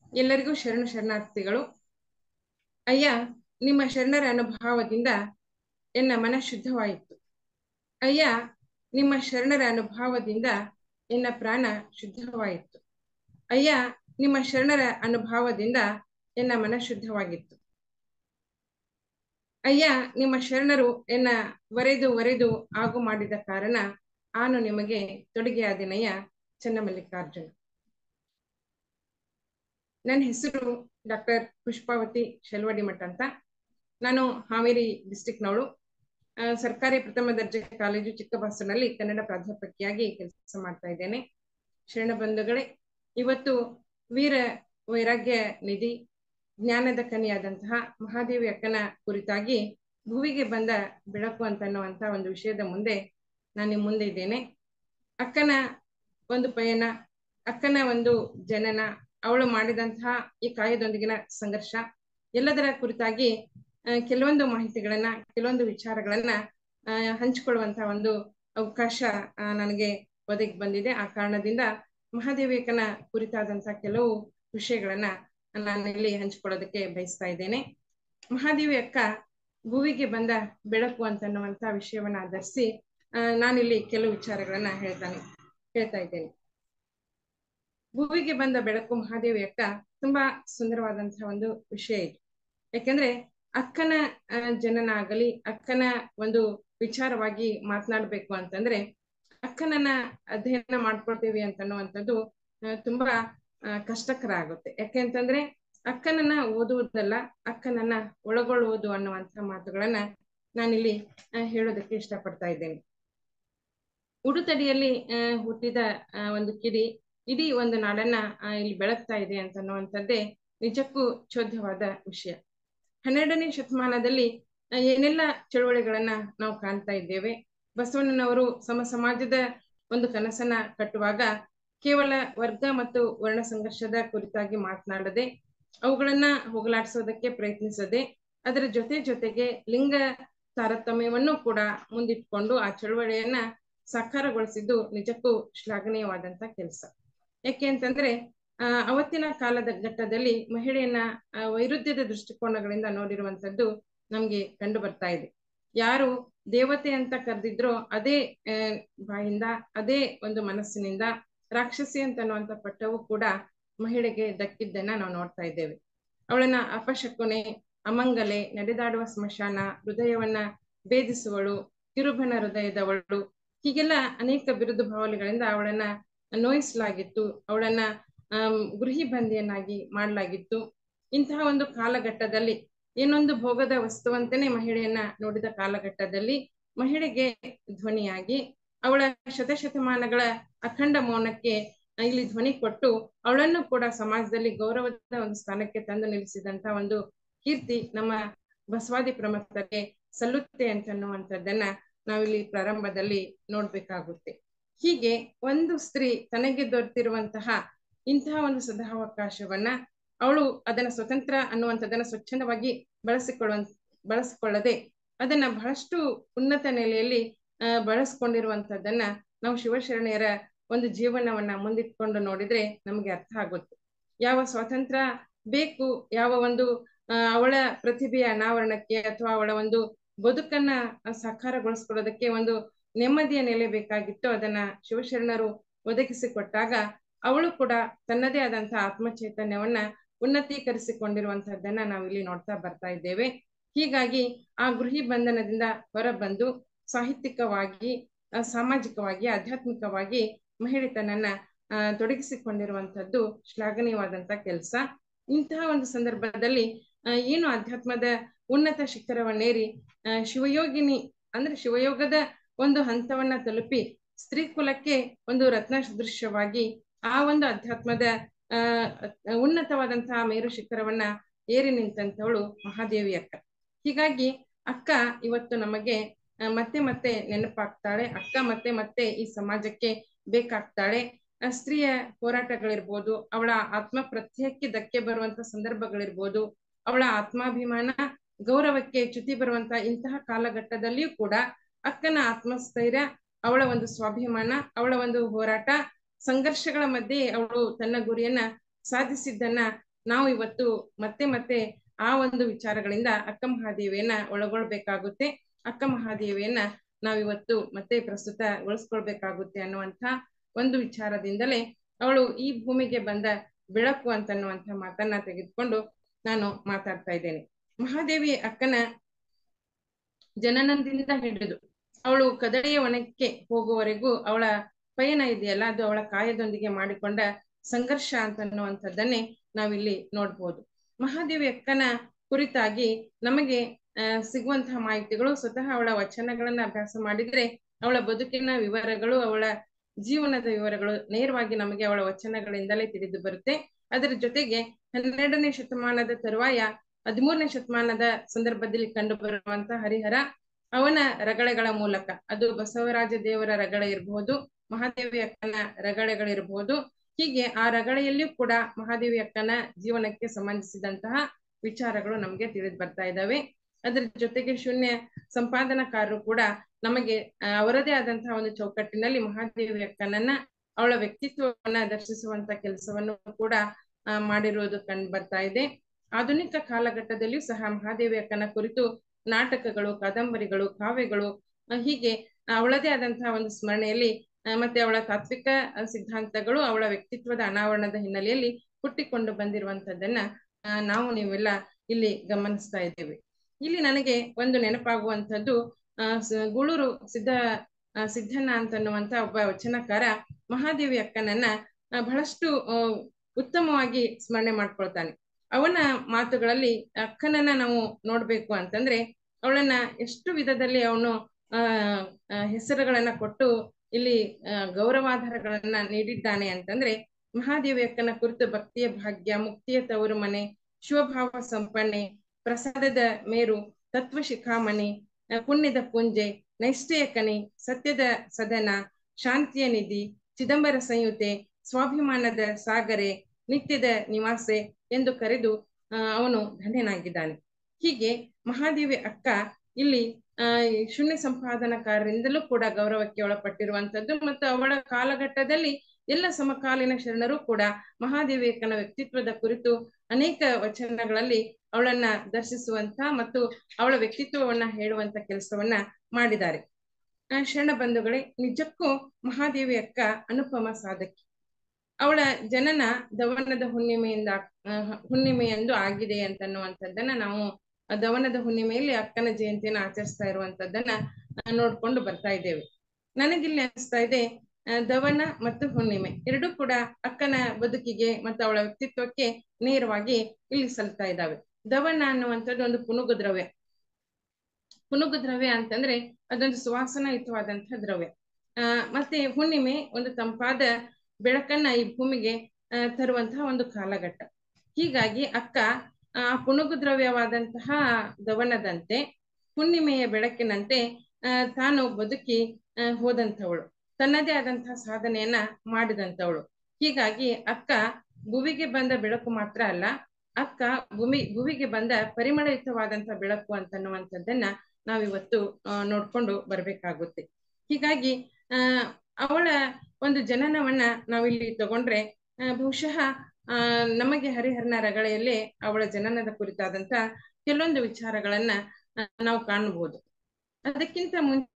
ಎಲ್ಲರಿಗೂ ಶರಣು ಶರಣಾರ್ಥಿಗಳು ಅಯ್ಯ ನಿಮ್ಮ ಶರಣರ ಅನುಭಾವದಿಂದ ಎನ್ನ ಮನ ಶುದ್ಧವಾಯಿತು ಅಯ್ಯ ನಿಮ್ಮ ಶರಣರ ಅನುಭಾವದಿಂದ ಎನ್ನ ಪ್ರಾಣ ಶುದ್ಧವಾಯಿತು ಅಯ್ಯ ನಿಮ್ಮ ಶರಣರ ಅನುಭಾವದಿಂದ ಎನ್ನ ಮನ ಶುದ್ಧವಾಗಿತ್ತು ಅಯ್ಯ ನಿಮ್ಮ ಶರಣರು ಎನ್ನ ವರೆದು ವರೆದು ಆಗು ಮಾಡಿದ ಕಾರಣ ನಾನು ನಿಮಗೆ ತೊಡಗಿಯಾದಿನಯ್ಯ ಚನ್ನಮಲ್ಲಿಕಾರ್ಜುನ ನನ್ನ ಹೆಸರು ಡಾಕ್ಟರ್ ಪುಷ್ಪಾವತಿ ಶೆಲ್ವಡಿ ಮಠ ಅಂತ ನಾನು ಹಾವೇರಿ ಡಿಸ್ಟಿಕ್ನವಳು ಸರ್ಕಾರಿ ಪ್ರಥಮ ದರ್ಜೆ ಕಾಲೇಜು ಚಿಕ್ಕಬಾಸನಲ್ಲಿ ಕನ್ನಡ ಪ್ರಾಧ್ಯಾಪಕಿಯಾಗಿ ಕೆಲಸ ಮಾಡ್ತಾ ಇದ್ದೇನೆ ಶರಣ ಬಂಧುಗಳೇ ಇವತ್ತು ವೀರ ವೈರಾಗ್ಯ ನಿಧಿ ಜ್ಞಾನದ ಕನಿಯಾದಂತಹ ಮಹಾದೇವಿ ಅಕ್ಕನ ಕುರಿತಾಗಿ ಭುವಿಗೆ ಬಂದ ಬೆಳಕು ಅಂತ ಅನ್ನುವಂತ ಒಂದು ವಿಷಯದ ಮುಂದೆ ನಾನು ನಿಮ್ಮ ಮುಂದೆ ಇದ್ದೇನೆ ಅಕ್ಕನ ಒಂದು ಪಯಣ ಅಕ್ಕನ ಒಂದು ಜನನ ಅವಳು ಮಾಡಿದಂತಹ ಈ ಕಾಯದೊಂದಿಗಿನ ಸಂಘರ್ಷ ಎಲ್ಲದರ ಕುರಿತಾಗಿ ಕೆಲವೊಂದು ಮಾಹಿತಿಗಳನ್ನ ಕೆಲವೊಂದು ವಿಚಾರಗಳನ್ನ ಹಂಚಿಕೊಳ್ಳುವಂತಹ ಒಂದು ಅವಕಾಶ ನನಗೆ ಒದಗಿ ಬಂದಿದೆ ಆ ಕಾರಣದಿಂದ ಮಹಾದೇವಿಕನ ಕುರಿತಾದಂತಹ ಕೆಲವು ವಿಷಯಗಳನ್ನ ನಾನು ಇಲ್ಲಿ ಹಂಚಿಕೊಳ್ಳೋದಕ್ಕೆ ಬಯಸ್ತಾ ಇದ್ದೇನೆ ಮಹಾದೇವಿ ಅಕ್ಕ ಭೂವಿಗೆ ಬಂದ ಬೆಳಕು ಅಂತನ್ನುವಂತ ವಿಷಯವನ್ನ ಆಧರಿಸಿ ನಾನಿಲ್ಲಿ ಕೆಲವು ವಿಚಾರಗಳನ್ನ ಹೇಳ್ತಾನೆ ಹೇಳ್ತಾ ಇದ್ದೇನೆ ಭೂವಿಗೆ ಬಂದ ಬೆಳಕು ಮಹಾದೇವಿ ಅಕ್ಕ ತುಂಬಾ ಸುಂದರವಾದಂತಹ ಒಂದು ವಿಷಯ ಇದು ಯಾಕೆಂದ್ರೆ ಅಕ್ಕನ ಜನನ ಆಗಲಿ ಅಕ್ಕನ ಒಂದು ವಿಚಾರವಾಗಿ ಮಾತನಾಡ್ಬೇಕು ಅಂತಂದ್ರೆ ಅಕ್ಕನನ್ನ ಅಧ್ಯಯನ ಮಾಡ್ಕೊಳ್ತೇವೆ ಅಂತನ್ನುವಂಥದ್ದು ತುಂಬಾ ಕಷ್ಟಕರ ಆಗುತ್ತೆ ಯಾಕೆಂತಂದ್ರೆ ಅಕ್ಕನನ್ನ ಓದುವುದಲ್ಲ ಅಕ್ಕನನ್ನ ಒಳಗೊಳ್ಳುವುದು ಅನ್ನುವಂತಹ ಮಾತುಗಳನ್ನ ನಾನಿಲ್ಲಿ ಹೇಳೋದಕ್ಕೆ ಇಷ್ಟಪಡ್ತಾ ಇದ್ದೇನೆ ಉಡುತಡಿಯಲ್ಲಿ ಹುಟ್ಟಿದ ಒಂದು ಕಿಡಿ ಇಡೀ ಒಂದು ನಾಡನ್ನ ಇಲ್ಲಿ ಬೆಳಗ್ತಾ ಇದೆ ಅಂತ ಅನ್ನುವಂಥದ್ದೇ ನಿಜಕ್ಕೂ ಚೋದ್ಯವಾದ ವಿಷಯ ಹನ್ನೆರಡನೇ ಶತಮಾನದಲ್ಲಿ ಏನೆಲ್ಲ ಚಳುವಳಿಗಳನ್ನ ನಾವು ಕಾಣ್ತಾ ಇದ್ದೇವೆ ಬಸವಣ್ಣನವರು ಸಮ ಸಮಾಜದ ಒಂದು ಕನಸನ್ನ ಕಟ್ಟುವಾಗ ಕೇವಲ ವರ್ಗ ಮತ್ತು ವರ್ಣ ಸಂಘರ್ಷದ ಕುರಿತಾಗಿ ಮಾತನಾಡದೆ ಅವುಗಳನ್ನ ಹೋಗಲಾಡಿಸೋದಕ್ಕೆ ಪ್ರಯತ್ನಿಸದೆ ಅದರ ಜೊತೆ ಜೊತೆಗೆ ಲಿಂಗ ತಾರತಮ್ಯವನ್ನು ಕೂಡ ಮುಂದಿಟ್ಕೊಂಡು ಆ ಚಳುವಳಿಯನ್ನ ಸಾಕಾರಗೊಳಿಸಿದ್ದು ನಿಜಕ್ಕೂ ಶ್ಲಾಘನೀಯವಾದಂತ ಕೆಲಸ ಯಾಕೆ ಅಂತಂದ್ರೆ ಆ ಅವತ್ತಿನ ಕಾಲದ ಘಟ್ಟದಲ್ಲಿ ಮಹಿಳೆಯನ್ನ ವೈರುಧ್ಯದ ದೃಷ್ಟಿಕೋನಗಳಿಂದ ನೋಡಿರುವಂತದ್ದು ನಮ್ಗೆ ಕಂಡು ಬರ್ತಾ ಇದೆ ಯಾರು ದೇವತೆ ಅಂತ ಕರೆದಿದ್ರೋ ಅದೇ ಬಾಯಿಂದ ಅದೇ ಒಂದು ಮನಸ್ಸಿನಿಂದ ರಾಕ್ಷಸಿ ಅಂತ ಅನ್ನುವಂತ ಪಟ್ಟವು ಕೂಡ ಮಹಿಳೆಗೆ ದಕ್ಕಿದ್ದನ್ನ ನಾವು ನೋಡ್ತಾ ಇದ್ದೇವೆ ಅವಳನ್ನ ಅಪಶಕುನೆ ಅಮಂಗಲೆ ನಡೆದಾಡುವ ಸ್ಮಶಾನ ಹೃದಯವನ್ನ ಭೇದಿಸುವಳು ಕಿರುಬನ ಹೃದಯದವಳು ಹೀಗೆಲ್ಲ ಅನೇಕ ಬಿರುದು ಭಾವನೆಗಳಿಂದ ಅವಳನ್ನ ನೋಯಿಸಲಾಗಿತ್ತು ಅವಳನ್ನ ಅಹ್ ಗೃಹಿ ಬಂದಿಯನ್ನಾಗಿ ಮಾಡಲಾಗಿತ್ತು ಇಂತಹ ಒಂದು ಕಾಲಘಟ್ಟದಲ್ಲಿ ಏನೊಂದು ಭೋಗದ ವಸ್ತುವಂತೆಯೇ ಮಹಿಳೆಯನ್ನ ನೋಡಿದ ಕಾಲಘಟ್ಟದಲ್ಲಿ ಮಹಿಳೆಗೆ ಧ್ವನಿಯಾಗಿ ಅವಳ ಶತಶತಮಾನಗಳ ಅಖಂಡ ಮೌನಕ್ಕೆ ಇಲ್ಲಿ ಧ್ವನಿ ಕೊಟ್ಟು ಅವಳನ್ನು ಕೂಡ ಸಮಾಜದಲ್ಲಿ ಗೌರವದ ಒಂದು ಸ್ಥಾನಕ್ಕೆ ತಂದು ನಿಲ್ಲಿಸಿದಂತ ಒಂದು ಕೀರ್ತಿ ನಮ್ಮ ಬಸವಾದಿ ಪ್ರಮುಖರಿಗೆ ಸಲ್ಲುತ್ತೆ ಅಂತ ಅನ್ನುವಂಥದ್ದನ್ನ ನಾವಿಲ್ಲಿ ಪ್ರಾರಂಭದಲ್ಲಿ ನೋಡ್ಬೇಕಾಗುತ್ತೆ ಹೀಗೆ ಒಂದು ಸ್ತ್ರೀ ತನಗೆ ದೊರೆತಿರುವಂತಹ ಇಂತಹ ಒಂದು ಸದಾವಕಾಶವನ್ನ ಅವಳು ಅದನ್ನ ಸ್ವತಂತ್ರ ಅನ್ನುವಂಥದ್ದನ್ನ ಸ್ವಚ್ಛಂದವಾಗಿ ಬಳಸಿಕೊಳ್ಳುವ ಬಳಸಿಕೊಳ್ಳದೆ ಅದನ್ನ ಬಹಳಷ್ಟು ಉನ್ನತ ನೆಲೆಯಲ್ಲಿ ಅಹ್ ಬಳಸ್ಕೊಂಡಿರುವಂತದ್ದನ್ನ ನಾವು ಶಿವಶರಣೆಯರ ಒಂದು ಜೀವನವನ್ನ ಮುಂದಿಟ್ಕೊಂಡು ನೋಡಿದ್ರೆ ನಮ್ಗೆ ಅರ್ಥ ಆಗುತ್ತೆ ಯಾವ ಸ್ವಾತಂತ್ರ್ಯ ಬೇಕು ಯಾವ ಒಂದು ಅವಳ ಪ್ರತಿಭೆಯ ಅನಾವರಣಕ್ಕೆ ಅಥವಾ ಅವಳ ಒಂದು ಬದುಕನ್ನ ಸಾಕಾರಗೊಳಿಸ್ಕೊಳ್ಳೋದಕ್ಕೆ ಒಂದು ನೆಮ್ಮದಿಯ ನೆಲೆ ಬೇಕಾಗಿತ್ತು ಅದನ್ನ ಶಿವಶರಣರು ಒದಗಿಸಿಕೊಟ್ಟಾಗ ಅವಳು ಕೂಡ ತನ್ನದೇ ಆದಂತಹ ಆತ್ಮಚೈತನ್ಯವನ್ನ ಉನ್ನತೀಕರಿಸಿಕೊಂಡಿರುವಂತಹದ್ದನ್ನ ನಾವು ಇಲ್ಲಿ ನೋಡ್ತಾ ಬರ್ತಾ ಇದ್ದೇವೆ ಹೀಗಾಗಿ ಆ ಗೃಹಿ ಬಂಧನದಿಂದ ಹೊರಬಂದು ಸಾಹಿತ್ಯಿಕವಾಗಿ ಸಾಮಾಜಿಕವಾಗಿ ಆಧ್ಯಾತ್ಮಿಕವಾಗಿ ಮಹಿಳೆ ತನ್ನನ್ನ ಅಹ್ ತೊಡಗಿಸಿಕೊಂಡಿರುವಂತದ್ದು ಶ್ಲಾಘನೀಯವಾದಂತ ಕೆಲಸ ಇಂತಹ ಒಂದು ಸಂದರ್ಭದಲ್ಲಿ ಏನು ಅಧ್ಯಾತ್ಮದ ಉನ್ನತ ಶಿಖರವನ್ನೇರಿ ಅಹ್ ಶಿವಯೋಗಿನಿ ಅಂದ್ರೆ ಶಿವಯೋಗದ ಒಂದು ಹಂತವನ್ನ ತಲುಪಿ ಸ್ತ್ರೀ ಕುಲಕ್ಕೆ ಒಂದು ರತ್ನ ಸದೃಶ್ಯವಾಗಿ ಆ ಒಂದು ಅಧ್ಯಾತ್ಮದ ಅಹ್ ಉನ್ನತವಾದಂತಹ ಮೇರು ಶಿಖರವನ್ನ ಏರಿ ನಿಂತಂತವಳು ಮಹಾದೇವಿ ಅಕ್ಕ ಹೀಗಾಗಿ ಅಕ್ಕ ಇವತ್ತು ನಮಗೆ ಮತ್ತೆ ಮತ್ತೆ ನೆನಪಾಗ್ತಾಳೆ ಅಕ್ಕ ಮತ್ತೆ ಮತ್ತೆ ಈ ಸಮಾಜಕ್ಕೆ ಬೇಕಾಗ್ತಾಳೆ ಸ್ತ್ರೀಯ ಹೋರಾಟಗಳಿರ್ಬೋದು ಅವಳ ಆತ್ಮ ಪ್ರತ್ಯಯಕ್ಕೆ ಧಕ್ಕೆ ಬರುವಂತ ಸಂದರ್ಭಗಳಿರ್ಬೋದು ಅವಳ ಆತ್ಮಾಭಿಮಾನ ಗೌರವಕ್ಕೆ ಚ್ಯುತಿ ಬರುವಂತ ಇಂತಹ ಕಾಲಘಟ್ಟದಲ್ಲಿಯೂ ಕೂಡ ಅಕ್ಕನ ಆತ್ಮಸ್ಥೈರ್ಯ ಅವಳ ಒಂದು ಸ್ವಾಭಿಮಾನ ಅವಳ ಒಂದು ಹೋರಾಟ ಸಂಘರ್ಷಗಳ ಮಧ್ಯೆ ಅವಳು ತನ್ನ ಗುರಿಯನ್ನ ಸಾಧಿಸಿದ್ದನ್ನ ನಾವು ಇವತ್ತು ಮತ್ತೆ ಮತ್ತೆ ಆ ಒಂದು ವಿಚಾರಗಳಿಂದ ಅಕ್ಕ ಮಹಾದೇವಿಯನ್ನ ಒಳಗೊಳ್ಬೇಕಾಗುತ್ತೆ ಅಕ್ಕ ಮಹಾದೇವಿಯನ್ನ ನಾವಿವತ್ತು ಮತ್ತೆ ಪ್ರಸ್ತುತಗೊಳಿಸ್ಕೊಳ್ಬೇಕಾಗುತ್ತೆ ಅನ್ನುವಂಥ ಒಂದು ವಿಚಾರದಿಂದಲೇ ಅವಳು ಈ ಭೂಮಿಗೆ ಬಂದ ಬೆಳಕು ಅಂತನ್ನುವಂಥ ಮಾತನ್ನ ತೆಗೆದುಕೊಂಡು ನಾನು ಮಾತಾಡ್ತಾ ಇದ್ದೇನೆ ಮಹಾದೇವಿ ಅಕ್ಕನ ಜನನದಿಂದ ಹಿಡಿದು ಅವಳು ಕದಳೆಯ ಒಣಕ್ಕೆ ಹೋಗುವವರೆಗೂ ಅವಳ ಪಯಣ ಇದೆಯಲ್ಲ ಅದು ಅವಳ ಕಾಯದೊಂದಿಗೆ ಮಾಡಿಕೊಂಡ ಸಂಘರ್ಷ ಅಂತನ್ನುವಂಥದ್ದನ್ನೇ ನಾವಿಲ್ಲಿ ನೋಡ್ಬೋದು ಮಹಾದೇವಿ ಅಕ್ಕನ ಕುರಿತಾಗಿ ನಮಗೆ ಅಹ್ ಸಿಗುವಂತಹ ಮಾಹಿತಿಗಳು ಸ್ವತಃ ಅವಳ ವಚನಗಳನ್ನ ಅಭ್ಯಾಸ ಮಾಡಿದ್ರೆ ಅವಳ ಬದುಕಿನ ವಿವರಗಳು ಅವಳ ಜೀವನದ ವಿವರಗಳು ನೇರವಾಗಿ ನಮಗೆ ಅವಳ ವಚನಗಳಿಂದಲೇ ತಿಳಿದು ಬರುತ್ತೆ ಅದರ ಜೊತೆಗೆ ಹನ್ನೆರಡನೇ ಶತಮಾನದ ತರುವಾಯ ಹದಿಮೂರನೇ ಶತಮಾನದ ಸಂದರ್ಭದಲ್ಲಿ ಕಂಡು ಬರುವಂತಹ ಹರಿಹರ ಅವನ ರಗಳೆಗಳ ಮೂಲಕ ಅದು ಬಸವರಾಜ ದೇವರ ರಗಳೆ ಇರಬಹುದು ಮಹಾದೇವಿ ಅಕ್ಕನ ರಗಳೆಗಳಿರಬಹುದು ಹೀಗೆ ಆ ರಗಳೆಯಲ್ಲಿಯೂ ಕೂಡ ಮಹಾದೇವಿ ಅಕ್ಕನ ಜೀವನಕ್ಕೆ ಸಂಬಂಧಿಸಿದಂತಹ ವಿಚಾರಗಳು ನಮಗೆ ತಿಳಿದು ಬರ್ತಾ ಇದ್ದಾವೆ ಅದರ ಜೊತೆಗೆ ಶೂನ್ಯ ಸಂಪಾದನಕಾರರು ಕೂಡ ನಮಗೆ ಅವರದೇ ಆದಂತಹ ಒಂದು ಚೌಕಟ್ಟಿನಲ್ಲಿ ಮಹಾದೇವಿ ಅಕ್ಕನನ್ನ ಅವಳ ವ್ಯಕ್ತಿತ್ವವನ್ನ ದರ್ಶಿಸುವಂತ ಕೆಲಸವನ್ನು ಕೂಡ ಮಾಡಿರುವುದು ಕಂಡು ಬರ್ತಾ ಇದೆ ಆಧುನಿಕ ಕಾಲಘಟ್ಟದಲ್ಲಿಯೂ ಸಹ ಮಹಾದೇವಿ ಅಕ್ಕನ ಕುರಿತು ನಾಟಕಗಳು ಕಾದಂಬರಿಗಳು ಕಾವ್ಯಗಳು ಹೀಗೆ ಅವಳದೇ ಆದಂತಹ ಒಂದು ಸ್ಮರಣೆಯಲ್ಲಿ ಮತ್ತೆ ಅವಳ ತಾತ್ವಿಕ ಸಿದ್ಧಾಂತಗಳು ಅವಳ ವ್ಯಕ್ತಿತ್ವದ ಅನಾವರಣದ ಹಿನ್ನೆಲೆಯಲ್ಲಿ ಹುಟ್ಟಿಕೊಂಡು ಬಂದಿರುವಂತದ್ದನ್ನ ನಾವು ನೀವೆಲ್ಲ ಇಲ್ಲಿ ಗಮನಿಸ್ತಾ ಇದ್ದೇವೆ ಇಲ್ಲಿ ನನಗೆ ಒಂದು ನೆನಪಾಗುವಂಥದ್ದು ಗೂಳೂರು ಸಿದ್ಧ ಸಿದ್ಧಣ್ಣ ಅಂತನ್ನುವಂತ ಒಬ್ಬ ವಚನಕಾರ ಮಹಾದೇವಿ ಅಕ್ಕನನ್ನ ಬಹಳಷ್ಟು ಉತ್ತಮವಾಗಿ ಸ್ಮರಣೆ ಮಾಡ್ಕೊಳ್ತಾನೆ ಅವನ ಮಾತುಗಳಲ್ಲಿ ಅಕ್ಕನನ್ನ ನಾವು ನೋಡ್ಬೇಕು ಅಂತಂದ್ರೆ ಅವಳನ್ನ ಎಷ್ಟು ವಿಧದಲ್ಲಿ ಅವನು ಆ ಹೆಸರುಗಳನ್ನ ಕೊಟ್ಟು ಇಲ್ಲಿ ಗೌರವಾಧಾರಗಳನ್ನ ನೀಡಿದ್ದಾನೆ ಅಂತಂದ್ರೆ ಮಹಾದೇವಿ ಅಕ್ಕನ ಕುರಿತು ಭಕ್ತಿಯ ಭಾಗ್ಯ ಮುಕ್ತಿಯ ತವರು ಮನೆ ಶಿವಭಾವ ಸಂಪನ್ನೆ ಪ್ರಸಾದದ ಮೇರು ತತ್ವ ಶಿಖಾಮಣಿ ಪುಣ್ಯದ ಪುಂಜೆ ನೈಷ್ಠೆಯ ಕಣಿ ಸತ್ಯದ ಸದನ ಶಾಂತಿಯ ನಿಧಿ ಚಿದಂಬರ ಸಂಯುತೆ ಸ್ವಾಭಿಮಾನದ ಸಾಗರೆ ನಿತ್ಯದ ನಿವಾಸೆ ಎಂದು ಕರೆದು ಅವನು ಧನ್ಯನಾಗಿದ್ದಾನೆ ಹೀಗೆ ಮಹಾದೇವಿ ಅಕ್ಕ ಇಲ್ಲಿ ಆ ಶೂನ್ಯ ಸಂಪಾದನಕಾರರಿಂದಲೂ ಕೂಡ ಗೌರವಕ್ಕೆ ಒಳಪಟ್ಟಿರುವಂತದ್ದು ಮತ್ತು ಅವಳ ಕಾಲಘಟ್ಟದಲ್ಲಿ ಎಲ್ಲ ಸಮಕಾಲೀನ ಶರಣರು ಕೂಡ ಮಹಾದೇವಿ ಅಕ್ಕನ ವ್ಯಕ್ತಿತ್ವದ ಕುರಿತು ಅನೇಕ ವಚನಗಳಲ್ಲಿ ಅವಳನ್ನ ದರ್ಶಿಸುವಂತ ಮತ್ತು ಅವಳ ವ್ಯಕ್ತಿತ್ವವನ್ನ ಹೇಳುವಂತ ಕೆಲಸವನ್ನ ಮಾಡಿದ್ದಾರೆ ಶರಣ ಬಂಧುಗಳೇ ನಿಜಕ್ಕೂ ಮಹಾದೇವಿ ಅಕ್ಕ ಅನುಪಮ ಸಾಧಕಿ ಅವಳ ಜನನ ದವನದ ಹುಣ್ಣಿಮೆಯಿಂದ ಹುಣ್ಣಿಮೆಯಂದು ಆಗಿದೆ ಅಂತನ್ನುವಂಥದ್ದನ್ನ ನಾವು ದವನದ ಹುಣ್ಣಿಮೆಯಲ್ಲಿ ಅಕ್ಕನ ಜಯಂತಿಯನ್ನು ಆಚರಿಸ್ತಾ ಇರುವಂತದ್ದನ್ನ ನೋಡ್ಕೊಂಡು ಬರ್ತಾ ಇದ್ದೇವೆ ನನಗಿಲ್ಲಿ ಅನಿಸ್ತಾ ಇದೆ ದವನ ಮತ್ತು ಹುಣ್ಣಿಮೆ ಎರಡೂ ಕೂಡ ಅಕ್ಕನ ಬದುಕಿಗೆ ಮತ್ತು ಅವಳ ವ್ಯಕ್ತಿತ್ವಕ್ಕೆ ನೇರವಾಗಿ ಇಲ್ಲಿ ಸಲ್ತಾ ಇದ್ದಾವೆ ದವನ ಅನ್ನುವಂಥದ್ದು ಒಂದು ಪುನುಗು ದ್ರವ್ಯ ಪುನುಗು ದ್ರವ್ಯ ಅಂತಂದ್ರೆ ಅದೊಂದು ಸುವಾಸನಾಯುತವಾದಂತಹ ದ್ರವ್ಯ ಆ ಮತ್ತೆ ಹುಣ್ಣಿಮೆ ಒಂದು ತಂಪಾದ ಬೆಳಕನ್ನ ಈ ಭೂಮಿಗೆ ತರುವಂತಹ ಒಂದು ಕಾಲಘಟ್ಟ ಹೀಗಾಗಿ ಅಕ್ಕ ಆ ಪುನುಗು ದ್ರವ್ಯವಾದಂತಹ ದವನದಂತೆ ಹುಣ್ಣಿಮೆಯ ಬೆಳಕಿನಂತೆ ತಾನು ಬದುಕಿ ಹೋದಂಥವಳು ತನ್ನದೇ ಆದಂತಹ ಸಾಧನೆಯನ್ನ ಮಾಡಿದಂಥವಳು ಹೀಗಾಗಿ ಅಕ್ಕ ಭುವಿಗೆ ಬಂದ ಬೆಳಕು ಮಾತ್ರ ಅಲ್ಲ ಅಕ್ಕ ಭೂಮಿ ಭುವಿಗೆ ಬಂದ ಪರಿಮಳಯುತವಾದಂತಹ ಬೆಳಕು ಅಂತನ್ನುವಂಥದ್ದನ್ನ ನಾವಿವತ್ತು ನೋಡ್ಕೊಂಡು ಬರ್ಬೇಕಾಗುತ್ತೆ ಹೀಗಾಗಿ ಆ ಅವಳ ಒಂದು ಜನನವನ್ನ ನಾವಿಲ್ಲಿ ತಗೊಂಡ್ರೆ ಬಹುಶಃ ಆ ನಮಗೆ ಹರಿಹರನ ರಗಳೆಯಲ್ಲಿ ಅವಳ ಜನನದ ಕುರಿತಾದಂತ ಕೆಲವೊಂದು ವಿಚಾರಗಳನ್ನ ನಾವು ಕಾಣಬಹುದು ಅದಕ್ಕಿಂತ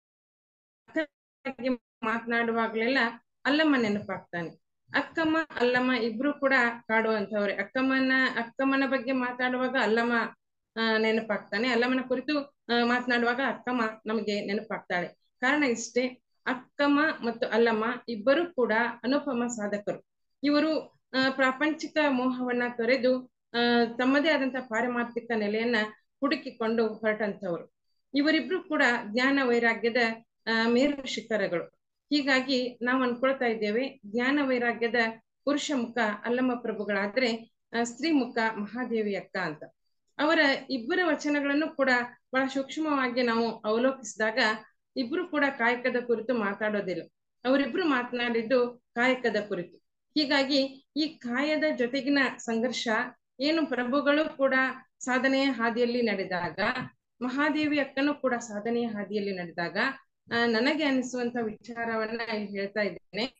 ಮುಂಚೆ ಮಾತನಾಡುವಾಗ್ಲೆಲ್ಲ ಅಲ್ಲಮ್ಮ ನೆನಪಾಗ್ತಾನೆ ಅಕ್ಕಮ್ಮ ಅಲ್ಲಮ್ಮ ಇಬ್ರು ಕೂಡ ಕಾಡುವಂತವ್ರೆ ಅಕ್ಕಮ್ಮನ ಅಕ್ಕಮ್ಮನ ಬಗ್ಗೆ ಮಾತಾಡುವಾಗ ಅಲ್ಲಮ್ಮ ನೆನಪಾಗ್ತಾನೆ ಅಲ್ಲಮ್ಮನ ಕುರಿತು ಮಾತನಾಡುವಾಗ ಅಕ್ಕಮ್ಮ ನಮಗೆ ನೆನಪಾಗ್ತಾಳೆ ಕಾರಣ ಇಷ್ಟೇ ಅಕ್ಕಮ್ಮ ಮತ್ತು ಅಲ್ಲಮ್ಮ ಇಬ್ಬರು ಕೂಡ ಅನುಪಮ ಸಾಧಕರು ಇವರು ಪ್ರಾಪಂಚಿಕ ಮೋಹವನ್ನ ತೊರೆದು ಅಹ್ ತಮ್ಮದೇ ಆದಂತಹ ಪಾರಮಾರ್ಥಿಕ ನೆಲೆಯನ್ನ ಹುಡುಕಿಕೊಂಡು ಹೊರಟಂತವ್ರು ಇವರಿಬ್ರು ಕೂಡ ಜ್ಞಾನ ವೈರಾಗ್ಯದ ಅಹ್ ಮೇರು ಶಿಖರಗಳು ಹೀಗಾಗಿ ನಾವು ಅನ್ಕೊಳ್ತಾ ಇದ್ದೇವೆ ಜ್ಞಾನ ವೈರಾಗ್ಯದ ಪುರುಷ ಮುಖ ಅಲ್ಲಮ್ಮ ಪ್ರಭುಗಳಾದ್ರೆ ಸ್ತ್ರೀ ಮುಖ ಮಹಾದೇವಿ ಅಕ್ಕ ಅಂತ ಅವರ ಇಬ್ಬರ ವಚನಗಳನ್ನು ಕೂಡ ಬಹಳ ಸೂಕ್ಷ್ಮವಾಗಿ ನಾವು ಅವಲೋಕಿಸಿದಾಗ ಇಬ್ರು ಕೂಡ ಕಾಯಕದ ಕುರಿತು ಮಾತಾಡೋದಿಲ್ಲ ಅವರಿಬ್ರು ಮಾತನಾಡಿದ್ದು ಕಾಯಕದ ಕುರಿತು ಹೀಗಾಗಿ ಈ ಕಾಯದ ಜೊತೆಗಿನ ಸಂಘರ್ಷ ಏನು ಪ್ರಭುಗಳು ಕೂಡ ಸಾಧನೆಯ ಹಾದಿಯಲ್ಲಿ ನಡೆದಾಗ ಮಹಾದೇವಿ ಅಕ್ಕನೂ ಕೂಡ ಸಾಧನೆಯ ಹಾದಿಯಲ್ಲಿ ನಡೆದಾಗ ನನಗೆ ಅನಿಸುವಂತ ವಿಚಾರವನ್ನ ಹೇಳ್ತಾ ಇದ್ದೇನೆ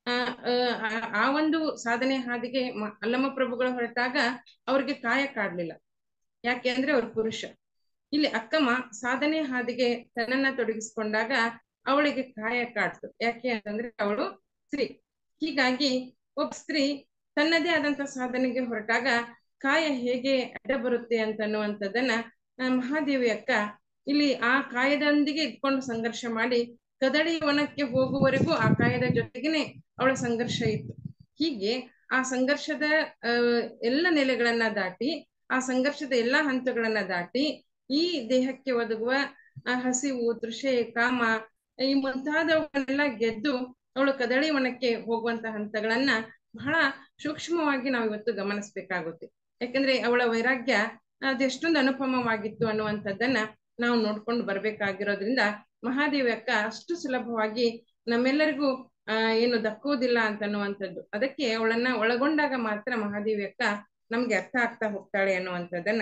ಆ ಆ- ಆ ಒಂದು ಸಾಧನೆ ಹಾದಿಗೆ ಮ- ಅಲ್ಲಮ್ಮ ಪ್ರಭುಗಳು ಹೊರಟಾಗ ಅವ್ರಿಗೆ ಕಾಯ ಕಾಡ್ಲಿಲ್ಲ ಯಾಕೆ ಅಂದ್ರೆ ಅವ್ರು ಪುರುಷ ಇಲ್ಲಿ ಅಕ್ಕಮ್ಮ ಸಾಧನೆ ಹಾದಿಗೆ ತನ್ನನ್ನ ತೊಡಗಿಸ್ಕೊಂಡಾಗ ಅವಳಿಗೆ ಕಾಯ ಕಾಡ್ತು ಯಾಕೆ ಅಂತಂದ್ರೆ ಅವಳು ಸ್ತ್ರೀ ಹೀಗಾಗಿ ಒಬ್ಬ ಸ್ತ್ರೀ ತನ್ನದೇ ಆದಂತ ಸಾಧನೆಗೆ ಹೊರಟಾಗ ಕಾಯ ಹೇಗೆ ಅಡ್ಡ ಬರುತ್ತೆ ಅಂತ ಅನ್ನುವಂಥದ್ದನ್ನ ಆ, ಮಹಾದೇವಿ ಅಕ್ಕ ಇಲ್ಲಿ ಆ ಕಾಯದೊಂದಿಗೆ ಇಟ್ಕೊಂಡು ಸಂಘರ್ಷ ಮಾಡಿ ಕದಳಿ ವನಕ್ಕೆ ಹೋಗುವವರೆಗೂ ಆ ಕಾಯದ ಜೊತೆಗೇನೆ ಅವಳ ಸಂಘರ್ಷ ಇತ್ತು ಹೀಗೆ ಆ ಸಂಘರ್ಷದ ಆ, ಎಲ್ಲ ನೆಲೆಗಳನ್ನ ದಾಟಿ ಆ ಸಂಘರ್ಷದ ಎಲ್ಲಾ ಹಂತಗಳನ್ನ ದಾಟಿ ಈ ದೇಹಕ್ಕೆ ಒದಗುವ ಆ ಹಸಿವು ತೃಷೆ ಕಾಮ ಈ ಮುಂತಾದವುಗಳನ್ನೆಲ್ಲ ಗೆದ್ದು ಅವಳು ಕದಳಿ ವನಕ್ಕೆ ಹೋಗುವಂತ ಹಂತಗಳನ್ನ ಬಹಳ ಸೂಕ್ಷ್ಮವಾಗಿ ನಾವು ಇವತ್ತು ಗಮನಿಸ್ಬೇಕಾಗುತ್ತೆ ಯಾಕಂದ್ರೆ ಅವಳ ವೈರಾಗ್ಯ ಅದೆಷ್ಟೊಂದು ಅನುಪಮವಾಗಿತ್ತು ಅನ್ನುವಂಥದ್ದನ್ನ ನಾವು ನೋಡ್ಕೊಂಡು ಬರ್ಬೇಕಾಗಿರೋದ್ರಿಂದ ಮಹಾದೇವಿ ಅಕ್ಕ ಅಷ್ಟು ಸುಲಭವಾಗಿ ನಮ್ಮೆಲ್ಲರಿಗೂ ಆ ಏನು ದಕ್ಕುವುದಿಲ್ಲ ಅಂತ ಅನ್ನುವಂಥದ್ದು ಅದಕ್ಕೆ ಅವಳನ್ನ ಒಳಗೊಂಡಾಗ ಮಾತ್ರ ಮಹಾದೇವಿ ಅಕ್ಕ ನಮ್ಗೆ ಅರ್ಥ ಆಗ್ತಾ ಹೋಗ್ತಾಳೆ ಅನ್ನುವಂಥದ್ದನ್ನ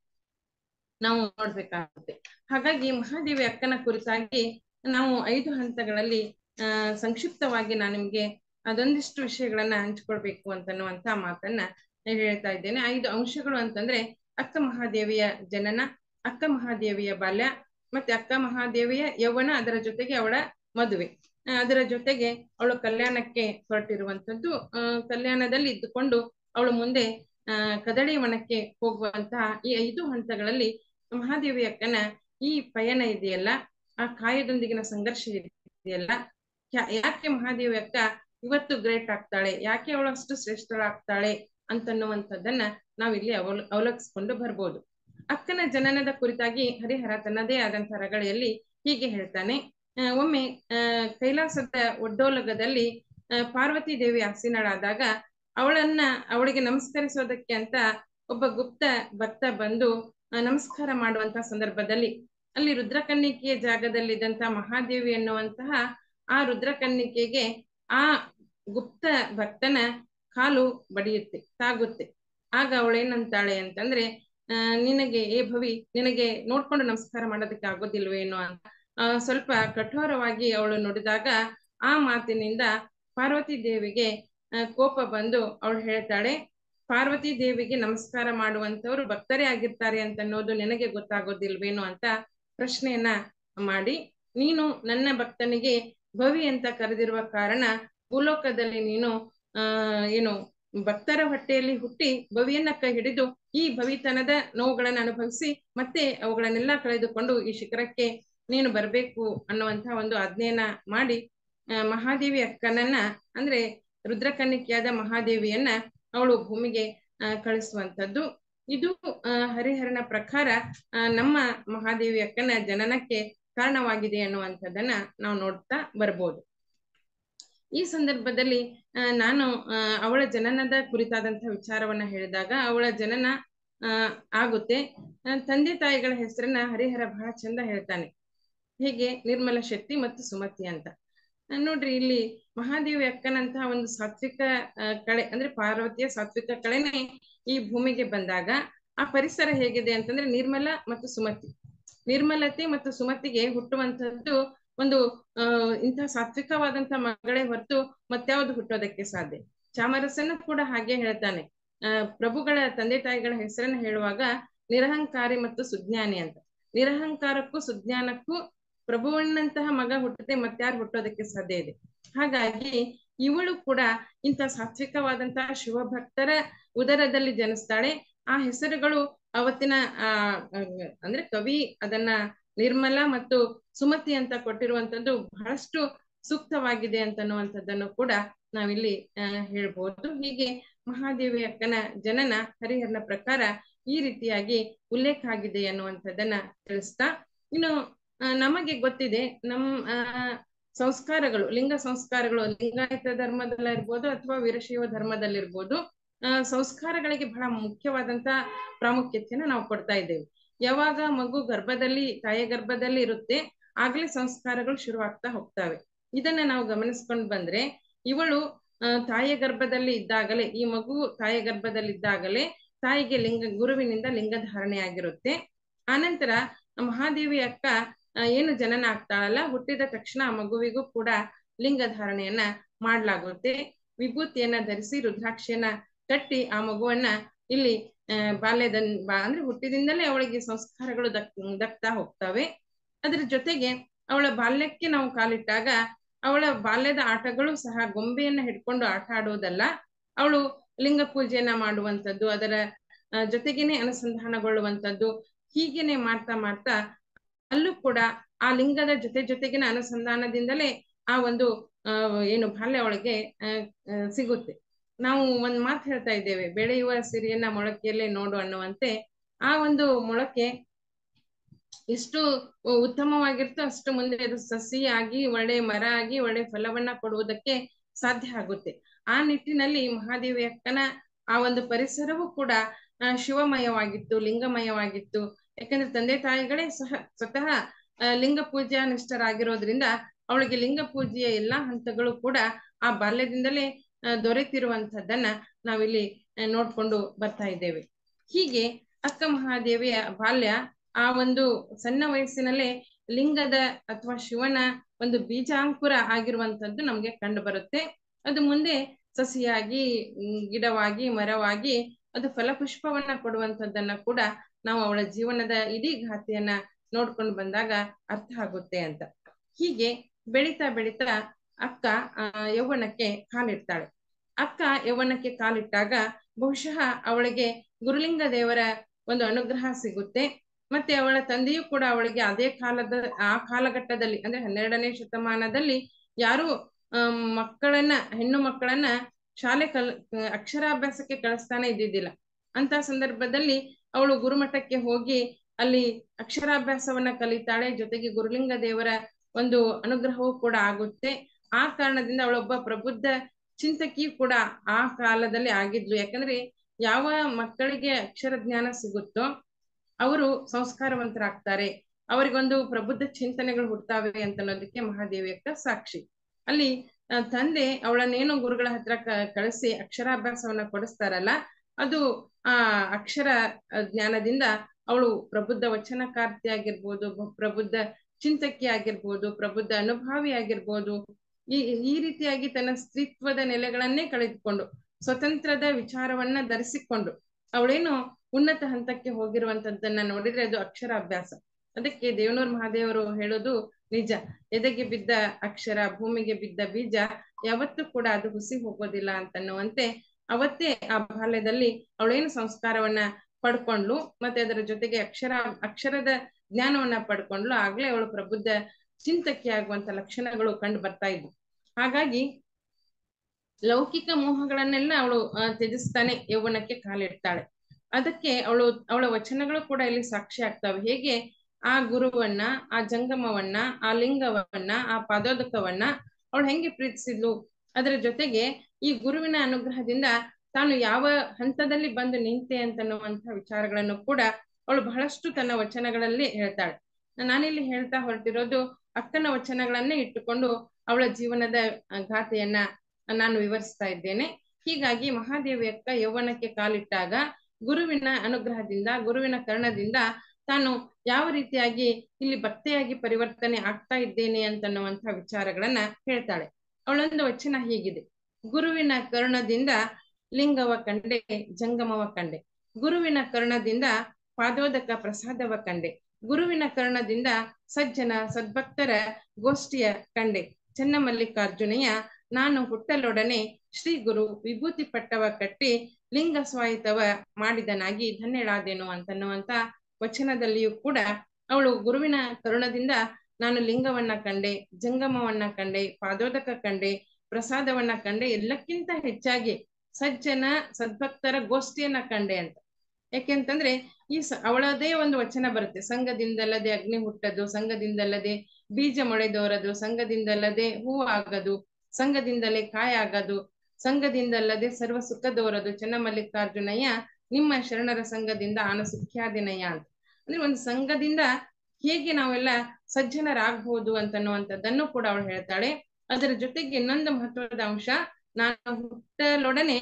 ನಾವು ನೋಡ್ಬೇಕಾಗುತ್ತೆ ಹಾಗಾಗಿ ಮಹಾದೇವಿ ಅಕ್ಕನ ಕುರಿತಾಗಿ ನಾವು ಐದು ಹಂತಗಳಲ್ಲಿ ಆ ಸಂಕ್ಷಿಪ್ತವಾಗಿ ನಾನು ನಿಮ್ಗೆ ಅದೊಂದಿಷ್ಟು ವಿಷಯಗಳನ್ನ ಹಂಚ್ಕೊಳ್ಬೇಕು ಅಂತನ್ನುವಂತ ಮಾತನ್ನ ನಾನು ಹೇಳ್ತಾ ಇದ್ದೇನೆ ಐದು ಅಂಶಗಳು ಅಂತಂದ್ರೆ ಅಕ್ಕ ಮಹಾದೇವಿಯ ಜನನ ಅಕ್ಕ ಮಹಾದೇವಿಯ ಬಾಲ್ಯ ಮತ್ತೆ ಅಕ್ಕ ಮಹಾದೇವಿಯ ಯೌವನ ಅದರ ಜೊತೆಗೆ ಅವಳ ಮದುವೆ ಆ, ಅದರ ಜೊತೆಗೆ ಅವಳು ಕಲ್ಯಾಣಕ್ಕೆ ಹೊರಟಿರುವಂತದ್ದು ಆ ಕಲ್ಯಾಣದಲ್ಲಿ ಇದ್ದುಕೊಂಡು ಅವಳು ಮುಂದೆ ಆ ಕದಳಿ ವನಕ್ಕೆ ಹೋಗುವಂತಹ ಈ ಐದು ಹಂತಗಳಲ್ಲಿ ಮಹಾದೇವಿ ಅಕ್ಕನ ಈ ಪಯಣ ಇದೆಯಲ್ಲ ಆ ಕಾಯದೊಂದಿಗಿನ ಸಂಘರ್ಷ ಇದೆಯಲ್ಲ ಯಾ- ಯಾಕೆ ಮಹಾದೇವಿ ಅಕ್ಕ ಇವತ್ತು ಗ್ರೇಟ್ ಆಗ್ತಾಳೆ ಯಾಕೆ ಅವಳು ಅಷ್ಟು ಶ್ರೇಷ್ಠಳಾಗ್ತಾಳೆ ಅಂತನ್ನುವಂಥದ್ದನ್ನ ನಾವಿಲ್ಲಿ ಅವಲ ಅವಲೋಕಿಸ್ಕೊಂಡು ಬರ್ಬೋದು ಅಕ್ಕನ ಜನನದ ಕುರಿತಾಗಿ ಹರಿಹರ ತನ್ನದೇ ಆದಂತಹ ರಗಳೆಯಲ್ಲಿ ಹೀಗೆ ಹೇಳ್ತಾನೆ ಆ, ಒಮ್ಮೆ ಆ ಕೈಲಾಸದ ಒಡ್ಡೋಲಗದಲ್ಲಿ ಆ, ಪಾರ್ವತಿ ದೇವಿ ಆಸೀನಳಾದಾಗ ಅವಳನ್ನ ಅವಳಿಗೆ ನಮಸ್ಕರಿಸೋದಕ್ಕೆ ಅಂತ ಒಬ್ಬ ಗುಪ್ತ ಭಕ್ತ ಬಂದು ಆ, ನಮಸ್ಕಾರ ಮಾಡುವಂತ ಸಂದರ್ಭದಲ್ಲಿ ಅಲ್ಲಿ ರುದ್ರಕನ್ನಿಕೆಯ ಜಾಗದಲ್ಲಿದ್ದಂತ ಮಹಾದೇವಿ ಎನ್ನುವಂತಹ ಆ ರುದ್ರಕನ್ನಿಕೆಗೆ ಆ ಗುಪ್ತ ಭಕ್ತನ ಕಾಲು ಬಡಿಯುತ್ತೆ ತಾಗುತ್ತೆ ಆಗ ಅವಳೇನಂತಾಳೆ ಅಂತಂದ್ರೆ ಆ ನಿನಗೆ ಏ ಭವಿ ನಿನಗೆ ನೋಡ್ಕೊಂಡು ನಮಸ್ಕಾರ ಮಾಡೋದಕ್ಕೆ ಆಗೋದಿಲ್ವೇನೋ ಅಂತ ಆ, ಸ್ವಲ್ಪ ಕಠೋರವಾಗಿ ಅವಳು ನುಡಿದಾಗ ಆ ಮಾತಿನಿಂದ ಪಾರ್ವತಿ ದೇವಿಗೆ ಆ, ಕೋಪ ಬಂದು ಅವಳು ಹೇಳ್ತಾಳೆ ಪಾರ್ವತಿ ದೇವಿಗೆ ನಮಸ್ಕಾರ ಮಾಡುವಂತವ್ರು ಭಕ್ತರೇ ಆಗಿರ್ತಾರೆ ಅಂತ ಅನ್ನೋದು ನಿನಗೆ ಗೊತ್ತಾಗೋದಿಲ್ವೇನೋ ಅಂತ ಪ್ರಶ್ನೆಯನ್ನ ಮಾಡಿ ನೀನು ನನ್ನ ಭಕ್ತನಿಗೆ ಭವಿ ಅಂತ ಕರೆದಿರುವ ಕಾರಣ ಭೂಲೋಕದಲ್ಲಿ ನೀನು ಆ ಏನು ಭಕ್ತರ ಹೊಟ್ಟೆಯಲ್ಲಿ ಹುಟ್ಟಿ ಭವಿಯನ್ನ ಕೈ ಹಿಡಿದು ಈ ಭವಿತನದ ನೋವುಗಳನ್ನ ಅನುಭವಿಸಿ ಮತ್ತೆ ಅವುಗಳನ್ನೆಲ್ಲ ಕಳೆದುಕೊಂಡು ಈ ಶಿಖರಕ್ಕೆ ನೀನು ಬರ್ಬೇಕು ಅನ್ನುವಂತ ಒಂದು ಆಜ್ಞೆಯನ್ನ ಮಾಡಿ ಆ, ಮಹಾದೇವಿ ಅಕ್ಕನನ್ನ ಅಂದ್ರೆ ರುದ್ರಕನ್ನಿಕೆಯಾದ ಮಹಾದೇವಿಯನ್ನ ಅವಳು ಭೂಮಿಗೆ ಆ, ಕಳಿಸುವಂತದ್ದು ಇದು ಆ, ಹರಿಹರನ ಪ್ರಕಾರ ಆ, ನಮ್ಮ ಮಹಾದೇವಿ ಅಕ್ಕನ ಜನನಕ್ಕೆ ಕಾರಣವಾಗಿದೆ ಅನ್ನುವಂಥದ್ದನ್ನ ನಾವು ನೋಡ್ತಾ ಬರ್ಬೋದು ಈ ಸಂದರ್ಭದಲ್ಲಿ ಆ, ನಾನು ಆ, ಅವಳ ಜನನದ ಕುರಿತಾದಂತಹ ವಿಚಾರವನ್ನ ಹೇಳಿದಾಗ ಅವಳ ಜನನ ಆ ಆಗುತ್ತೆ ಆ, ತಂದೆ ತಾಯಿಗಳ ಹೆಸರನ್ನ ಹರಿಹರ ಬಹಳ ಚಂದ ಹೇಳ್ತಾನೆ ಹೀಗೆ ನಿರ್ಮಲ ಶೆಟ್ಟಿ ಮತ್ತು ಸುಮತಿ ಅಂತ ಆ, ನೋಡ್ರಿ ಇಲ್ಲಿ ಮಹಾದೇವಿ ಅಕ್ಕನಂತಹ ಒಂದು ಸಾತ್ವಿಕ ಆ, ಕಳೆ ಅಂದ್ರೆ ಪಾರ್ವತಿಯ ಸಾತ್ವಿಕ ಕಳೆನೆ ಈ ಭೂಮಿಗೆ ಬಂದಾಗ ಆ ಪರಿಸರ ಹೇಗಿದೆ ಅಂತಂದ್ರೆ ನಿರ್ಮಲ ಮತ್ತು ಸುಮತಿ ನಿರ್ಮಲತೆ ಮತ್ತು ಸುಮತಿಗೆ ಹುಟ್ಟುವಂತದ್ದು ಒಂದು ಆ ಇಂತಹ ಸಾತ್ವಿಕವಾದಂತಹ ಮಗಳೇ ಹೊರತು ಮತ್ಯಾವುದು ಹುಟ್ಟೋದಕ್ಕೆ ಸಾಧ್ಯ ಚಾಮರಸನ ಕೂಡ ಹಾಗೆ ಹೇಳ್ತಾನೆ ಆ ಪ್ರಭುಗಳ ತಂದೆ ತಾಯಿಗಳ ಹೆಸರನ್ನ ಹೇಳುವಾಗ ನಿರಹಂಕಾರಿ ಮತ್ತು ಸುಜ್ಞಾನಿ ಅಂತ ನಿರಹಂಕಾರಕ್ಕೂ ಸುಜ್ಞಾನಕ್ಕೂ ಪ್ರಭುವಣ್ಣಂತಹ ಮಗ ಹುಟ್ಟದೆ ಮತ್ಯಾರು ಹುಟ್ಟೋದಕ್ಕೆ ಸಾಧ್ಯ ಇದೆ ಹಾಗಾಗಿ ಇವಳು ಕೂಡ ಇಂಥ ಸಾತ್ವಿಕವಾದಂತಹ ಶಿವಭಕ್ತರ ಉದರದಲ್ಲಿ ಜನಿಸ್ತಾಳೆ ಆ ಹೆಸರುಗಳು ಅವತ್ತಿನ ಆ ಅಹ್, ಅಂದ್ರೆ ಕವಿ ಅದನ್ನ ನಿರ್ಮಲ ಮತ್ತು ಸುಮತಿ ಅಂತ ಕೊಟ್ಟಿರುವಂತದ್ದು ಬಹಳಷ್ಟು ಸೂಕ್ತವಾಗಿದೆ ಅಂತನ್ನುವಂಥದ್ದನ್ನು ಕೂಡ ನಾವಿಲ್ಲಿ ಆ, ಹೇಳ್ಬೋದು ಹೀಗೆ ಮಹಾದೇವಿ ಅಕ್ಕನ ಜನನ ಹರಿಹರನ ಪ್ರಕಾರ ಈ ರೀತಿಯಾಗಿ ಉಲ್ಲೇಖ ಆಗಿದೆ ಅನ್ನುವಂಥದ್ದನ್ನ ತಿಳಿಸ್ತಾ ಇನ್ನು ಆ, ನಮಗೆ ಗೊತ್ತಿದೆ ನಮ್ ಆ, ಸಂಸ್ಕಾರಗಳು ಲಿಂಗ ಸಂಸ್ಕಾರಗಳು ಲಿಂಗಾಯತ ಧರ್ಮದಲ್ಲಿರ್ಬೋದು ಅಥವಾ ವೀರಶೈವ ಧರ್ಮದಲ್ಲಿರ್ಬೋದು ಆ, ಸಂಸ್ಕಾರಗಳಿಗೆ ಬಹಳ ಮುಖ್ಯವಾದಂತ ಪ್ರಾಮುಖ್ಯತೆಯನ್ನ ನಾವು ಕೊಡ್ತಾ ಇದ್ದೇವೆ ಯಾವಾಗ ಮಗು ಗರ್ಭದಲ್ಲಿ ತಾಯಿಯ ಗರ್ಭದಲ್ಲಿ ಇರುತ್ತೆ ಆಗ್ಲೇ ಸಂಸ್ಕಾರಗಳು ಶುರುವಾಗ್ತಾ ಹೋಗ್ತವೆ ಇದನ್ನ ನಾವು ಗಮನಿಸ್ಕೊಂಡ್ ಬಂದ್ರೆ ಇವಳು ಆ, ತಾಯಿಯ ಗರ್ಭದಲ್ಲಿ ಇದ್ದಾಗಲೇ ಈ ಮಗು ತಾಯಿಯ ಗರ್ಭದಲ್ಲಿ ಇದ್ದಾಗಲೇ ತಾಯಿಗೆ ಲಿಂಗ ಗುರುವಿನಿಂದ ಲಿಂಗ ಧಾರಣೆ ಆಗಿರುತ್ತೆ ಆನಂತರ ಮಹಾದೇವಿ ಅಕ್ಕ ಆ, ಏನು ಜನನ ಆಗ್ತಾಳಲ್ಲ ಹುಟ್ಟಿದ ತಕ್ಷಣ ಆ ಮಗುವಿಗೂ ಕೂಡ ಲಿಂಗ ಧಾರಣೆಯನ್ನ ಮಾಡ್ಲಾಗುತ್ತೆ ವಿಭೂತಿಯನ್ನ ಧರಿಸಿ ರುದ್ರಾಕ್ಷಿಯನ್ನ ಕಟ್ಟಿ ಆ ಮಗುವನ್ನ ಇಲ್ಲಿ ಬಾಲ್ಯದ ಅಂದ್ರೆ ಹುಟ್ಟಿದಿಂದಲೇ ಅವಳಿಗೆ ಸಂಸ್ಕಾರಗಳು ದಕ್ ದಕ್ತಾ ಹೋಗ್ತವೆ ಅದ್ರ ಜೊತೆಗೆ ಅವಳ ಬಾಲ್ಯಕ್ಕೆ ನಾವು ಕಾಲಿಟ್ಟಾಗ ಅವಳ ಬಾಲ್ಯದ ಆಟಗಳು ಸಹ ಗೊಂಬೆಯನ್ನ ಹಿಡ್ಕೊಂಡು ಆಟ ಆಡೋದಲ್ಲ ಅವಳು ಲಿಂಗ ಪೂಜೆಯನ್ನ ಮಾಡುವಂಥದ್ದು ಅದರ ಜೊತೆಗೇನೆ ಅನುಸಂಧಾನಗೊಳ್ಳುವಂಥದ್ದು ಹೀಗೇನೆ ಮಾಡ್ತಾ ಮಾಡ್ತಾ ಅಲ್ಲೂ ಕೂಡ ಆ ಲಿಂಗದ ಜೊತೆ ಜೊತೆಗಿನ ಅನುಸಂಧಾನದಿಂದಲೇ ಆ ಒಂದು ಅಹ್ ಏನು ಬಾಲ್ಯ ಅವಳಿಗೆ ಅಹ್ ಸಿಗುತ್ತೆ ನಾವು ಒಂದ್ ಮಾತು ಹೇಳ್ತಾ ಇದ್ದೇವೆ ಬೆಳೆಯುವ ಸಿರಿಯನ್ನ ಮೊಳಕೆಯಲ್ಲೇ ನೋಡು ಅನ್ನುವಂತೆ ಆ ಒಂದು ಮೊಳಕೆ ಎಷ್ಟು ಉತ್ತಮವಾಗಿರ್ತೋ ಅಷ್ಟು ಮುಂದೆ ಅದು ಸಸಿಯಾಗಿ ಒಳ್ಳೆ ಮರ ಆಗಿ ಒಳ್ಳೆ ಫಲವನ್ನ ಕೊಡುವುದಕ್ಕೆ ಸಾಧ್ಯ ಆಗುತ್ತೆ ಆ ನಿಟ್ಟಿನಲ್ಲಿ ಮಹಾದೇವಿ ಅಕ್ಕನ ಆ ಒಂದು ಪರಿಸರವೂ ಕೂಡ ಶಿವಮಯವಾಗಿತ್ತು ಲಿಂಗಮಯವಾಗಿತ್ತು ಯಾಕಂದ್ರೆ ತಂದೆ ತಾಯಿಗಳೇ ಸಹ ಸ್ವತಃ ಲಿಂಗ ಪೂಜಾನಿಷ್ಠರಾಗಿರೋದ್ರಿಂದ ಅವಳಿಗೆ ಲಿಂಗ ಪೂಜೆಯ ಎಲ್ಲಾ ಹಂತಗಳು ಕೂಡ ಆ ಬಾಲ್ಯದಿಂದಲೇ ದೊರೆತಿರುವಂತಹದ್ದನ್ನ ನಾವಿಲ್ಲಿ ನೋಡ್ಕೊಂಡು ಬರ್ತಾ ಇದ್ದೇವೆ ಹೀಗೆ ಅಕ್ಕ ಮಹಾದೇವಿಯ ಬಾಲ್ಯ ಆ ಒಂದು ಸಣ್ಣ ವಯಸ್ಸಿನಲ್ಲೇ ಲಿಂಗದ ಅಥವಾ ಶಿವನ ಒಂದು ಬೀಜಾಂಕುರ ಆಗಿರುವಂತದ್ದು ನಮ್ಗೆ ಕಂಡು ಬರುತ್ತೆ ಅದು ಮುಂದೆ ಸಸಿಯಾಗಿ ಗಿಡವಾಗಿ ಮರವಾಗಿ ಅದು ಫಲಪುಷ್ಪವನ್ನ ಕೊಡುವಂತದ್ದನ್ನ ಕೂಡ ನಾವು ಅವಳ ಜೀವನದ ಇಡೀ ಘಾತಿಯನ್ನ ನೋಡ್ಕೊಂಡು ಬಂದಾಗ ಅರ್ಥ ಆಗುತ್ತೆ ಅಂತ ಹೀಗೆ ಬೆಳೀತಾ ಬೆಳೀತಾ ಅಕ್ಕ ಆ ಯೌವನಕ್ಕೆ ಕಾಲಿಡ್ತಾಳೆ ಅಕ್ಕ ಯೌವನಕ್ಕೆ ಕಾಲಿಟ್ಟಾಗ ಬಹುಶಃ ಅವಳಿಗೆ ಗುರುಲಿಂಗ ದೇವರ ಒಂದು ಅನುಗ್ರಹ ಸಿಗುತ್ತೆ ಮತ್ತೆ ಅವಳ ತಂದೆಯೂ ಕೂಡ ಅವಳಿಗೆ ಅದೇ ಕಾಲದ ಆ ಕಾಲಘಟ್ಟದಲ್ಲಿ ಅಂದ್ರೆ ಹನ್ನೆರಡನೇ ಶತಮಾನದಲ್ಲಿ ಯಾರು ಮಕ್ಕಳನ್ನ ಹೆಣ್ಣು ಮಕ್ಕಳನ್ನ ಶಾಲೆ ಕಲ್ ಅಕ್ಷರಾಭ್ಯಾಸಕ್ಕೆ ಕಳಿಸ್ತಾನೆ ಇದ್ದಿದ್ದಿಲ್ಲ ಅಂತ ಸಂದರ್ಭದಲ್ಲಿ ಅವಳು ಗುರುಮಠಕ್ಕೆ ಹೋಗಿ ಅಲ್ಲಿ ಅಕ್ಷರಾಭ್ಯಾಸವನ್ನ ಕಲಿತಾಳೆ ಜೊತೆಗೆ ಗುರುಲಿಂಗ ದೇವರ ಒಂದು ಅನುಗ್ರಹವೂ ಕೂಡ ಆಗುತ್ತೆ ಆ ಕಾರಣದಿಂದ ಅವಳೊಬ್ಬ ಪ್ರಬುದ್ಧ ಚಿಂತಕಿಯೂ ಕೂಡ ಆ ಕಾಲದಲ್ಲಿ ಆಗಿದ್ಲು ಯಾಕಂದ್ರೆ ಯಾವ ಮಕ್ಕಳಿಗೆ ಅಕ್ಷರ ಜ್ಞಾನ ಸಿಗುತ್ತೋ ಅವರು ಸಂಸ್ಕಾರವಂತರಾಗ್ತಾರೆ ಅವರಿಗೊಂದು ಪ್ರಬುದ್ಧ ಚಿಂತನೆಗಳು ಹುಡ್ತಾವೆ ಅಂತ ಅನ್ನೋದಕ್ಕೆ ಮಹಾದೇವಿ ಅಕ್ಕ ಸಾಕ್ಷಿ ಅಲ್ಲಿ ತಂದೆ ಅವಳನ್ನೇನು ಗುರುಗಳ ಹತ್ರ ಕಳಿಸಿ ಅಕ್ಷರಾಭ್ಯಾಸವನ್ನ ಕೊಡಿಸ್ತಾರಲ್ಲ ಅದು ಆ ಅಕ್ಷರ ಜ್ಞಾನದಿಂದ ಅವಳು ಪ್ರಬುದ್ಧ ವಚನಕಾರ್ತಿ ಆಗಿರ್ಬೋದು ಪ್ರಬುದ್ಧ ಚಿಂತಕಿ ಆಗಿರ್ಬೋದು ಪ್ರಬುದ್ಧ ಅನುಭಾವಿ ಆಗಿರ್ಬೋದು ಈ ಈ ರೀತಿಯಾಗಿ ತನ್ನ ಸ್ತ್ರೀತ್ವದ ನೆಲೆಗಳನ್ನೇ ಕಳೆದುಕೊಂಡು ಸ್ವತಂತ್ರದ ವಿಚಾರವನ್ನ ಧರಿಸಿಕೊಂಡು ಅವಳೇನು ಉನ್ನತ ಹಂತಕ್ಕೆ ಹೋಗಿರುವಂತದ್ದನ್ನ ನೋಡಿದ್ರೆ ಅದು ಅಕ್ಷರಾಭ್ಯಾಸ ಅದಕ್ಕೆ ದೇವನೂರ್ ಮಹಾದೇವರು ಹೇಳೋದು ನಿಜ ಎದೆಗೆ ಬಿದ್ದ ಅಕ್ಷರ ಭೂಮಿಗೆ ಬಿದ್ದ ಬೀಜ ಯಾವತ್ತೂ ಕೂಡ ಅದು ಹುಸಿ ಹೋಗೋದಿಲ್ಲ ಅಂತನ್ನುವಂತೆ ಅವತ್ತೇ ಆ ಬಾಲ್ಯದಲ್ಲಿ ಅವಳೇನು ಸಂಸ್ಕಾರವನ್ನ ಪಡ್ಕೊಂಡ್ಲು ಮತ್ತೆ ಅದರ ಜೊತೆಗೆ ಅಕ್ಷರ ಅಕ್ಷರದ ಜ್ಞಾನವನ್ನ ಪಡ್ಕೊಂಡ್ಲು ಆಗ್ಲೇ ಅವಳು ಪ್ರಬುದ್ಧ ಚಿಂತಕಿ ಆಗುವಂತ ಲಕ್ಷಣಗಳು ಕಂಡು ಬರ್ತಾ ಇದ್ವು ಹಾಗಾಗಿ ಲೌಕಿಕ ಮೋಹಗಳನ್ನೆಲ್ಲ ಅವಳು ತ್ಯಜಿಸ್ತಾನೆ ಯೌವನಕ್ಕೆ ಕಾಲಿಡ್ತಾಳೆ ಅದಕ್ಕೆ ಅವಳು ಅವಳ ವಚನಗಳು ಕೂಡ ಇಲ್ಲಿ ಸಾಕ್ಷಿ ಆಗ್ತವೆ ಹೇಗೆ ಆ ಗುರುವನ್ನ ಆ ಜಂಗಮವನ್ನ ಆ ಲಿಂಗವನ್ನ ಆ ಪಾದೋದಕವನ್ನ ಅವಳು ಹೆಂಗೆ ಪ್ರೀತಿಸಿದ್ಲು ಅದರ ಜೊತೆಗೆ ಈ ಗುರುವಿನ ಅನುಗ್ರಹದಿಂದ ತಾನು ಯಾವ ಹಂತದಲ್ಲಿ ಬಂದು ನಿಂತೆ ಅಂತನ್ನುವಂತಹ ವಿಚಾರಗಳನ್ನು ಕೂಡ ಅವಳು ಬಹಳಷ್ಟು ತನ್ನ ವಚನಗಳಲ್ಲಿ ಹೇಳ್ತಾಳೆ ನಾನಿಲ್ಲಿ ಹೇಳ್ತಾ ಹೊರಟಿರೋದು ಅಕ್ಕನ ವಚನಗಳನ್ನೇ ಇಟ್ಟುಕೊಂಡು ಅವಳ ಜೀವನದ ಗಾಥೆಯನ್ನ ನಾನು ವಿವರಿಸ್ತಾ ಇದ್ದೇನೆ ಹೀಗಾಗಿ ಮಹಾದೇವಿ ಅಕ್ಕ ಯೌವನಕ್ಕೆ ಕಾಲಿಟ್ಟಾಗ ಗುರುವಿನ ಅನುಗ್ರಹದಿಂದ ಗುರುವಿನ ಕರ್ಣದಿಂದ ತಾನು ಯಾವ ರೀತಿಯಾಗಿ ಇಲ್ಲಿ ಭಕ್ತೆಯಾಗಿ ಪರಿವರ್ತನೆ ಆಗ್ತಾ ಇದ್ದೇನೆ ಅಂತನ್ನುವಂತಹ ವಿಚಾರಗಳನ್ನ ಹೇಳ್ತಾಳೆ ಅವಳೊಂದು ವಚನ ಹೀಗಿದೆ ಗುರುವಿನ ಕರ್ಣದಿಂದ ಲಿಂಗವ ಕಂಡೆ ಜಂಗಮವ ಕಂಡೆ ಗುರುವಿನ ಕರ್ಣದಿಂದ ಪಾದೋದಕ ಪ್ರಸಾದವ ಕಂಡೆ ಗುರುವಿನ ಕರ್ಣದಿಂದ ಸಜ್ಜನ ಸದ್ಭಕ್ತರ ಗೋಷ್ಠಿಯ ಕಂಡೆ ಚೆನ್ನಮಲ್ಲಿಕಾರ್ಜುನೆಯ ನಾನು ಹುಟ್ಟಲೊಡನೆ ಶ್ರೀ ಗುರು ವಿಭೂತಿ ಪಟ್ಟವ ಕಟ್ಟಿ ಲಿಂಗ ಸ್ವಾಯಿತವ ಮಾಡಿದನಾಗಿ ಧನ್ಯಳಾದೆನು ಅಂತನ್ನುವಂತ ವಚನದಲ್ಲಿಯೂ ಕೂಡ ಅವಳು ಗುರುವಿನ ಕರುಣದಿಂದ ನಾನು ಲಿಂಗವನ್ನ ಕಂಡೆ ಜಂಗಮವನ್ನ ಕಂಡೆ ಪಾದೋದಕ ಕಂಡೆ ಪ್ರಸಾದವನ್ನ ಕಂಡೆ ಎಲ್ಲಕ್ಕಿಂತ ಹೆಚ್ಚಾಗಿ ಸಜ್ಜನ ಸದ್ಭಕ್ತರ ಗೋಷ್ಠಿಯನ್ನ ಕಂಡೆ ಅಂತ ಯಾಕೆಂತಂದ್ರೆ ಈ ಸ ಅವಳದೇ ಒಂದು ವಚನ ಬರುತ್ತೆ ಸಂಘದಿಂದಲ್ಲದೆ ಅಗ್ನಿ ಹುಟ್ಟದು ಸಂಘದಿಂದಲ್ಲದೆ ಬೀಜ ಮೊಳೆದೋರದು ಸಂಘದಿಂದಲ್ಲದೆ ಹೂ ಆಗದು ಸಂಘದಿಂದಲೇ ಕಾಯ ಆಗದು ಸಂಘದಿಂದಲ್ಲದೆ ಸರ್ವ ಸುಖದೋರದು ಚೆನ್ನಮಲ್ಲಿಕಾರ್ಜುನಯ್ಯ ನಿಮ್ಮ ಶರಣರ ಸಂಘದಿಂದ ಆನ ಸುಖ್ಯಾದಿನಯ್ಯ ಅಂತ ಅಂದ್ರೆ ಒಂದು ಸಂಘದಿಂದ ಹೇಗೆ ನಾವೆಲ್ಲ ಸಜ್ಜನರಾಗಬಹುದು ಅಂತನ್ನುವಂಥದ್ದನ್ನು ಕೂಡ ಅವಳು ಹೇಳ್ತಾಳೆ ಅದರ ಜೊತೆಗೆ ಇನ್ನೊಂದು ಮಹತ್ವದ ಅಂಶ ನಾನು ಹುಟ್ಟಲೊಡನೆ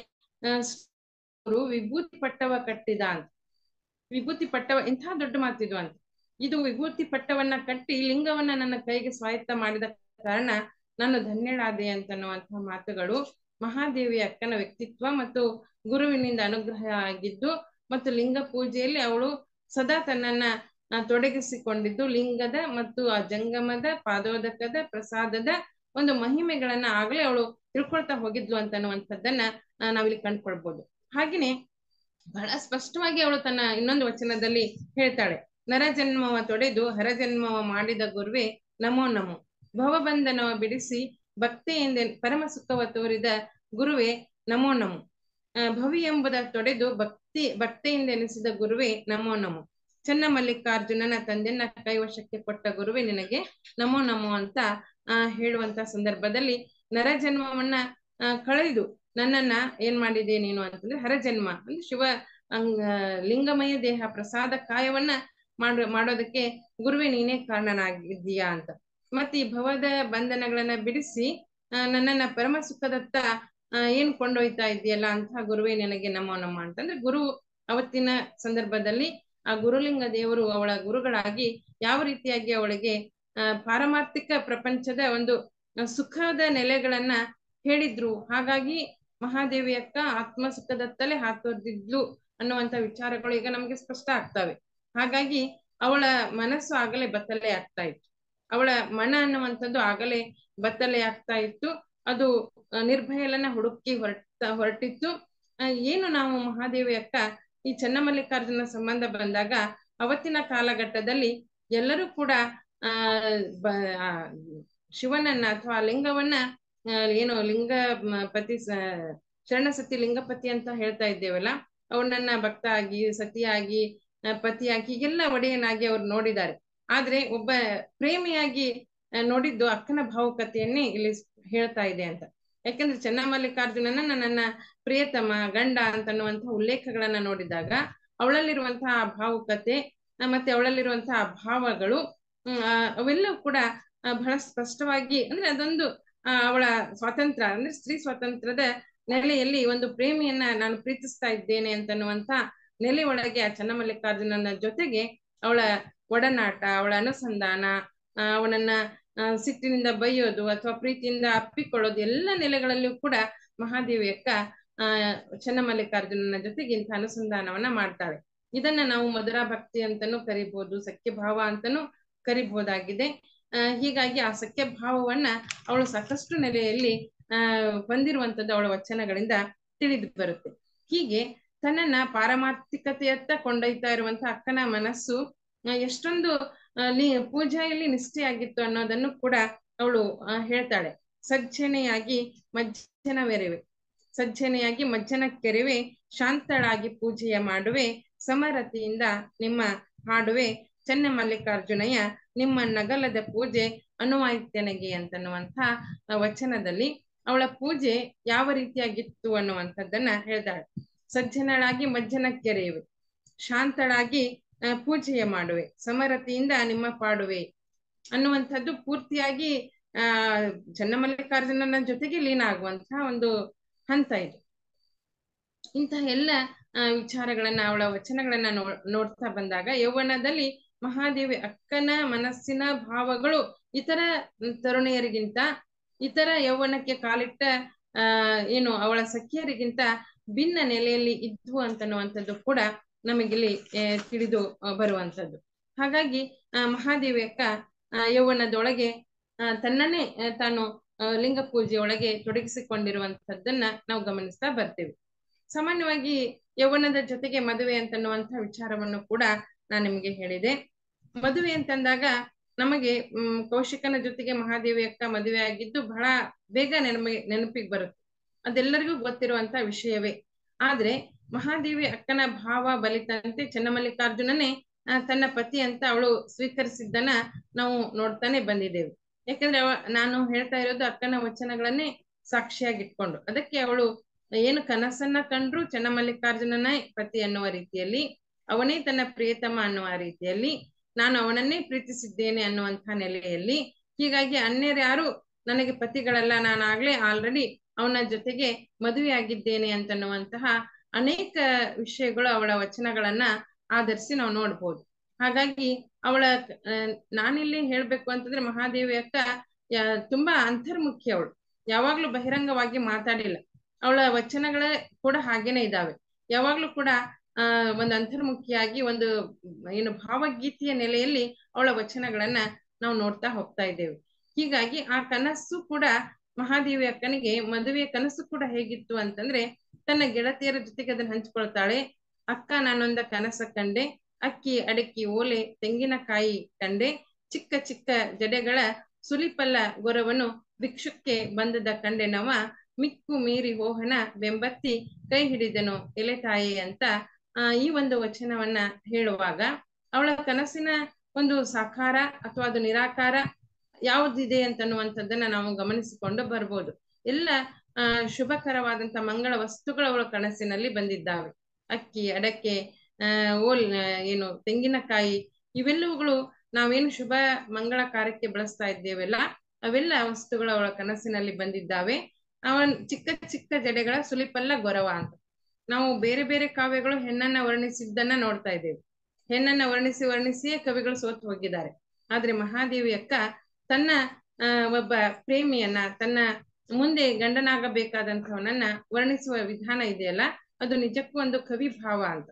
ವಿಭೂತಿ ಪಟ್ಟವ ಕಟ್ಟಿದ ಅಂತ ವಿಭೂತಿ ಪಟ್ಟವ ಇಂಥ ದೊಡ್ಡ ಮಾತಿದು ಅಂತ ಇದು ವಿಭೂತಿ ಪಟ್ಟವನ್ನ ಕಟ್ಟಿ ಲಿಂಗವನ್ನ ನನ್ನ ಕೈಗೆ ಸ್ವಾಯತ್ತ ಮಾಡಿದ ಕಾರಣ ನಾನು ಧನ್ಯಳಾದೆ ಅಂತನ್ನುವಂತಹ ಮಾತುಗಳು ಮಹಾದೇವಿ ಅಕ್ಕನ ವ್ಯಕ್ತಿತ್ವ ಮತ್ತು ಗುರುವಿನಿಂದ ಅನುಗ್ರಹ ಆಗಿದ್ದು ಮತ್ತು ಲಿಂಗ ಪೂಜೆಯಲ್ಲಿ ಅವಳು ಸದಾ ತನ್ನನ್ನ ಆ, ತೊಡಗಿಸಿಕೊಂಡಿದ್ದು ಲಿಂಗದ ಮತ್ತು ಆ ಜಂಗಮದ ಪಾದೋದಕದ ಪ್ರಸಾದದ ಒಂದು ಮಹಿಮೆಗಳನ್ನ ಆಗ್ಲೇ ಅವಳು ತಿಳ್ಕೊಳ್ತಾ ಹೋಗಿದ್ಲು ಅಂತನ್ನುವಂಥದ್ದನ್ನ ಆ, ನಾವಿಲ್ಲಿ ಕಂಡ್ಕೊಳ್ಬಹುದು ಹಾಗೆಯೇ ಬಹಳ ಸ್ಪಷ್ಟವಾಗಿ ಅವಳು ತನ್ನ ಇನ್ನೊಂದು ವಚನದಲ್ಲಿ ಹೇಳ್ತಾಳೆ ನರಜನ್ಮವ ತೊಡೆದು ಹರಜನ್ಮವ ಮಾಡಿದ ಗುರುವೆ ನಮೋ ನಮೋ ಭವಬಂಧನವ ಬಿಡಿಸಿ ಭಕ್ತಿಯಿಂದ ಪರಮ ಸುಖವ ತೋರಿದ ಗುರುವೆ ನಮೋ ನಮೋ ಆ, ಭವಿ ಎಂಬುದ ತೊಡೆದು ಭಕ್ತಿ ಭಕ್ತಿಯಿಂದ ಎನಿಸಿದ ಗುರುವೆ ನಮೋ ನಮೋ ಚೆನ್ನ ಮಲ್ಲಿಕಾರ್ಜುನನ ತಂದೆಯನ್ನ ಕೈವಶಕ್ಕೆ ಕೊಟ್ಟ ಗುರುವೆ ನಿನಗೆ ನಮೋ ನಮೋ ಅಂತ ಆ ಹೇಳುವಂತ ಸಂದರ್ಭದಲ್ಲಿ ನರಜನ್ಮವನ್ನ ಆ, ಕಳೆದು ನನ್ನನ್ನ ಏನ್ ಮಾಡಿದೆ ನೀನು ಅಂತಂದ್ರೆ ಹರಜನ್ಮ ಅಂದ್ರೆ ಶಿವ ಅಂಗ ಲಿಂಗಮಯ ದೇಹ ಪ್ರಸಾದ ಕಾಯವನ್ನ ಮಾಡ ಮಾಡೋದಕ್ಕೆ ಗುರುವೆ ನೀನೇ ಕಾರಣನಾಗಿದ್ದೀಯಾ ಅಂತ ಮತ್ತೆ ಈ ಭವದ ಬಂಧನಗಳನ್ನ ಬಿಡಿಸಿ ಆ, ನನ್ನನ್ನ ಪರಮ ಸುಖದತ್ತ ಆ, ಏನ್ ಕೊಂಡೊಯ್ತಾ ಇದೆಯಲ್ಲ ಅಂತ ಗುರುವೇ ನಿನಗೆ ನಮೋ ನಮ ಅಂತಂದ್ರೆ ಗುರು ಅವತ್ತಿನ ಸಂದರ್ಭದಲ್ಲಿ ಆ ಗುರುಲಿಂಗ ದೇವರು ಅವಳ ಗುರುಗಳಾಗಿ ಯಾವ ರೀತಿಯಾಗಿ ಅವಳಿಗೆ ಆ ಪಾರಮಾರ್ಥಿಕ ಪ್ರಪಂಚದ ಒಂದು ಆ, ಸುಖದ ನೆಲೆಗಳನ್ನ ಹೇಳಿದ್ರು ಹಾಗಾಗಿ ಮಹಾದೇವಿ ಅಕ್ಕ ಆತ್ಮ ಸುಖದತ್ತಲೇ ಹಾತೊರೆದಿದ್ಲು ಅನ್ನುವಂತ ವಿಚಾರಗಳು ಈಗ ನಮ್ಗೆ ಸ್ಪಷ್ಟ ಆಗ್ತವೆ ಹಾಗಾಗಿ ಅವಳ ಮನಸ್ಸು ಆಗಲೇ ಬತ್ತಲೆ ಆಗ್ತಾ ಇತ್ತು ಅವಳ ಮನ ಅನ್ನುವಂಥದ್ದು ಆಗಲೇ ಬತ್ತಲೆ ಆಗ್ತಾ ಇತ್ತು ಅದು ಆ, ನಿರ್ಭಯಲನ್ನ ಹುಡುಕಿ ಹೊರಟ ಹೊರಟಿತ್ತು ಆ, ಏನು ನಾವು ಮಹಾದೇವಿ ಅಕ್ಕ ಈ ಚನ್ನಮಲ್ಲಿಕಾರ್ಜುನ ಸಂಬಂಧ ಬಂದಾಗ ಅವತ್ತಿನ ಕಾಲಘಟ್ಟದಲ್ಲಿ ಎಲ್ಲರೂ ಕೂಡ ಆ ಬ ಆ, ಶಿವನನ್ನ ಅಥವಾ ಲಿಂಗವನ್ನ ಆ, ಏನು ಲಿಂಗ ಮ- ಪತಿ ಸ- ಶರಣಸತಿ ಲಿಂಗಪತಿ ಅಂತ ಹೇಳ್ತಾ ಇದ್ದೇವಲ್ಲ ಅವನನ್ನ ಭಕ್ತ ಆಗಿ ಸತಿಯಾಗಿ ಆ, ಪತಿಯಾಗಿ ಹೀಗೆಲ್ಲ ಒಡೆಯನಾಗಿ ಅವ್ರು ನೋಡಿದ್ದಾರೆ ಆದ್ರೆ ಒಬ್ಬ ಪ್ರೇಮಿಯಾಗಿ ಆ, ನೋಡಿದ್ದು ಅಕ್ಕನ ಭಾವುಕತೆಯನ್ನೇ ಇಲ್ಲಿ ಹೇಳ್ತಾ ಇದೆ ಅಂತ ಯಾಕಂದ್ರೆ ಚೆನ್ನಮಲ್ಲಿಕಾರ್ಜುನನ ನನ್ನ ಪ್ರಿಯತಮ ಗಂಡ ಅಂತನ್ನುವಂತಹ ಉಲ್ಲೇಖಗಳನ್ನ ನೋಡಿದಾಗ ಅವಳಲ್ಲಿರುವಂತಹ ಆ ಭಾವುಕತೆ ಆ, ಮತ್ತೆ ಅವಳಲ್ಲಿರುವಂತಹ ಆ ಭಾವಗಳು ಹ್ಮ್, ಆ, ಅವೆಲ್ಲವೂ ಕೂಡ ಆ, ಬಹಳ ಸ್ಪಷ್ಟವಾಗಿ ಅಂದ್ರೆ ಅದೊಂದು ಆ, ಅವಳ ಸ್ವಾತಂತ್ರ್ಯ ಅಂದ್ರೆ ಸ್ತ್ರೀ ಸ್ವಾತಂತ್ರ್ಯದ ನೆಲೆಯಲ್ಲಿ ಒಂದು ಪ್ರೇಮಿಯನ್ನ ನಾನು ಪ್ರೀತಿಸ್ತಾ ಇದ್ದೇನೆ ಅಂತನ್ನುವಂತ ನೆಲೆ ಒಳಗೆ ಆ ಚನ್ನಮಲ್ಲಿಕಾರ್ಜುನನ ಜೊತೆಗೆ ಅವಳ ಒಡನಾಟ ಅವಳ ಅನುಸಂಧಾನ ಆ, ಅವನನ್ನ ಆ, ಸಿಟ್ಟಿನಿಂದ ಬೈಯೋದು ಅಥವಾ ಪ್ರೀತಿಯಿಂದ ಅಪ್ಪಿಕೊಳ್ಳೋದು ಎಲ್ಲ ನೆಲೆಗಳಲ್ಲಿಯೂ ಕೂಡ ಮಹಾದೇವಿ ಅಕ್ಕ ಆ ಚನ್ನಮಲ್ಲಿಕಾರ್ಜುನನ ಜೊತೆಗೆ ಇಂಥ ಅನುಸಂಧಾನವನ್ನ ಮಾಡ್ತಾಳೆ ಇದನ್ನ ನಾವು ಮಧುರ ಭಕ್ತಿ ಅಂತಾನೂ ಕರಿಬಹುದು ಸಖ್ಯ ಭಾವ ಅಂತಾನೂ ಕರಿಬಹುದಾಗಿದೆ ಆ, ಹೀಗಾಗಿ ಆ ಸಖ್ಯ ಭಾವವನ್ನ ಅವಳು ಸಾಕಷ್ಟು ನೆಲೆಯಲ್ಲಿ ಆ ಹೊಂದಿರುವಂತದ್ದು ಅವಳ ವಚನಗಳಿಂದ ತಿಳಿದು ಬರುತ್ತೆ ಹೀಗೆ ತನ್ನನ್ನ ಪಾರಮಾರ್ಥಿಕತೆಯತ್ತ ಕೊಂಡೊಯ್ತಾ ಇರುವಂತಹ ಅಕ್ಕನ ಮನಸ್ಸು ಆ, ಎಷ್ಟೊಂದು ಆ, ಲಿ ಪೂಜೆಯಲ್ಲಿ ನಿಷ್ಠೆಯಾಗಿತ್ತು ಅನ್ನೋದನ್ನು ಕೂಡ ಅವಳು ಆ, ಹೇಳ್ತಾಳೆ ಸಜ್ಜನೆಯಾಗಿ ಮಜ್ಜನ ವೆರೆವೆ ಸಜ್ಜನೆಯಾಗಿ ಮಜ್ಜನ ಕೆರೆವೆ ಶಾಂತಳಾಗಿ ಪೂಜೆಯ ಮಾಡುವೆ ಸಮರತಿಯಿಂದ ನಿಮ್ಮ ಹಾಡುವೆ ಚೆನ್ನ ಮಲ್ಲಿಕಾರ್ಜುನಯ್ಯ ನಿಮ್ಮ ನಗಲದ ಪೂಜೆ ಅನುವಾಯಿತ್ಯನಗೆ ಅಂತನ್ನುವಂಥ ಆ ವಚನದಲ್ಲಿ ಅವಳ ಪೂಜೆ ಯಾವ ರೀತಿಯಾಗಿತ್ತು ಅನ್ನುವಂಥದ್ದನ್ನ ಹೇಳ್ತಾಳೆ ಸಜ್ಜನಳಾಗಿ ಮಜ್ಜನ ಕೆರೆಯುವೆ ಶಾಂತಳಾಗಿ ಆ, ಪೂಜೆಯ ಮಾಡುವೆ ಸಮರತಿಯಿಂದ ನಿಮ್ಮ ಪಾಡುವೆ ಅನ್ನುವಂಥದ್ದು ಪೂರ್ತಿಯಾಗಿ ಆ ಚನ್ನಮಲ್ಲಿಕಾರ್ಜುನನ ಜೊತೆಗೆ ಲೀನ ಆಗುವಂತಹ ಒಂದು ಹಂತ ಇದು ಇಂತಹ ಎಲ್ಲ ಆ, ವಿಚಾರಗಳನ್ನ ಅವಳ ವಚನಗಳನ್ನ ನೋ ನೋಡ್ತಾ ಬಂದಾಗ ಯೌವನದಲ್ಲಿ ಮಹಾದೇವಿ ಅಕ್ಕನ ಮನಸ್ಸಿನ ಭಾವಗಳು ಇತರ ತರುಣಿಯರಿಗಿಂತ ಇತರ ಯೌವನಕ್ಕೆ ಕಾಲಿಟ್ಟ ಆ ಏನು ಅವಳ ಸಖಿಯರಿಗಿಂತ ಭಿನ್ನ ನೆಲೆಯಲ್ಲಿ ಇದ್ವು ಅಂತನ್ನುವಂಥದ್ದು ಕೂಡ ನಮಗಿಲ್ಲಿ ಆ, ತಿಳಿದು ಆ, ಬರುವಂಥದ್ದು ಹಾಗಾಗಿ ಆ ಮಹಾದೇವಿ ಅಕ್ಕ ಆ, ಯೌವನದೊಳಗೆ ಆ, ತನ್ನನ್ನೇ ಆ, ತಾನು ಆ, ಲಿಂಗ ಪೂಜೆಯೊಳಗೆ ತೊಡಗಿಸಿಕೊಂಡಿರುವಂತದ್ದನ್ನ ನಾವು ಗಮನಿಸ್ತಾ ಬರ್ತೇವೆ ಸಾಮಾನ್ಯವಾಗಿ ಯೌವನದ ಜೊತೆಗೆ ಮದುವೆ ಅಂತನ್ನುವಂತಹ ವಿಚಾರವನ್ನು ಕೂಡ ನಾನು ನಿಮಗೆ ಹೇಳಿದೆ ಮದುವೆ ಅಂತಂದಾಗ ನಮಗೆ ಹ್ಮ್ ಕೌಶಿಕನ ಜೊತೆಗೆ ಮಹಾದೇವಿ ಅಕ್ಕ ಮದುವೆ ಆಗಿದ್ದು ಬಹಳ ಬೇಗ ನೆನಪಿಗೆ ನೆನಪಿಗೆ ಬರುತ್ತೆ ಅದೆಲ್ಲರಿಗೂ ಗೊತ್ತಿರುವಂತ ವಿಷಯವೇ ಆದ್ರೆ ಮಹಾದೇವಿ ಅಕ್ಕನ ಭಾವ ಬಲಿತಂತೆ ಚನ್ನಮಲ್ಲಿಕಾರ್ಜುನನೇ ಆ, ತನ್ನ ಪತಿ ಅಂತ ಅವಳು ಸ್ವೀಕರಿಸಿದ್ದನ್ನ ನಾವು ನೋಡ್ತಾನೆ ಬಂದಿದ್ದೇವೆ ಯಾಕಂದ್ರೆ ಅವ ನಾನು ಹೇಳ್ತಾ ಇರೋದು ಅಕ್ಕನ ವಚನಗಳನ್ನೇ ಸಾಕ್ಷಿಯಾಗಿಟ್ಕೊಂಡು ಅದಕ್ಕೆ ಅವಳು ಏನು ಕನಸನ್ನ ಕಂಡ್ರು ಚನ್ನಮಲ್ಲಿಕಾರ್ಜುನನೇ ಪತಿ ಅನ್ನುವ ರೀತಿಯಲ್ಲಿ ಅವನೇ ತನ್ನ ಪ್ರಿಯತಮ ಅನ್ನುವ ರೀತಿಯಲ್ಲಿ ನಾನು ಅವನನ್ನೇ ಪ್ರೀತಿಸಿದ್ದೇನೆ ಅನ್ನುವಂಥ ನೆಲೆಯಲ್ಲಿ ಹೀಗಾಗಿ ಅನ್ಯರ್ಯಾರು ನನಗೆ ಪತಿಗಳಲ್ಲ ನಾನು ಆಗ್ಲೇ ಆಲ್ರೆಡಿ ಅವನ ಜೊತೆಗೆ ಮದುವೆ ಆಗಿದ್ದೇನೆ ಅಂತನ್ನುವಂತಹ ಅನೇಕ ವಿಷಯಗಳು ಅವಳ ವಚನಗಳನ್ನ ಆಧರಿಸಿ ನಾವು ನೋಡ್ಬೋದು ಹಾಗಾಗಿ ಅವಳ ಆ, ನಾನಿಲ್ಲಿ ಹೇಳ್ಬೇಕು ಅಂತಂದ್ರೆ ಮಹಾದೇವಿ ಅಕ್ಕ ಯಾ- ತುಂಬಾ ಅಂತರ್ಮುಖಿ ಅವಳು ಯಾವಾಗ್ಲೂ ಬಹಿರಂಗವಾಗಿ ಮಾತಾಡಿಲ್ಲ ಅವಳ ವಚನಗಳ ಕೂಡ ಹಾಗೇನೆ ಇದಾವೆ ಯಾವಾಗ್ಲೂ ಕೂಡ ಆ ಒಂದು ಅಂತರ್ಮುಖಿಯಾಗಿ ಒಂದು ಏನು ಭಾವಗೀತೆಯ ನೆಲೆಯಲ್ಲಿ ಅವಳ ವಚನಗಳನ್ನ ನಾವು ನೋಡ್ತಾ ಹೋಗ್ತಾ ಇದ್ದೇವೆ ಹೀಗಾಗಿ ಆ ಕನಸು ಕೂಡ ಮಹಾದೇವಿ ಅಕ್ಕನಿಗೆ ಮದುವೆಯ ಕನಸು ಕೂಡ ಹೇಗಿತ್ತು ಅಂತಂದ್ರೆ ತನ್ನ ಗೆಳತಿಯರ ಜೊತೆಗೆ ಅದನ್ನ ಹಂಚ್ಕೊಳ್ತಾಳೆ ಅಕ್ಕ ನಾನೊಂದ ಕನಸ ಕಂಡೆ ಅಕ್ಕಿ ಅಡಕ್ಕಿ ಓಲೆ ತೆಂಗಿನಕಾಯಿ ಕಂಡೆ ಚಿಕ್ಕ ಚಿಕ್ಕ ಜಡೆಗಳ ಸುಲಿಪಲ್ಲ ಗೊರವನು ಭಿಕ್ಷುಕ್ಕೆ ಬಂದದ ಕಂಡೆನವ ಮಿಕ್ಕು ಮೀರಿ ಹೋಹನ ಬೆಂಬತ್ತಿ ಕೈ ಹಿಡಿದನು ಎಲೆ ತಾಯಿ ಅಂತ ಆ ಈ ಒಂದು ವಚನವನ್ನ ಹೇಳುವಾಗ ಅವಳ ಕನಸಿನ ಒಂದು ಸಾಕಾರ ಅಥವಾ ಅದು ನಿರಾಕಾರ ಯಾವುದಿದೆ ಅಂತನ್ನುವಂಥದ್ದನ್ನ ನಾವು ಗಮನಿಸಿಕೊಂಡು ಬರ್ಬೋದು ಎಲ್ಲ ಆ ಶುಭಕರವಾದಂತ ಮಂಗಳ ವಸ್ತುಗಳು ಅವಳ ಕನಸಿನಲ್ಲಿ ಬಂದಿದ್ದಾವೆ ಅಕ್ಕಿ ಅಡಕೆ ಆ ಓಲ್ ಆ, ಏನು ತೆಂಗಿನಕಾಯಿ ಇವೆಲ್ಲವುಗಳು ನಾವೇನು ಶುಭ ಮಂಗಳ ಕಾರ್ಯಕ್ಕೆ ಬಳಸ್ತಾ ಇದ್ದೇವೆಲ್ಲ ಅವೆಲ್ಲ ವಸ್ತುಗಳು ಅವಳ ಕನಸಿನಲ್ಲಿ ಬಂದಿದ್ದಾವೆ ಅವನ್ ಚಿಕ್ಕ ಚಿಕ್ಕ ಜಡೆಗಳ ಸುಲಿಪಲ್ಲ ಗೊರವ ಅಂತ ನಾವು ಬೇರೆ ಬೇರೆ ಕಾವ್ಯಗಳು ಹೆಣ್ಣನ್ನ ವರ್ಣಿಸಿದ್ದನ್ನ ನೋಡ್ತಾ ಇದ್ದೇವೆ ಹೆಣ್ಣನ್ನ ವರ್ಣಿಸಿ ವರ್ಣಿಸಿಯೇ ಕವಿಗಳು ಸೋತು ಹೋಗಿದ್ದಾರೆ ಆದ್ರೆ ಮಹಾದೇವಿ ಅಕ್ಕ ತನ್ನ ಆ, ಒಬ್ಬ ಪ್ರೇಮಿಯನ್ನ ತನ್ನ ಮುಂದೆ ಗಂಡನಾಗಬೇಕಾದಂಥವನನ್ನ ವರ್ಣಿಸುವ ವಿಧಾನ ಇದೆಯಲ್ಲ ಅದು ನಿಜಕ್ಕೂ ಒಂದು ಕವಿ ಭಾವ ಅಂತ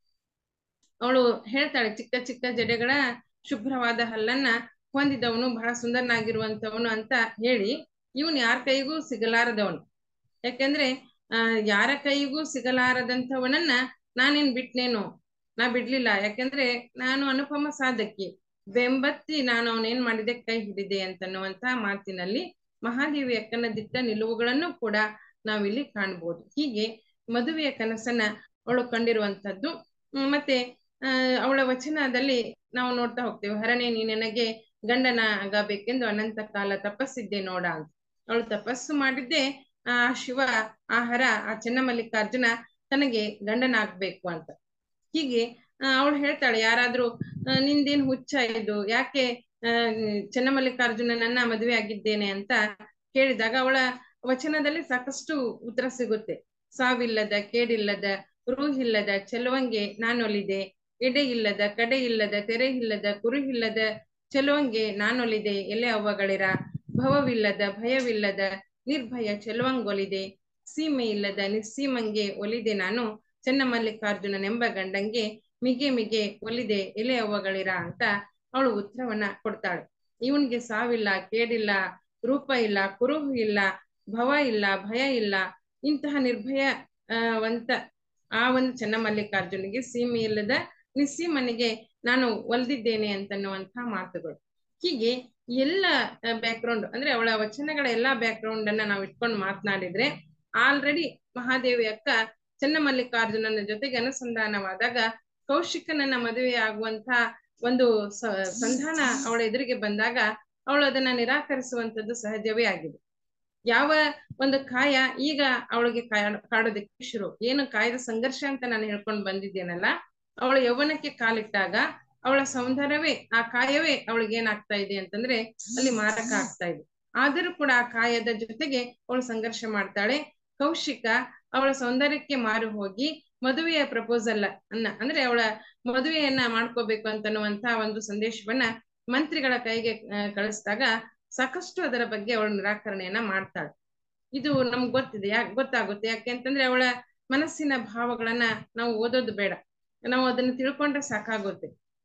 ಅವಳು ಹೇಳ್ತಾಳೆ ಚಿಕ್ಕ ಚಿಕ್ಕ ಜಡೆಗಳ ಶುಭ್ರವಾದ ಹಲ್ಲನ್ನ ಹೊಂದಿದವನು ಬಹಳ ಸುಂದರನಾಗಿರುವಂತವನು ಅಂತ ಹೇಳಿ ಇವನ್ ಯಾರ ಕೈಗೂ ಸಿಗಲಾರದವನು ಯಾಕೆಂದ್ರೆ ಆ ಯಾರ ಕೈಗೂ ಸಿಗಲಾರದಂಥವನನ್ನ ನಾನೇನ್ ಬಿಟ್ನೇನು ನಾ ಬಿಡ್ಲಿಲ್ಲ ಯಾಕೆಂದ್ರೆ ನಾನು ಅನುಪಮ ಸಾಧಕಿ ಬೆಂಬತ್ತಿ ನಾನು ಅವನೇನ್ ಮಾಡಿದೆ ಕೈ ಹಿಡಿದೆ ಅಂತನ್ನುವಂತ ಮಾತಿನಲ್ಲಿ ಮಹಾದೇವಿ ಅಕ್ಕನ ದಿಟ್ಟ ನಿಲುವುಗಳನ್ನು ಕೂಡ ನಾವಿಲ್ಲಿ ಕಾಣ್ಬೋದು ಹೀಗೆ ಮದುವೆಯ ಕನಸನ್ನ ಅವಳು ಕಂಡಿರುವಂತದ್ದು ಹ್ಮ್, ಮತ್ತೆ ಆ ಅವಳ ವಚನದಲ್ಲಿ ನಾವು ನೋಡ್ತಾ ಹೋಗ್ತೇವೆ ಹರನೇ ನೀ ನನಗೆ ಗಂಡನ ಆಗಬೇಕೆಂದು ಅನಂತ ಕಾಲ ತಪಸ್ಸಿದ್ದೆ ನೋಡ ಅಂತ ಅವಳು ತಪಸ್ಸು ಮಾಡಿದ್ದೆ ಆ ಶಿವ ಆ ಹರ ಆ ಚೆನ್ನಮಲ್ಲಿಕಾರ್ಜುನ ತನಗೆ ಗಂಡನಾಗ್ಬೇಕು ಅಂತ ಹೀಗೆ ಅವಳು ಹೇಳ್ತಾಳೆ ಯಾರಾದ್ರೂ ಆ, ನಿಂದೇನ್ ಹುಚ್ಚ ಇದು ಯಾಕೆ ಆ ಚೆನ್ನಮಲ್ಲಿಕಾರ್ಜುನನನ್ನ ಮದುವೆ ಆಗಿದ್ದೇನೆ ಅಂತ ಕೇಳಿದಾಗ ಅವಳ ವಚನದಲ್ಲಿ ಸಾಕಷ್ಟು ಉತ್ತರ ಸಿಗುತ್ತೆ ಸಾವಿಲ್ಲದ ಕೇಡಿಲ್ಲದ ರೂಹಿಲ್ಲದ ಚೆಲುವಂಗೆ ನಾನೊಲಿದೆ ಎಡೆ ಇಲ್ಲದ ಕಡೆ ಇಲ್ಲದ ತೆರೆ ಇಲ್ಲದ ಕುರುಹಿಲ್ಲದ ಚೆಲುವಂಗೆ ನಾನೊಲಿದೆ ಎಲೆ ಅವ್ವಗಳಿರ ಭವವಿಲ್ಲದ ಭಯವಿಲ್ಲದ ನಿರ್ಭಯ ಚೆಲುವಂಗೊಲಿದೆ ಸೀಮೆ ಇಲ್ಲದ ನಿಸ್ಸೀಮಂಗೆ ಒಲಿದೆ ನಾನು ಚೆನ್ನಮಲ್ಲಿಕಾರ್ಜುನನೆಂಬ ಗಂಡಂಗೆ ಮಿಗೆ ಮಿಗೆ ಒಲಿದೆ ಎಲೆ ಅವ್ವಗಳಿರ ಅಂತ ಅವಳು ಉತ್ತರವನ್ನ ಕೊಡ್ತಾಳೆ ಇವನ್ಗೆ ಸಾವಿಲ್ಲ ಕೇಡಿಲ್ಲ ರೂಪ ಇಲ್ಲ ಕುರುಹು ಇಲ್ಲ ಭವ ಇಲ್ಲ ಭಯ ಇಲ್ಲ ಇಂತಹ ನಿರ್ಭಯ ಆ, ವಂತ ಆ ಒಂದು ಚೆನ್ನಮಲ್ಲಿಕಾರ್ಜುನಿಗೆ ಸೀಮೆ ಇಲ್ಲದ ನಿಸ್ಸೀಮನಿಗೆ ನಾನು ಒಲ್ದಿದ್ದೇನೆ ಅಂತನ್ನುವಂತಹ ಮಾತುಗಳು ಹೀಗೆ ಎಲ್ಲ ಬ್ಯಾಕ್ ಗ್ರೌಂಡ್ ಅಂದ್ರೆ ಅವಳ ವಚನಗಳ ಎಲ್ಲಾ ಬ್ಯಾಕ್ ಗ್ರೌಂಡ್ ಅನ್ನ ನಾವು ಇಟ್ಕೊಂಡು ಮಾತನಾಡಿದ್ರೆ ಆಲ್ರೆಡಿ ಮಹಾದೇವಿ ಅಕ್ಕ ಚೆನ್ನಮಲ್ಲಿಕಾರ್ಜುನನ ಜೊತೆಗೆ ಅನುಸಂಧಾನವಾದಾಗ ಕೌಶಿಕನನ್ನ ಮದುವೆ ಆಗುವಂತ ಒಂದು ಸ- ಸಂಧಾನ ಅವಳ ಎದುರಿಗೆ ಬಂದಾಗ ಅವಳು ಅದನ್ನ ನಿರಾಕರಿಸುವಂತದ್ದು ಸಹಜವೇ ಆಗಿದೆ ಯಾವ ಒಂದು ಕಾಯ ಈಗ ಅವಳಿಗೆ ಕಾಯ ಕಾಡೋದಕ್ಕೆ ಶುರು ಏನು ಕಾಯದ ಸಂಘರ್ಷ ಅಂತ ನಾನು ಹೇಳ್ಕೊಂಡು ಬಂದಿದ್ದೇನಲ್ಲ ಅವಳ ಯೌವನಕ್ಕೆ ಕಾಲಿಟ್ಟಾಗ ಅವಳ ಸೌಂದರ್ಯವೇ ಆ ಕಾಯವೇ ಅವಳಿಗೆ ಏನಾಗ್ತಾ ಇದೆ ಅಂತಂದ್ರೆ ಅಲ್ಲಿ ಮಾರಕ ಆಗ್ತಾ ಇದೆ ಆದರೂ ಕೂಡ ಆ ಕಾಯದ ಜೊತೆಗೆ ಅವಳು ಸಂಘರ್ಷ ಮಾಡ್ತಾಳೆ ಕೌಶಿಕ ಅವಳ ಸೌಂದರ್ಯಕ್ಕೆ ಮಾರು ಹೋಗಿ ಮದುವೆಯ ಪ್ರಪೋಸಲ್ ಅನ್ನ ಅಂದ್ರೆ ಅವಳ ಮದುವೆಯನ್ನ ಮಾಡ್ಕೋಬೇಕು ಅಂತನ್ನುವಂತ ಒಂದು ಸಂದೇಶವನ್ನ ಮಂತ್ರಿಗಳ ಕೈಗೆ ಆ, ಕಳಿಸಿದಾಗ ಸಾಕಷ್ಟು ಅದರ ಬಗ್ಗೆ ಅವಳು ನಿರಾಕರಣೆಯನ್ನ ಮಾಡ್ತಾಳೆ ಇದು ನಮ್ಗೆ ಗೊತ್ತಿದೆ ಯಾಕೆ ಗೊತ್ತಾಗುತ್ತೆ ಯಾಕೆ ಅಂತಂದ್ರೆ ಅವಳ ಮನಸ್ಸಿನ ಭಾವಗಳನ್ನ ನಾವು ಓದೋದು ಬೇಡ ನಾವು ಅದನ್ನ ತಿಳ್ಕೊಂಡ್ರೆ ಸಾಕಾಗುತ್ತೆ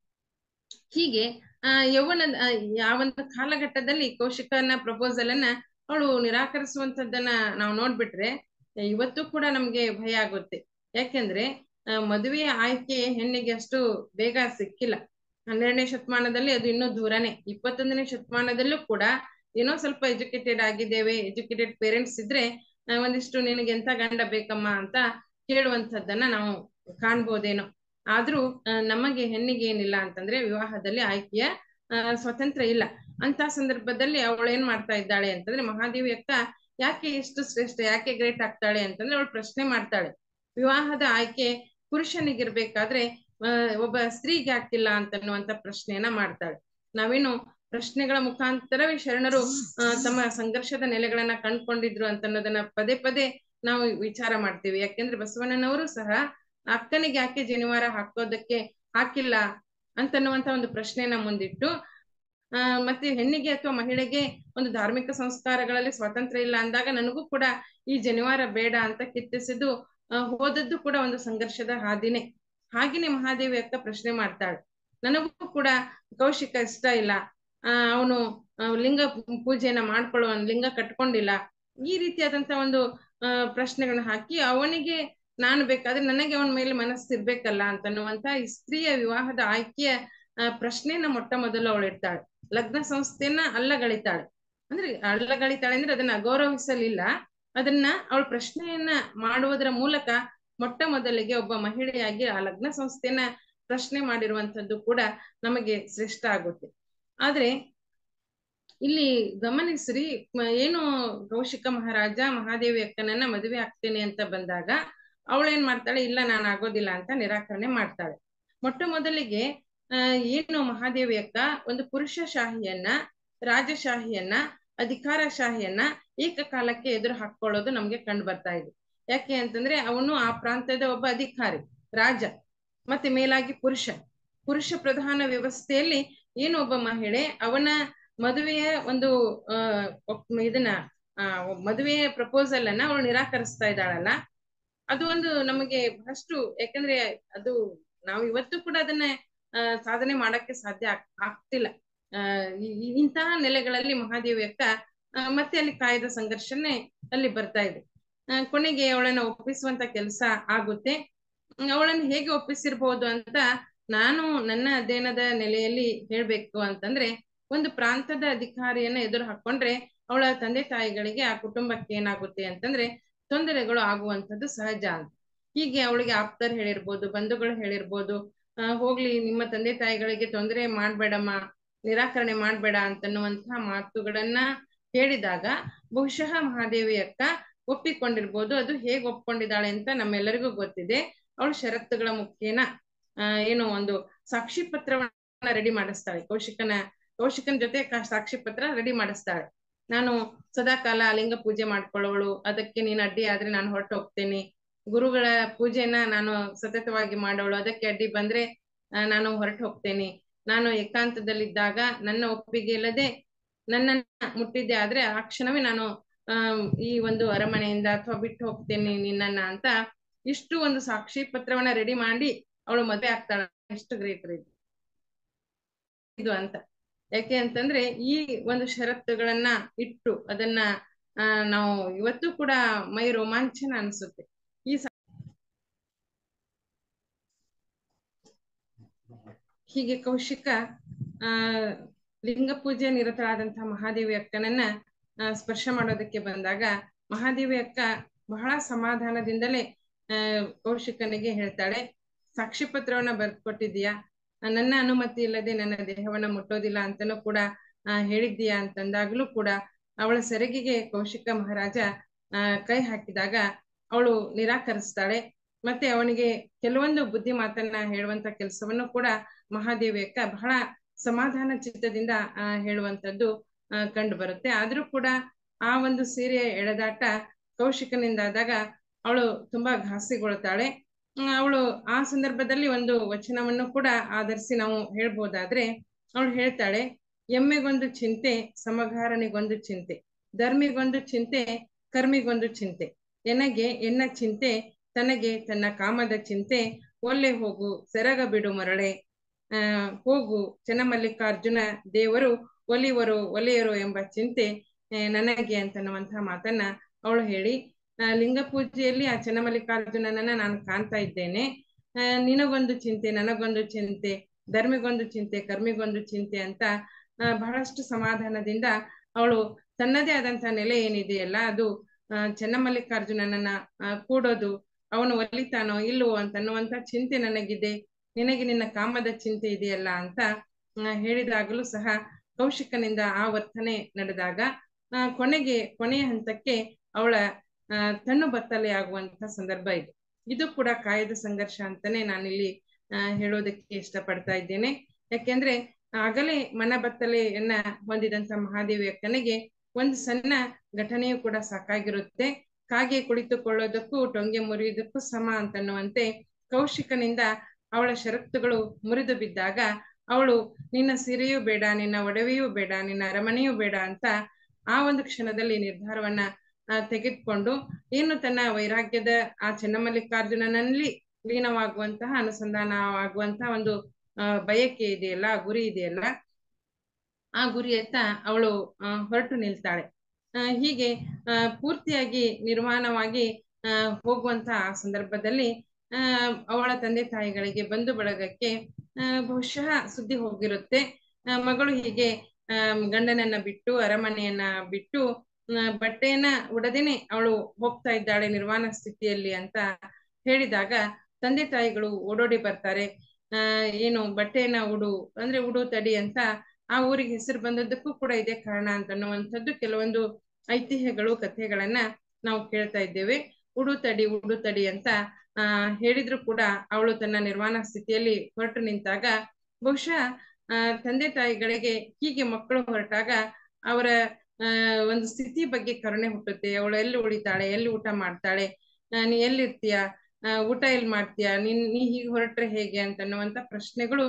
ಹೀಗೆ ಆ ಯೌವನ ಯಾವಂತ ಕಾಲಘಟ್ಟದಲ್ಲಿ ಕೌಶಿಕನ ಪ್ರಪೋಸಲ್ ಅನ್ನ ಅವಳು ನಿರಾಕರಿಸುವಂತದ್ದನ್ನ ನಾವು ನೋಡ್ಬಿಟ್ರೆ ಇವತ್ತು ಕೂಡ ನಮ್ಗೆ ಭಯ ಆಗುತ್ತೆ ಯಾಕೆಂದ್ರೆ ಆ, ಮದುವೆಯ ಆಯ್ಕೆ ಹೆಣ್ಣಿಗೆ ಅಷ್ಟು ಬೇಗ ಸಿಕ್ಕಿಲ್ಲ ಹನ್ನೆರಡನೇ ಶತಮಾನದಲ್ಲಿ ಅದು ಇನ್ನೂ ದೂರನೇ ಇಪ್ಪತ್ತೊಂದನೇ ಶತಮಾನದಲ್ಲೂ ಕೂಡ ಏನೋ ಸ್ವಲ್ಪ ಎಜುಕೇಟೆಡ್ ಆಗಿದ್ದೇವೆ ಎಜುಕೇಟೆಡ್ ಪೇರೆಂಟ್ಸ್ ಇದ್ರೆ ಆ, ಒಂದಿಷ್ಟು ನಿನಗೆ ಎಂತ ಗಂಡ ಬೇಕಮ್ಮ ಅಂತ ಕೇಳುವಂತದ್ದನ್ನ ನಾವು ಕಾಣ್ಬೋದೇನೋ ಆದ್ರೂ ಆ, ನಮಗೆ ಹೆಣ್ಣಿಗೆ ಏನಿಲ್ಲ ಅಂತಂದ್ರೆ ವಿವಾಹದಲ್ಲಿ ಆಯ್ಕೆಯ ಆ, ಸ್ವತಂತ್ರ ಇಲ್ಲ ಅಂತ ಸಂದರ್ಭದಲ್ಲಿ ಅವಳು ಏನ್ ಮಾಡ್ತಾ ಇದ್ದಾಳೆ ಅಂತಂದ್ರೆ ಮಹಾದೇವಿ ಅಕ್ಕ ಯಾಕೆ ಇಷ್ಟು ಶ್ರೇಷ್ಠ ಯಾಕೆ ಗ್ರೇಟ್ ಆಗ್ತಾಳೆ ಅಂತಂದ್ರೆ ಅವಳು ಪ್ರಶ್ನೆ ಮಾಡ್ತಾಳೆ ವಿವಾಹದ ಆಯ್ಕೆ ಪುರುಷನಿಗಿರ್ಬೇಕಾದ್ರೆ ಆ, ಒಬ್ಬ ಸ್ತ್ರೀಗೆ ಯಾಕಿಲ್ಲ ಅಂತನ್ನುವಂತ ಪ್ರಶ್ನೆಯನ್ನ ಮಾಡ್ತಾಳೆ ನಾವೇನು ಪ್ರಶ್ನೆಗಳ ಮುಖಾಂತರವೇ ಶರಣರು ಆ, ತಮ್ಮ ಸಂಘರ್ಷದ ನೆಲೆಗಳನ್ನ ಕಂಡ್ಕೊಂಡಿದ್ರು ಅಂತನ್ನೋದನ್ನ ಪದೇ ಪದೇ ನಾವು ವಿಚಾರ ಮಾಡ್ತೀವಿ ಯಾಕೆಂದ್ರೆ ಬಸವಣ್ಣನವರು ಸಹ ಅಕ್ಕನಿಗೆ ಯಾಕೆ ಜನಿವಾರ ಹಾಕೋದಕ್ಕೆ ಹಾಕಿಲ್ಲ ಅಂತನ್ನುವಂತ ಒಂದು ಪ್ರಶ್ನೆನ ಮುಂದಿಟ್ಟು ಆ ಮತ್ತೆ ಹೆಣ್ಣಿಗೆ ಅಥವಾ ಮಹಿಳೆಗೆ ಒಂದು ಧಾರ್ಮಿಕ ಸಂಸ್ಕಾರಗಳಲ್ಲಿ ಸ್ವಾತಂತ್ರ್ಯ ಇಲ್ಲ ಅಂದಾಗ ನನಗೂ ಕೂಡ ಈ ಜನಿವಾರ ಬೇಡ ಅಂತ ಕಿತ್ತಿಸಿದ್ದು ಆ, ಹೋದದ್ದು ಕೂಡ ಒಂದು ಸಂಘರ್ಷದ ಹಾದಿನೇ ಹಾಗೇನೆ ಮಹಾದೇವಿ ಅಕ್ಕ ಪ್ರಶ್ನೆ ಮಾಡ್ತಾಳೆ ನನಗೂ ಕೂಡ ಕೌಶಿಕ ಇಷ್ಟ ಇಲ್ಲ ಆ ಅವನು ಲಿಂಗ ಪೂಜೆಯನ್ನ ಮಾಡ್ಕೊಳ್ಳುವ ಲಿಂಗ ಕಟ್ಕೊಂಡಿಲ್ಲ ಈ ರೀತಿಯಾದಂತ ಒಂದು ಆ ಪ್ರಶ್ನೆಗಳನ್ನ ಹಾಕಿ ಅವನಿಗೆ ನಾನು ಬೇಕಾದ್ರೆ ನನಗೆ ಅವನ ಮೇಲೆ ಮನಸ್ಸು ಇರ್ಬೇಕಲ್ಲ ಅಂತನ್ನುವಂತ ಈ ಸ್ತ್ರೀಯ ವಿವಾಹದ ಆಯ್ಕೆಯ ಆ, ಪ್ರಶ್ನೆಯನ್ನ ಮೊಟ್ಟ ಮೊದಲು ಅವಳು ಇಡ್ತಾಳೆ ಲಗ್ನ ಸಂಸ್ಥೆಯನ್ನ ಅಲ್ಲಗಳಿತಾಳೆ ಅಂದ್ರೆ ಅಲ್ಲಗಳಿತಾಳೆ ಅಂದ್ರೆ ಅದನ್ನ ಅಗೌರವಿಸಲಿಲ್ಲ ಅದನ್ನ ಅವಳು ಪ್ರಶ್ನೆಯನ್ನ ಮಾಡುವುದರ ಮೂಲಕ ಮೊಟ್ಟ ಮೊದಲಿಗೆ ಒಬ್ಬ ಮಹಿಳೆಯಾಗಿ ಆ ಲಗ್ನ ಸಂಸ್ಥೆಯನ್ನ ಪ್ರಶ್ನೆ ಮಾಡಿರುವಂತದ್ದು ಕೂಡ ನಮಗೆ ಶ್ರೇಷ್ಠ ಆಗುತ್ತೆ ಆದ್ರೆ ಇಲ್ಲಿ ಗಮನಿಸ್ರಿ ಮ- ಏನು ಕೌಶಿಕ ಮಹಾರಾಜ ಮಹಾದೇವಿ ಅಕ್ಕನನ್ನ ಮದುವೆ ಆಗ್ತೇನೆ ಅಂತ ಬಂದಾಗ ಅವಳೇನ್ ಮಾಡ್ತಾಳೆ ಇಲ್ಲ ನಾನು ಆಗೋದಿಲ್ಲ ಅಂತ ನಿರಾಕರಣೆ ಮಾಡ್ತಾಳೆ ಮೊಟ್ಟ ಮೊದಲಿಗೆ ಆ ಏನು ಮಹಾದೇವಿ ಅಕ್ಕ ಒಂದು ಪುರುಷ ಶಾಹಿಯನ್ನ ರಾಜಶಾಹಿಯನ್ನ ಅಧಿಕಾರಶಾಹಿಯನ್ನ ಏಕಕಾಲಕ್ಕೆ ಎದುರು ಹಾಕೊಳ್ಳೋದು ನಮ್ಗೆ ಕಂಡು ಬರ್ತಾ ಇದೆ ಯಾಕೆ ಅಂತಂದ್ರೆ ಅವನು ಆ ಪ್ರಾಂತ್ಯದ ಒಬ್ಬ ಅಧಿಕಾರಿ ರಾಜ ಮತ್ತೆ ಮೇಲಾಗಿ ಪುರುಷ ಪುರುಷ ಪ್ರಧಾನ ವ್ಯವಸ್ಥೆಯಲ್ಲಿ ಏನು ಒಬ್ಬ ಮಹಿಳೆ ಅವನ ಮದುವೆಯ ಒಂದು ಆ ಒಪ್- ಇದನ್ನ ಆ ಮದುವೆಯ ಪ್ರಪೋಸಲ್ ಅನ್ನ ಅವಳು ನಿರಾಕರಿಸ್ತಾ ಇದ್ದಾಳಲ್ಲ ಅದು ಒಂದು ನಮಗೆ ಬಹಳಷ್ಟು ಯಾಕಂದ್ರೆ ಅದು ನಾವು ಇವತ್ತು ಕೂಡ ಅದನ್ನ ಆ, ಸಾಧನೆ ಮಾಡಕ್ಕೆ ಸಾಧ್ಯ ಆಗ್- ಆಗ್ತಿಲ್ಲ ಆ ಈ- ಈ- ಇಂತಹ ನೆಲೆಗಳಲ್ಲಿ ಮಹಾದೇವಿ ಅಕ್ಕ ಆ, ಮತ್ತೆ ಅಲ್ಲಿ ಕಾಯ್ದ ಸಂಘರ್ಷನೇ ಅಲ್ಲಿ ಬರ್ತಾ ಇದೆ ಆ, ಕೊನೆಗೆ ಅವಳನ್ನ ಒಪ್ಪಿಸುವಂತ ಕೆಲಸ ಆಗುತ್ತೆ ಹ್ಮ್, ಅವಳನ್ನು ಹೇಗೆ ಒಪ್ಪಿಸಿರ್ಬೋದು ಅಂತ ನಾನು ನನ್ನ ಅಧ್ಯಯನದ ನೆಲೆಯಲ್ಲಿ ಹೇಳ್ಬೇಕು ಅಂತಂದ್ರೆ ಒಂದು ಪ್ರಾಂತದ ಅಧಿಕಾರಿಯನ್ನ ಎದುರು ಹಾಕೊಂಡ್ರೆ ಅವಳ ತಂದೆ ತಾಯಿಗಳಿಗೆ ಆ ಕುಟುಂಬಕ್ಕೆ ಏನಾಗುತ್ತೆ ಅಂತಂದ್ರೆ ತೊಂದರೆಗಳು ಆಗುವಂಥದ್ದು ಸಹಜ ಅಂತ ಹೀಗೆ ಅವಳಿಗೆ ಆಪ್ತರು ಹೇಳಿರ್ಬೋದು ಬಂಧುಗಳು ಹೇಳಿರ್ಬೋದು ಆ, ಹೋಗ್ಲಿ ನಿಮ್ಮ ತಂದೆ ತಾಯಿಗಳಿಗೆ ತೊಂದರೆ ಮಾಡ್ಬೇಡಮ್ಮ ನಿರಾಕರಣೆ ಮಾಡ್ಬೇಡ ಅಂತನ್ನುವಂತಹ ಮಾತುಗಳನ್ನ ಹೇಳಿದಾಗ ಬಹುಶಃ ಮಹಾದೇವಿ ಅಕ್ಕ ಒಪ್ಪಿಕೊಂಡಿರ್ಬೋದು ಅದು ಹೇಗೆ ಒಪ್ಕೊಂಡಿದ್ದಾಳೆ ಅಂತ ನಮ್ಮೆಲ್ಲರಿಗೂ ಗೊತ್ತಿದೆ ಅವಳು ಷರತ್ತುಗಳ ಮುಖೇನ ಆ ಏನು ಒಂದು ಸಾಕ್ಷಿ ಪತ್ರವನ್ನ ರೆಡಿ ಮಾಡಿಸ್ತಾಳೆ ಕೌಶಿಕನ ಕೌಶಿಕನ ಜೊತೆ ಕ- ಸಾಕ್ಷಿ ಪತ್ರ ರೆಡಿ ಮಾಡಿಸ್ತಾಳೆ ನಾನು ಸದಾಕಾಲ ಲಿಂಗ ಪೂಜೆ ಮಾಡ್ಕೊಳ್ಳೋಳು ಅದಕ್ಕೆ ನೀನು ಅಡ್ಡಿ ಆದ್ರೆ ನಾನು ಹೊರಟು ಹೋಗ್ತೇನೆ ಗುರುಗಳ ಪೂಜೆನ ನಾನು ಸತತವಾಗಿ ಮಾಡೋಳು ಅದಕ್ಕೆ ಅಡ್ಡಿ ಬಂದ್ರೆ ಆ, ನಾನು ಹೊರಟು ಹೋಗ್ತೇನೆ ನಾನು ಏಕಾಂತದಲ್ಲಿದ್ದಾಗ ನನ್ನ ಒಪ್ಪಿಗೆ ಇಲ್ಲದೆ ನನ್ನನ್ನ ಮುಟ್ಟಿದ್ದೆ ಆದ್ರೆ ಆ ಕ್ಷಣವೇ ನಾನು ಆ ಈ ಒಂದು ಅರಮನೆಯಿಂದ ಅಥವಾ ಬಿಟ್ಟು ಹೋಗ್ತೇನೆ ನಿನ್ನನ್ನ ಅಂತ ಇಷ್ಟು ಒಂದು ಸಾಕ್ಷಿ ಪತ್ರವನ್ನ ರೆಡಿ ಮಾಡಿ ಅವಳು ಮದುವೆ ಆಗ್ತಾಳ ಎಷ್ಟು ಗ್ರೇಟ್ ರೀ ಇದು. ಇದು ಅಂತ ಯಾಕೆ ಅಂತಂದ್ರೆ ಈ ಒಂದು ಷರತ್ತುಗಳನ್ನ ಇಟ್ಟು ಅದನ್ನ ಆ ನಾವು ಇವತ್ತು ಕೂಡ ಮೈ ರೋಮಾಂಚನ ಅನ್ಸುತ್ತೆ ಈ ಸ- ಹೀಗೆ ಕೌಶಿಕ ಆ ಲಿಂಗ ಪೂಜೆ ನಿರತರಾದಂತಹ ಮಹಾದೇವಿ ಅಕ್ಕನನ್ನ ಆ, ಸ್ಪರ್ಶ ಮಾಡೋದಕ್ಕೆ ಬಂದಾಗ ಮಹಾದೇವಿ ಅಕ್ಕ ಬಹಳ ಸಮಾಧಾನದಿಂದಲೇ ಆ ಕೌಶಿಕನಿಗೆ ಹೇಳ್ತಾಳೆ ಸಾಕ್ಷಿ ಪತ್ರವನ್ನ ಬರ್ಕೊಟ್ಟಿದ್ಯಾ ನನ್ನ ಅನುಮತಿ ಇಲ್ಲದೆ ನನ್ನ ದೇಹವನ್ನ ಮುಟ್ಟೋದಿಲ್ಲ ಅಂತನೂ ಕೂಡ ಆ, ಹೇಳಿದ್ದೀಯಾ ಅಂತಂದಾಗ್ಲೂ ಕೂಡ ಅವಳ ಸೆರಗಿಗೆ ಕೌಶಿಕ ಮಹಾರಾಜ ಆ ಕೈ ಹಾಕಿದಾಗ ಅವಳು ನಿರಾಕರಿಸ್ತಾಳೆ ಮತ್ತೆ ಅವನಿಗೆ ಕೆಲವೊಂದು ಬುದ್ಧಿ ಮಾತನ್ನ ಹೇಳುವಂತ ಕೆಲಸವನ್ನು ಕೂಡ ಮಹಾದೇವಿ ಅಕ್ಕ ಬಹಳ ಸಮಾಧಾನ ಚಿತ್ತದಿಂದ ಆ ಹೇಳುವಂತದ್ದು ಆ ಕಂಡು ಬರುತ್ತೆ ಆದ್ರೂ ಕೂಡ ಆ ಒಂದು ಸೀರೆಯ ಎಳೆದಾಟ ಕೌಶಿಕನಿಂದಾದಾಗ ಅವಳು ತುಂಬಾ ಘಾಸಿಗೊಳ್ತಾಳೆ ಅವಳು ಆ ಸಂದರ್ಭದಲ್ಲಿ ಒಂದು ವಚನವನ್ನು ಕೂಡ ಆಧರಿಸಿ ನಾವು ಹೇಳ್ಬೋದಾದ್ರೆ ಅವಳು ಹೇಳ್ತಾಳೆ ಎಮ್ಮೆಗೊಂದು ಚಿಂತೆ ಸಮಗಾರನಿಗೊಂದು ಚಿಂತೆ ಧರ್ಮಿಗೊಂದು ಚಿಂತೆ ಕರ್ಮಿಗೊಂದು ಚಿಂತೆ ಎನಗೆ ಎನ್ನ ಚಿಂತೆ ತನಗೆ ತನ್ನ ಕಾಮದ ಚಿಂತೆ ಒಲ್ಲೆ ಹೋಗು ಸೆರಗ ಬಿಡು ಮರಳೆ ಆ ಹೋಗು ಚೆನ್ನಮಲ್ಲಿಕಾರ್ಜುನ ದೇವರು ಒಲಿವರು ಒಲೆಯರು ಎಂಬ ಚಿಂತೆ ಆ, ನನಗೆ ಅಂತನ್ನುವಂತಹ ಮಾತನ್ನ ಅವಳು ಹೇಳಿ ಆ, ಲಿಂಗ ಪೂಜೆಯಲ್ಲಿ ಆ ಚೆನ್ನಮಲ್ಲಿಕಾರ್ಜುನನನ್ನ ನಾನು ಕಾಣ್ತಾ ಇದ್ದೇನೆ ಆ, ನಿನಗೊಂದು ಚಿಂತೆ ನನಗೊಂದು ಚಿಂತೆ ಧರ್ಮಿಗೊಂದು ಚಿಂತೆ ಕರ್ಮಿಗೊಂದು ಚಿಂತೆ ಅಂತ ಆ, ಬಹಳಷ್ಟು ಸಮಾಧಾನದಿಂದ ಅವಳು ತನ್ನದೇ ಆದಂತಹ ನೆಲೆ ಏನಿದೆಯಲ್ಲ ಅದು ಆ, ಚೆನ್ನಮಲ್ಲಿಕಾರ್ಜುನನನ್ನ ಆ, ಕೂಡೋದು ಅವನು ಒಲಿತಾನೋ ಇಲ್ವೋ ಅಂತನ್ನುವಂತ ಚಿಂತೆ ನನಗಿದೆ ನಿನಗೆ ನಿನ್ನ ಕಾಮದ ಚಿಂತೆ ಇದೆಯಲ್ಲ ಅಂತ ಆ, ಹೇಳಿದಾಗಲೂ ಸಹ ಕೌಶಿಕನಿಂದ ಆ ವರ್ತನೆ ನಡೆದಾಗ ಆ, ಕೊನೆಗೆ ಕೊನೆಯ ಹಂತಕ್ಕೆ ಅವಳ ಆ, ತನ್ನು ಬತ್ತಲೆ ಆಗುವಂತ ಸಂದರ್ಭ ಇದು ಇದು ಕೂಡ ಕಾಯದ ಸಂಘರ್ಷ ಅಂತಾನೆ ನಾನಿಲ್ಲಿ ಆ, ಹೇಳೋದಕ್ಕೆ ಇಷ್ಟಪಡ್ತಾ ಇದ್ದೇನೆ ಯಾಕೆಂದ್ರೆ ಆಗಲೇ ಮನ ಬತ್ತಲೆಯನ್ನ ಹೊಂದಿದಂತ ಮಹಾದೇವಿ ಅಕ್ಕನಿಗೆ ಒಂದು ಸಣ್ಣ ಘಟನೆಯು ಕೂಡ ಸಾಕಾಗಿರುತ್ತೆ ಕಾಗೆ ಕುಳಿತುಕೊಳ್ಳೋದಕ್ಕೂ ಟೊಂಗೆ ಮುರಿಯೋದಕ್ಕೂ ಸಮ ಅಂತನ್ನುವಂತೆ ಕೌಶಿಕನಿಂದ ಅವಳ ಷರತ್ತುಗಳು ಮುರಿದು ಬಿದ್ದಾಗ ಅವಳು ನಿನ್ನ ಸಿರೆಯೂ ಬೇಡ ನಿನ್ನ ಒಡವೆಯೂ ಬೇಡ ನಿನ್ನ ಅರಮನೆಯೂ ಬೇಡ ಅಂತ ಆ ಒಂದು ಕ್ಷಣದಲ್ಲಿ ನಿರ್ಧಾರವನ್ನ ತೆಗೆದುಕೊಂಡು ಏನು ತನ್ನ ವೈರಾಗ್ಯದ ಆ ಚೆನ್ನಮಲ್ಲಿಕಾರ್ಜುನನಲ್ಲಿ ಲೀನವಾಗುವಂತಹ ಅನುಸಂಧಾನವಾಗುವಂತಹ ಒಂದು ಬಯಕೆ ಇದೆಯಲ್ಲ ಗುರಿ ಇದೆಯಲ್ಲ ಆ ಗುರಿಯತ್ತ ಅವಳು ಹೊರಟು ನಿಲ್ತಾಳೆ ಹೀಗೆ ಪೂರ್ತಿಯಾಗಿ ನಿರ್ಮಾಣವಾಗಿ ಹೋಗುವಂತಹ ಸಂದರ್ಭದಲ್ಲಿ ಅವಳ ತಂದೆ ತಾಯಿಗಳಿಗೆ ಬಂಧು ಬಳಗಕ್ಕೆ ಬಹುಶಃ ಸುದ್ದಿ ಹೋಗಿರುತ್ತೆ ಮಗಳು ಹೀಗೆ ಗಂಡನನ್ನ ಬಿಟ್ಟು ಅರಮನೆಯನ್ನ ಬಿಟ್ಟು ಬಟ್ಟೆಯನ್ನ ಉಡದೇನೆ ಅವಳು ಹೋಗ್ತಾ ಇದ್ದಾಳೆ ನಿರ್ವಾಣ ಸ್ಥಿತಿಯಲ್ಲಿ ಅಂತ ಹೇಳಿದಾಗ ತಂದೆ ತಾಯಿಗಳು ಓಡೋಡಿ ಬರ್ತಾರೆ ಆ ಏನು ಬಟ್ಟೆಯನ್ನ ಉಡು ಅಂದ್ರೆ ಉಡು ತಡಿ ಅಂತ ಆ ಊರಿಗೆ ಹೆಸರು ಬಂದದ್ದಕ್ಕೂ ಕೂಡ ಇದೇ ಕಾರಣ ಅಂತ ಅನ್ನುವಂಥದ್ದು ಕೆಲವೊಂದು ಐತಿಹ್ಯಗಳು ಕಥೆಗಳನ್ನ ನಾವು ಕೇಳ್ತಾ ಇದ್ದೇವೆ ಉಡು ತಡಿ ಉಡು ತಡಿ ಅಂತ ಆ ಹೇಳಿದ್ರು ಕೂಡ ಅವಳು ತನ್ನ ನಿರ್ವಾಣ ಸ್ಥಿತಿಯಲ್ಲಿ ಹೊರಟು ನಿಂತಾಗ ಬಹುಶಃ ಆ ತಂದೆ ತಾಯಿಗಳಿಗೆ ಹೀಗೆ ಮಕ್ಕಳು ಹೊರಟಾಗ ಅವರ ಆ ಒಂದು ಸ್ಥಿತಿ ಬಗ್ಗೆ ಕರುಣೆ ಹುಟ್ಟುತ್ತೆ ಅವಳು ಎಲ್ಲಿ ಉಳಿತಾಳೆ ಎಲ್ಲಿ ಊಟ ಮಾಡ್ತಾಳೆ ನೀ ಎಲ್ಲಿರ್ತೀಯ ಊಟ ಎಲ್ಲಿ ಮಾಡ್ತೀಯ ನೀನ್ ನೀ ಹೀಗೆ ಹೊರಟ್ರೆ ಹೇಗೆ ಅಂತ ಅನ್ನುವಂತ ಪ್ರಶ್ನೆಗಳು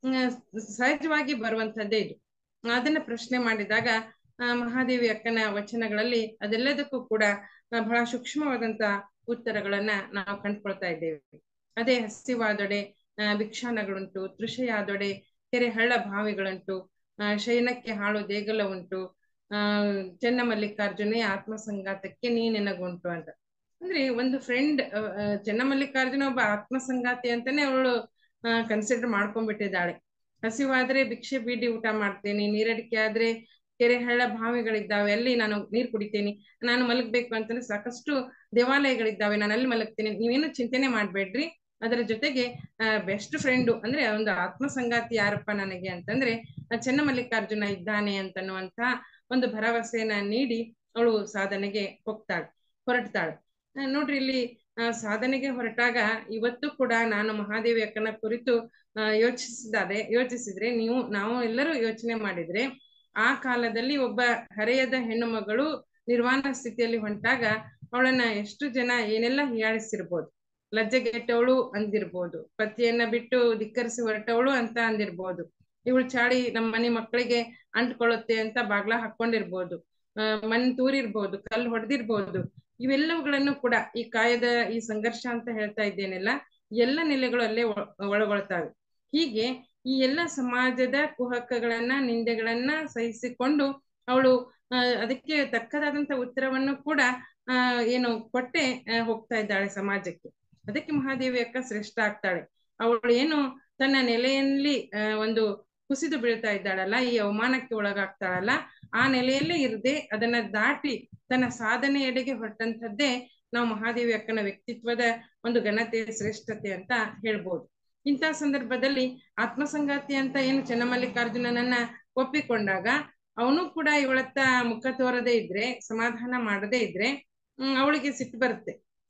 ಸಹಜವಾಗಿ ಬರುವಂತದ್ದೇ ಇದು ಅದನ್ನ ಪ್ರಶ್ನೆ ಮಾಡಿದಾಗ ಮಹಾದೇವಿ ಅಕ್ಕನ ವಚನಗಳಲ್ಲಿ ಅದೆಲ್ಲದಕ್ಕೂ ಕೂಡ ಬಹಳ ಸೂಕ್ಷ್ಮವಾದಂತ ಉತ್ತರಗಳನ್ನ ನಾವು ಕಂಡ್ಕೊಳ್ತಾ ಇದ್ದೇವೆ ಅದೇ ಹಸಿವಾದೊಡೆ ಭಿಕ್ಷಾನಗಳುಂಟು ತೃಷೆಯಾದೊಡೆ ಕೆರೆ ಹಳ್ಳ ಬಾವಿಗಳುಂಟು ಶಯನಕ್ಕೆ ಹಾಳು ದೇಗಲ ಉಂಟು ಆ ಚೆನ್ನಮಲ್ಲಿಕಾರ್ಜುನೇ ಆತ್ಮಸಂಗಾತಕ್ಕೆ ನೀ ನೆನಗುಂಟು ಅಂತ ಅಂದ್ರೆ ಒಂದು ಫ್ರೆಂಡ್ ಚೆನ್ನಮಲ್ಲಿಕಾರ್ಜುನ ಒಬ್ಬ ಆತ್ಮಸಂಗಾತಿ ಅಂತಾನೆ ಅವಳು ಕನ್ಸಿಡರ್ ಮಾಡ್ಕೊಂಡ್ಬಿಟ್ಟಿದ್ದಾಳೆ ಹಸಿವಾದ್ರೆ ಭಿಕ್ಷೆ ಬೀಡಿ ಊಟ ಮಾಡ್ತೇನೆ ನೀರಡಿಕೆ ಆದ್ರೆ ಕೆರೆ ಹಳ್ಳ ಬಾವಿಗಳಿದ್ದಾವೆ ಅಲ್ಲಿ ನಾನು ನೀರ್ ಕುಡಿತೇನೆ ನಾನು ಮಲಗ್ಬೇಕು ಅಂತಂದ್ರೆ ಸಾಕಷ್ಟು ದೇವಾಲಯಗಳಿದ್ದಾವೆ ನಾನು ಅಲ್ಲಿ ಮಲಗ್ತೇನೆ ನೀವೇನು ಚಿಂತನೆ ಮಾಡ್ಬೇಡ್ರಿ ಅದರ ಜೊತೆಗೆ ಬೆಸ್ಟ್ ಫ್ರೆಂಡು ಅಂದ್ರೆ ಒಂದು ಆತ್ಮ ಸಂಗಾತಿ ಯಾರಪ್ಪ ನನಗೆ ಅಂತಂದ್ರೆ ಚೆನ್ನಮಲ್ಲಿಕಾರ್ಜುನ ಇದ್ದಾನೆ ಅಂತನ್ನುವಂತ ಒಂದು ಭರವಸೆಯನ್ನ ನೀಡಿ ಅವಳು ಸಾಧನೆಗೆ ಹೋಗ್ತಾಳೆ ಹೊರಡ್ತಾಳೆ ನೋಡ್ರಿ ಇಲ್ಲಿ ಸಾಧನೆಗೆ ಹೊರಟಾಗ ಇವತ್ತು ಕೂಡ ನಾನು ಮಹಾದೇವಿ ಅಕ್ಕನ ಕುರಿತು ಯೋಚಿಸಿದಾರೆ ಯೋಚಿಸಿದ್ರೆ ನೀವು ನಾವು ಎಲ್ಲರೂ ಯೋಚನೆ ಮಾಡಿದ್ರೆ ಆ ಕಾಲದಲ್ಲಿ ಒಬ್ಬ ಹರೆಯದ ಹೆಣ್ಣು ಮಗಳು ನಿರ್ವಾಣ ಸ್ಥಿತಿಯಲ್ಲಿ ಹೊಂಟಾಗ ಅವಳನ್ನ ಎಷ್ಟು ಜನ ಏನೆಲ್ಲ ಹೀಯಾಳಿಸಿರ್ಬೋದು ಲಜ್ಜೆಗೆಟ್ಟವಳು ಅಂದಿರ್ಬೋದು ಪತಿಯನ್ನ ಬಿಟ್ಟು ಧಿಕ್ಕರಿಸಿ ಹೊರಟವಳು ಅಂತ ಅಂದಿರ್ಬೋದು ಇವಳು ಚಾಡಿ ನಮ್ಮ ಮನೆ ಮಕ್ಕಳಿಗೆ ಅಂಟ್ಕೊಳ್ಳುತ್ತೆ ಅಂತ ಬಾಗ್ಲ ಹಾಕೊಂಡಿರ್ಬೋದು ಅಹ್ ಮಣ್ ತೂರಿರ್ಬೋದು ಕಲ್ಲು ಹೊಡೆದಿರ್ಬೋದು ಇವೆಲ್ಲವುಗಳನ್ನು ಕೂಡ ಈ ಕಾಯದ ಈ ಸಂಘರ್ಷ ಅಂತ ಹೇಳ್ತಾ ಇದ್ದೇನೆಲ್ಲ ಎಲ್ಲ ನೆಲೆಗಳು ಅಲ್ಲೇ ಒಳಗೊಳ್ತಾವೆ ಹೀಗೆ ಈ ಎಲ್ಲ ಸಮಾಜದ ಕುಹಕಗಳನ್ನ ನಿಂದೆಗಳನ್ನ ಸಹಿಸಿಕೊಂಡು ಅವಳು ಅಹ್ ಅದಕ್ಕೆ ತಕ್ಕದಾದಂತ ಉತ್ತರವನ್ನು ಕೂಡ ಆ ಏನು ಕೊಟ್ಟೆ ಹೋಗ್ತಾ ಇದ್ದಾಳೆ ಸಮಾಜಕ್ಕೆ ಅದಕ್ಕೆ ಮಹಾದೇವಿ ಅಕ್ಕ ಶ್ರೇಷ್ಠ ಆಗ್ತಾಳೆ ಅವಳು ಏನು ತನ್ನ ನೆಲೆಯಲ್ಲಿ ಒಂದು ಕುಸಿದು ಬೀಳ್ತಾ ಇದ್ದಾಳಲ್ಲ ಈ ಅವಮಾನಕ್ಕೆ ಒಳಗಾಗ್ತಾಳಲ್ಲ ಆ ನೆಲೆಯಲ್ಲೇ ಇರದೆ ಅದನ್ನ ದಾಟಿ ತನ್ನ ಸಾಧನೆ ಎಡೆಗೆ ಹೊರಟಂಥದ್ದೇ ನಾವು ಮಹಾದೇವಿ ಅಕ್ಕನ ವ್ಯಕ್ತಿತ್ವದ ಒಂದು ಘನತೆ ಶ್ರೇಷ್ಠತೆ ಅಂತ ಹೇಳ್ಬೋದು ಇಂಥ ಸಂದರ್ಭದಲ್ಲಿ ಆತ್ಮಸಂಗಾತಿ ಅಂತ ಏನು ಚೆನ್ನಮಲ್ಲಿಕಾರ್ಜುನನನ್ನ ಒಪ್ಪಿಕೊಂಡಾಗ ಅವನು ಕೂಡ ಇವಳತ್ತ ಮುಖ ತೋರದೇ ಇದ್ರೆ ಸಮಾಧಾನ ಮಾಡದೇ ಇದ್ರೆ ಹ್ಮ್ ಅವಳಿಗೆ ಸಿಟ್ಟು ಬರುತ್ತೆ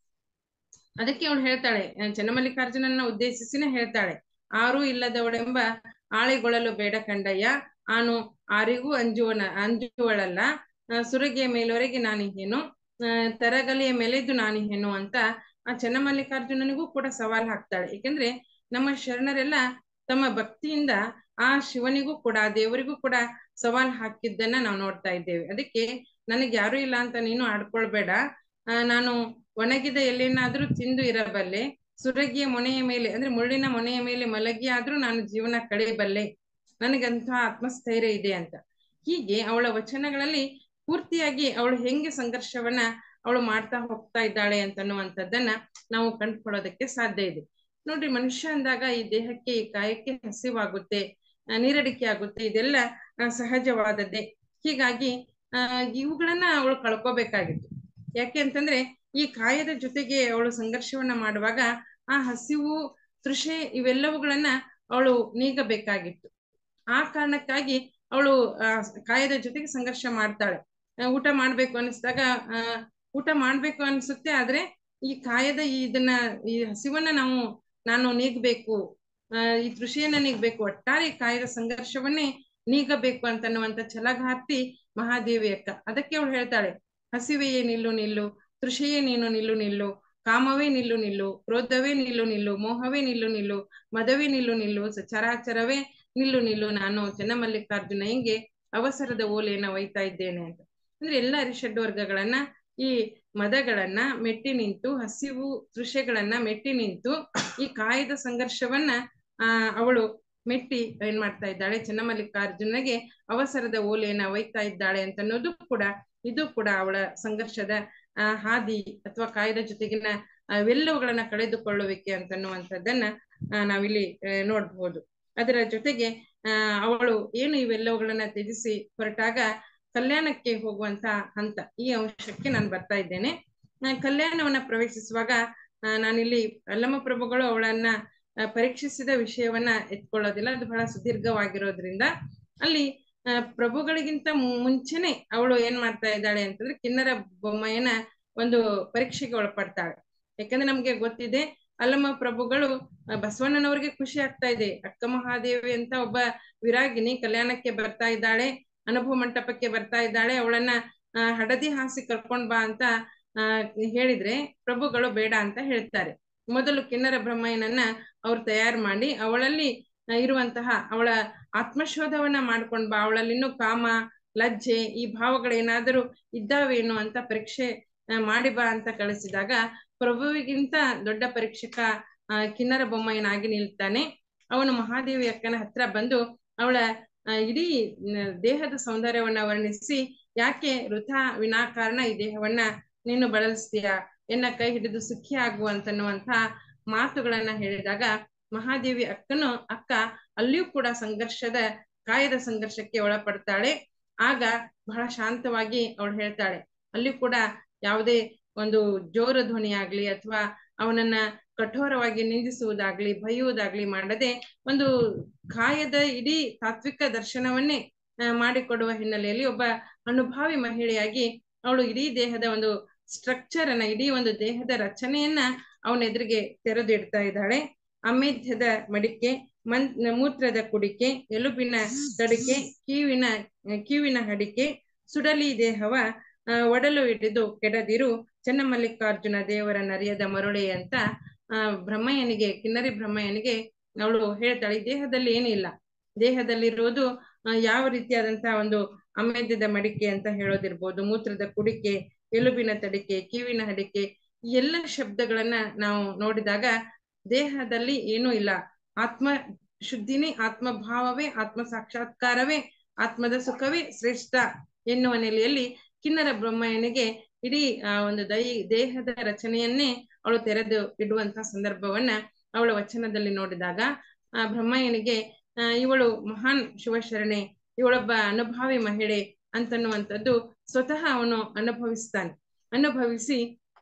ಅದಕ್ಕೆ ಅವಳು ಹೇಳ್ತಾಳೆ ಚೆನ್ನಮಲ್ಲಿಕಾರ್ಜುನನ್ನ ಉದ್ದೇಶಿಸಿನೇ ಹೇಳ್ತಾಳೆ ಆರೂ ಇಲ್ಲದವಳೆಂಬ ಆಳೆಗೊಳ್ಳಲು ಬೇಡ ಕಂಡಯ್ಯ ಆನು ಆರಿಗೂ ಅಂಜುವನ ಅಂಜುವಳಲ್ಲ ಸುರಗಿಯ ಮೇಲೊರೆಗೆ ನಾನಿಹೇನು ತರಗಲಿಯ ಮೇಲೆದ್ದು ನಾನಿಹೇನು ಅಂತ ಆ ಚೆನ್ನಮಲ್ಲಿಕಾರ್ಜುನನಿಗೂ ಕೂಡ ಸವಾಲ್ ಹಾಕ್ತಾಳೆ ಏಕೆಂದ್ರೆ ನಮ್ಮ ಶರಣರೆಲ್ಲ ತಮ್ಮ ಭಕ್ತಿಯಿಂದ ಆ ಶಿವನಿಗೂ ಕೂಡ ಆ ದೇವರಿಗೂ ಕೂಡ ಸವಾಲ್ ಹಾಕಿದ್ದನ್ನ ನಾವು ನೋಡ್ತಾ ಇದ್ದೇವೆ ಅದಕ್ಕೆ ನನಗೆ ಯಾರು ಇಲ್ಲ ಅಂತ ನೀನು ಆಡ್ಕೊಳ್ಬೇಡ ಆ ನಾನು ಒಣಗಿದ ಎಲ್ಲಿನಾದ್ರೂ ತಿಂದು ಇರಬಲ್ಲೆ ಸುರಗಿಯ ಮೊನೆಯ ಮೇಲೆ ಅಂದ್ರೆ ಮುಳ್ಳಿನ ಮೊನೆಯ ಮೇಲೆ ಮಲಗಿ ಆದ್ರೂ ನಾನು ಜೀವನ ಕಳೆಯಬಲ್ಲೆ ನನಗಂತ ಆತ್ಮಸ್ಥೈರ್ಯ ಇದೆ ಅಂತ ಹೀಗೆ ಅವಳ ವಚನಗಳಲ್ಲಿ ಪೂರ್ತಿಯಾಗಿ ಅವಳು ಹೆಂಗೆ ಸಂಘರ್ಷವನ್ನ ಅವಳು ಮಾಡ್ತಾ ಹೋಗ್ತಾ ಇದ್ದಾಳೆ ಅಂತನ್ನುವಂಥದ್ದನ್ನ ನಾವು ಕಂಡುಕೊಳ್ಳೋದಕ್ಕೆ ಸಾಧ್ಯ ಇದೆ ನೋಡ್ರಿ ಮನುಷ್ಯ ಅಂದಾಗ ಈ ದೇಹಕ್ಕೆ ಈ ಕಾಯಕ್ಕೆ ಹಸಿವಾಗುತ್ತೆ ನೀರಡಿಕೆ ಆಗುತ್ತೆ ಇದೆಲ್ಲ ಸಹಜವಾದದ್ದೇ ಹೀಗಾಗಿ ಅಹ್ ಇವುಗಳನ್ನ ಅವಳು ಕಳ್ಕೋಬೇಕಾಗಿತ್ತು ಯಾಕೆ ಅಂತಂದ್ರೆ ಈ ಕಾಯದ ಜೊತೆಗೆ ಅವಳು ಸಂಘರ್ಷವನ್ನ ಮಾಡುವಾಗ ಆ ಹಸಿವು ತೃಷೆ ಇವೆಲ್ಲವುಗಳನ್ನ ಅವಳು ನೀಗಬೇಕಾಗಿತ್ತು ಆ ಕಾರಣಕ್ಕಾಗಿ ಅವಳು ಆ ಕಾಯದ ಜೊತೆಗೆ ಸಂಘರ್ಷ ಮಾಡ್ತಾಳೆ ಊಟ ಮಾಡ್ಬೇಕು ಅನಿಸ್ದಾಗ ಅಹ್ ಊಟ ಮಾಡ್ಬೇಕು ಅನ್ಸುತ್ತೆ ಆದ್ರೆ ಈ ಕಾಯದ ಇದನ್ನ ಈ ಹಸಿವನ್ನ ನಾವು ನಾನು ನೀಗ್ಬೇಕು ಅಹ್ ಈ ತೃಷಿಯನ್ನ ನೀಗ್ಬೇಕು ಒಟ್ಟಾರೆ ಕಾಯದ ಸಂಘರ್ಷವನ್ನೇ ನೀಗಬೇಕು ಅಂತನ್ನುವಂತ ಛಲಗಾರ್ತಿ ಮಹಾದೇವಿ ಅಕ್ಕ ಅದಕ್ಕೆ ಅವಳು ಹೇಳ್ತಾಳೆ ಹಸಿವೆಯೇ ನಿಲ್ಲು ನಿಲ್ಲು ತೃಷೆಯೇ ನೀನು ನಿಲ್ಲು ನಿಲ್ಲು ಕಾಮವೇ ನಿಲ್ಲು ನಿಲ್ಲು ಕ್ರೋಧವೇ ನಿಲ್ಲು ನಿಲ್ಲು ಮೋಹವೇ ನಿಲ್ಲು ನಿಲ್ಲು ಮದವೇ ನಿಲ್ಲು ನಿಲ್ಲು ಚರಾಚರವೇ ನಿಲ್ಲು ನಿಲ್ಲು ನಾನು ಚೆನ್ನಮಲ್ಲಿಕಾರ್ಜುನ ಹೆಂಗೆ ಅವಸರದ ಓಲೆಯನ್ನ ಒಯ್ತಾ ಇದ್ದೇನೆ ಅಂತ ಅಂದ್ರೆ ಎಲ್ಲ ಅರಿಷಡ್ ವರ್ಗಗಳನ್ನ ಈ ಮದಗಳನ್ನ ಮೆಟ್ಟಿ ನಿಂತು ಹಸಿವು ತೃಷೆಗಳನ್ನ ಮೆಟ್ಟಿ ನಿಂತು ಈ ಕಾಯದ ಸಂಘರ್ಷವನ್ನ ಆ ಅವಳು ಮೆಟ್ಟಿ ಏನ್ ಮಾಡ್ತಾ ಇದ್ದಾಳೆ ಚೆನ್ನಮಲ್ಲಿಕಾರ್ಜುನಗೆ ಅವಸರದ ಓಲೆಯನ್ನ ಒಯ್ತಾ ಇದ್ದಾಳೆ ಅಂತ ಅನ್ನೋದು ಕೂಡ ಇದು ಕೂಡ ಅವಳ ಸಂಘರ್ಷದ ಆ ಹಾದಿ ಅಥವಾ ಕಾಯದ ಜೊತೆಗಿನ ಅವೆಲ್ಲವುಗಳನ್ನ ಕಳೆದುಕೊಳ್ಳುವಿಕೆ ಅಂತನ್ನುವಂಥದ್ದನ್ನ ನಾವಿಲ್ಲಿ ನೋಡ್ಬಹುದು ಅದರ ಜೊತೆಗೆ ಆ ಅವಳು ಏನು ಇವೆಲ್ಲವುಗಳನ್ನ ತ್ಯಜಿಸಿ ಹೊರಟಾಗ ಕಲ್ಯಾಣಕ್ಕೆ ಹೋಗುವಂತ ಹಂತ ಈ ಅಂಶಕ್ಕೆ ನಾನು ಬರ್ತಾ ಇದ್ದೇನೆ ಕಲ್ಯಾಣವನ್ನ ಪ್ರವೇಶಿಸುವಾಗ ನಾನಿಲ್ಲಿ ಅಲ್ಲಮ್ಮ ಪ್ರಭುಗಳು ಅವಳನ್ನ ಪರೀಕ್ಷಿಸಿದ ವಿಷಯವನ್ನ ಎತ್ಕೊಳ್ಳೋದಿಲ್ಲ ಅದು ಬಹಳ ಸುದೀರ್ಘವಾಗಿರೋದ್ರಿಂದ ಅಲ್ಲಿ ಪ್ರಭುಗಳಿಗಿಂತ ಮುಂಚೆನೆ ಅವಳು ಏನ್ ಮಾಡ್ತಾ ಇದ್ದಾಳೆ ಅಂತಂದ್ರೆ ಕಿನ್ನರ ಬೊಮ್ಮಯ್ಯನ ಒಂದು ಪರೀಕ್ಷೆಗೆ ಒಳಪಡ್ತಾಳೆ ಯಾಕಂದ್ರೆ ನಮ್ಗೆ ಗೊತ್ತಿದೆ ಅಲ್ಲಮ್ಮ ಪ್ರಭುಗಳು ಬಸವಣ್ಣನವ್ರಿಗೆ ಖುಷಿ ಆಗ್ತಾ ಇದೆ ಅಕ್ಕ ಮಹಾದೇವಿ ಅಂತ ಒಬ್ಬ ವಿರಾಗಿನಿ ಕಲ್ಯಾಣಕ್ಕೆ ಬರ್ತಾ ಇದ್ದಾಳೆ ಅನುಭವ ಮಂಟಪಕ್ಕೆ ಬರ್ತಾ ಇದ್ದಾಳೆ ಅವಳನ್ನ ಹಡದಿ ಹಾಸಿ ಕರ್ಕೊಂಡ್ ಬಾ ಅಂತ ಆ ಹೇಳಿದ್ರೆ ಪ್ರಭುಗಳು ಬೇಡ ಅಂತ ಹೇಳ್ತಾರೆ ಮೊದಲು ಕಿನ್ನರ ಬ್ರಹ್ಮಯ್ಯನನ್ನ ಅವ್ರು ತಯಾರು ಮಾಡಿ ಅವಳಲ್ಲಿ ಇರುವಂತಹ ಅವಳ ಆತ್ಮಶೋಧವನ್ನ ಮಾಡ್ಕೊಂಡ್ ಬಾ ಅವಳಲ್ಲಿ ಇನ್ನೂ ಕಾಮ ಲಜ್ಜೆ ಈ ಭಾವಗಳೇನಾದರೂ ಇದ್ದಾವೇನು ಅಂತ ಪರೀಕ್ಷೆ ಮಾಡಿ ಬಾ ಅಂತ ಕಳಿಸಿದಾಗ ಪ್ರಭುವಿಗಿಂತ ದೊಡ್ಡ ಪರೀಕ್ಷಕ ಆ ಕಿನ್ನರ ಬೊಮ್ಮಯ್ಯನಾಗಿ ನಿಲ್ತಾನೆ ಅವನು ಮಹಾದೇವಿ ಅಕ್ಕನ ಹತ್ರ ಬಂದು ಅವಳ ಇಡೀ ದೇಹದ ಸೌಂದರ್ಯವನ್ನ ವರ್ಣಿಸಿ ಯಾಕೆ ವೃಥಾ ವಿನಾಕಾರಣ ಈ ದೇಹವನ್ನ ನೀನು ಬಳಸ್ತೀಯ ಎನ್ನ ಕೈ ಹಿಡಿದು ಸುಖಿ ಆಗು ಅಂತನ್ನುವಂತ ಮಾತುಗಳನ್ನ ಹೇಳಿದಾಗ ಮಹಾದೇವಿ ಅಕ್ಕನು ಅಕ್ಕ ಅಲ್ಲಿಯೂ ಕೂಡ ಸಂಘರ್ಷದ ಕಾಯದ ಸಂಘರ್ಷಕ್ಕೆ ಒಳಪಡ್ತಾಳೆ ಆಗ ಬಹಳ ಶಾಂತವಾಗಿ ಅವಳು ಹೇಳ್ತಾಳೆ ಅಲ್ಲಿಯೂ ಕೂಡ ಯಾವುದೇ ಒಂದು ಜೋರ ಧ್ವನಿ ಆಗ್ಲಿ ಅಥವಾ ಅವನನ್ನ ಕಠೋರವಾಗಿ ನಿಂದಿಸುವುದಾಗ್ಲಿ ಬೈಯುವುದಾಗ್ಲಿ ಮಾಡದೆ ಒಂದು ಕಾಯದ ಇಡೀ ತಾತ್ವಿಕ ದರ್ಶನವನ್ನೇ ಮಾಡಿಕೊಡುವ ಹಿನ್ನೆಲೆಯಲ್ಲಿ ಒಬ್ಬ ಅನುಭಾವಿ ಮಹಿಳೆಯಾಗಿ ಅವಳು ಇಡೀ ದೇಹದ ಒಂದು ಸ್ಟ್ರಕ್ಚರ್ ಅನ್ನ ಇಡೀ ಒಂದು ದೇಹದ ರಚನೆಯನ್ನ ಅವನ ಎದುರಿಗೆ ತೆರೆದಿಡ್ತಾ ಇದ್ದಾಳೆ ಅಮೇಧ್ಯದ ಮಡಿಕೆ ಮನ್ ಮೂತ್ರದ ಕುಡಿಕೆ ಎಲುಬಿನ ತಡಿಕೆ ಕಿವಿನ ಕಿವಿನ ಹಡಿಕೆ ಸುಡಲಿ ದೇಹವ ಒಡಲು ಹಿಡಿದು ಕೆಡದಿರು ಚೆನ್ನಮಲ್ಲಿಕಾರ್ಜುನ ದೇವರ ನರಿಯದ ಮರುಳೆ ಅಂತ ಆ ಬ್ರಹ್ಮಯ್ಯನಿಗೆ ಕಿನ್ನರಿ ಬ್ರಹ್ಮಯ್ಯನಿಗೆ ಅವಳು ಹೇಳ್ತಾಳೆ ದೇಹದಲ್ಲಿ ಏನಿಲ್ಲ ದೇಹದಲ್ಲಿರುವುದು ಯಾವ ರೀತಿಯಾದಂತಹ ಒಂದು ಅಮೇಧ್ಯದ ಮಡಿಕೆ ಅಂತ ಹೇಳೋದಿರ್ಬೋದು ಮೂತ್ರದ ಕುಡಿಕೆ ಎಲುಬಿನ ತಡಿಕೆ ಕಿವಿನ ಹಡಿಕೆ ಎಲ್ಲ ಶಬ್ದಗಳನ್ನ ನಾವು ನೋಡಿದಾಗ ದೇಹದಲ್ಲಿ ಏನೂ ಇಲ್ಲ ಆತ್ಮ ಶುದ್ಧಿನೇ ಆತ್ಮಭಾವವೇ ಆತ್ಮ ಸಾಕ್ಷಾತ್ಕಾರವೇ ಆತ್ಮದ ಸುಖವೇ ಶ್ರೇಷ್ಠ ಎನ್ನುವ ನೆಲೆಯಲ್ಲಿ ಕಿನ್ನರ ಬ್ರಹ್ಮಯ್ಯನಿಗೆ ಇಡೀ ಆ ಒಂದು ದೈ ದೇಹದ ರಚನೆಯನ್ನೇ ಅವಳು ತೆರೆದು ಇಡುವಂತಹ ಸಂದರ್ಭವನ್ನ ಅವಳ ವಚನದಲ್ಲಿ ನೋಡಿದಾಗ ಆ ಬ್ರಹ್ಮಯ್ಯನಿಗೆ ಆ ಇವಳು ಮಹಾನ್ ಶಿವಶರಣೆ ಇವಳೊಬ್ಬ ಅನುಭಾವಿ ಮಹಿಳೆ ಅಂತನ್ನುವಂಥದ್ದು ಸ್ವತಃ ಅವನು ಅನುಭವಿಸ್ತಾನೆ ಅನುಭವಿಸಿ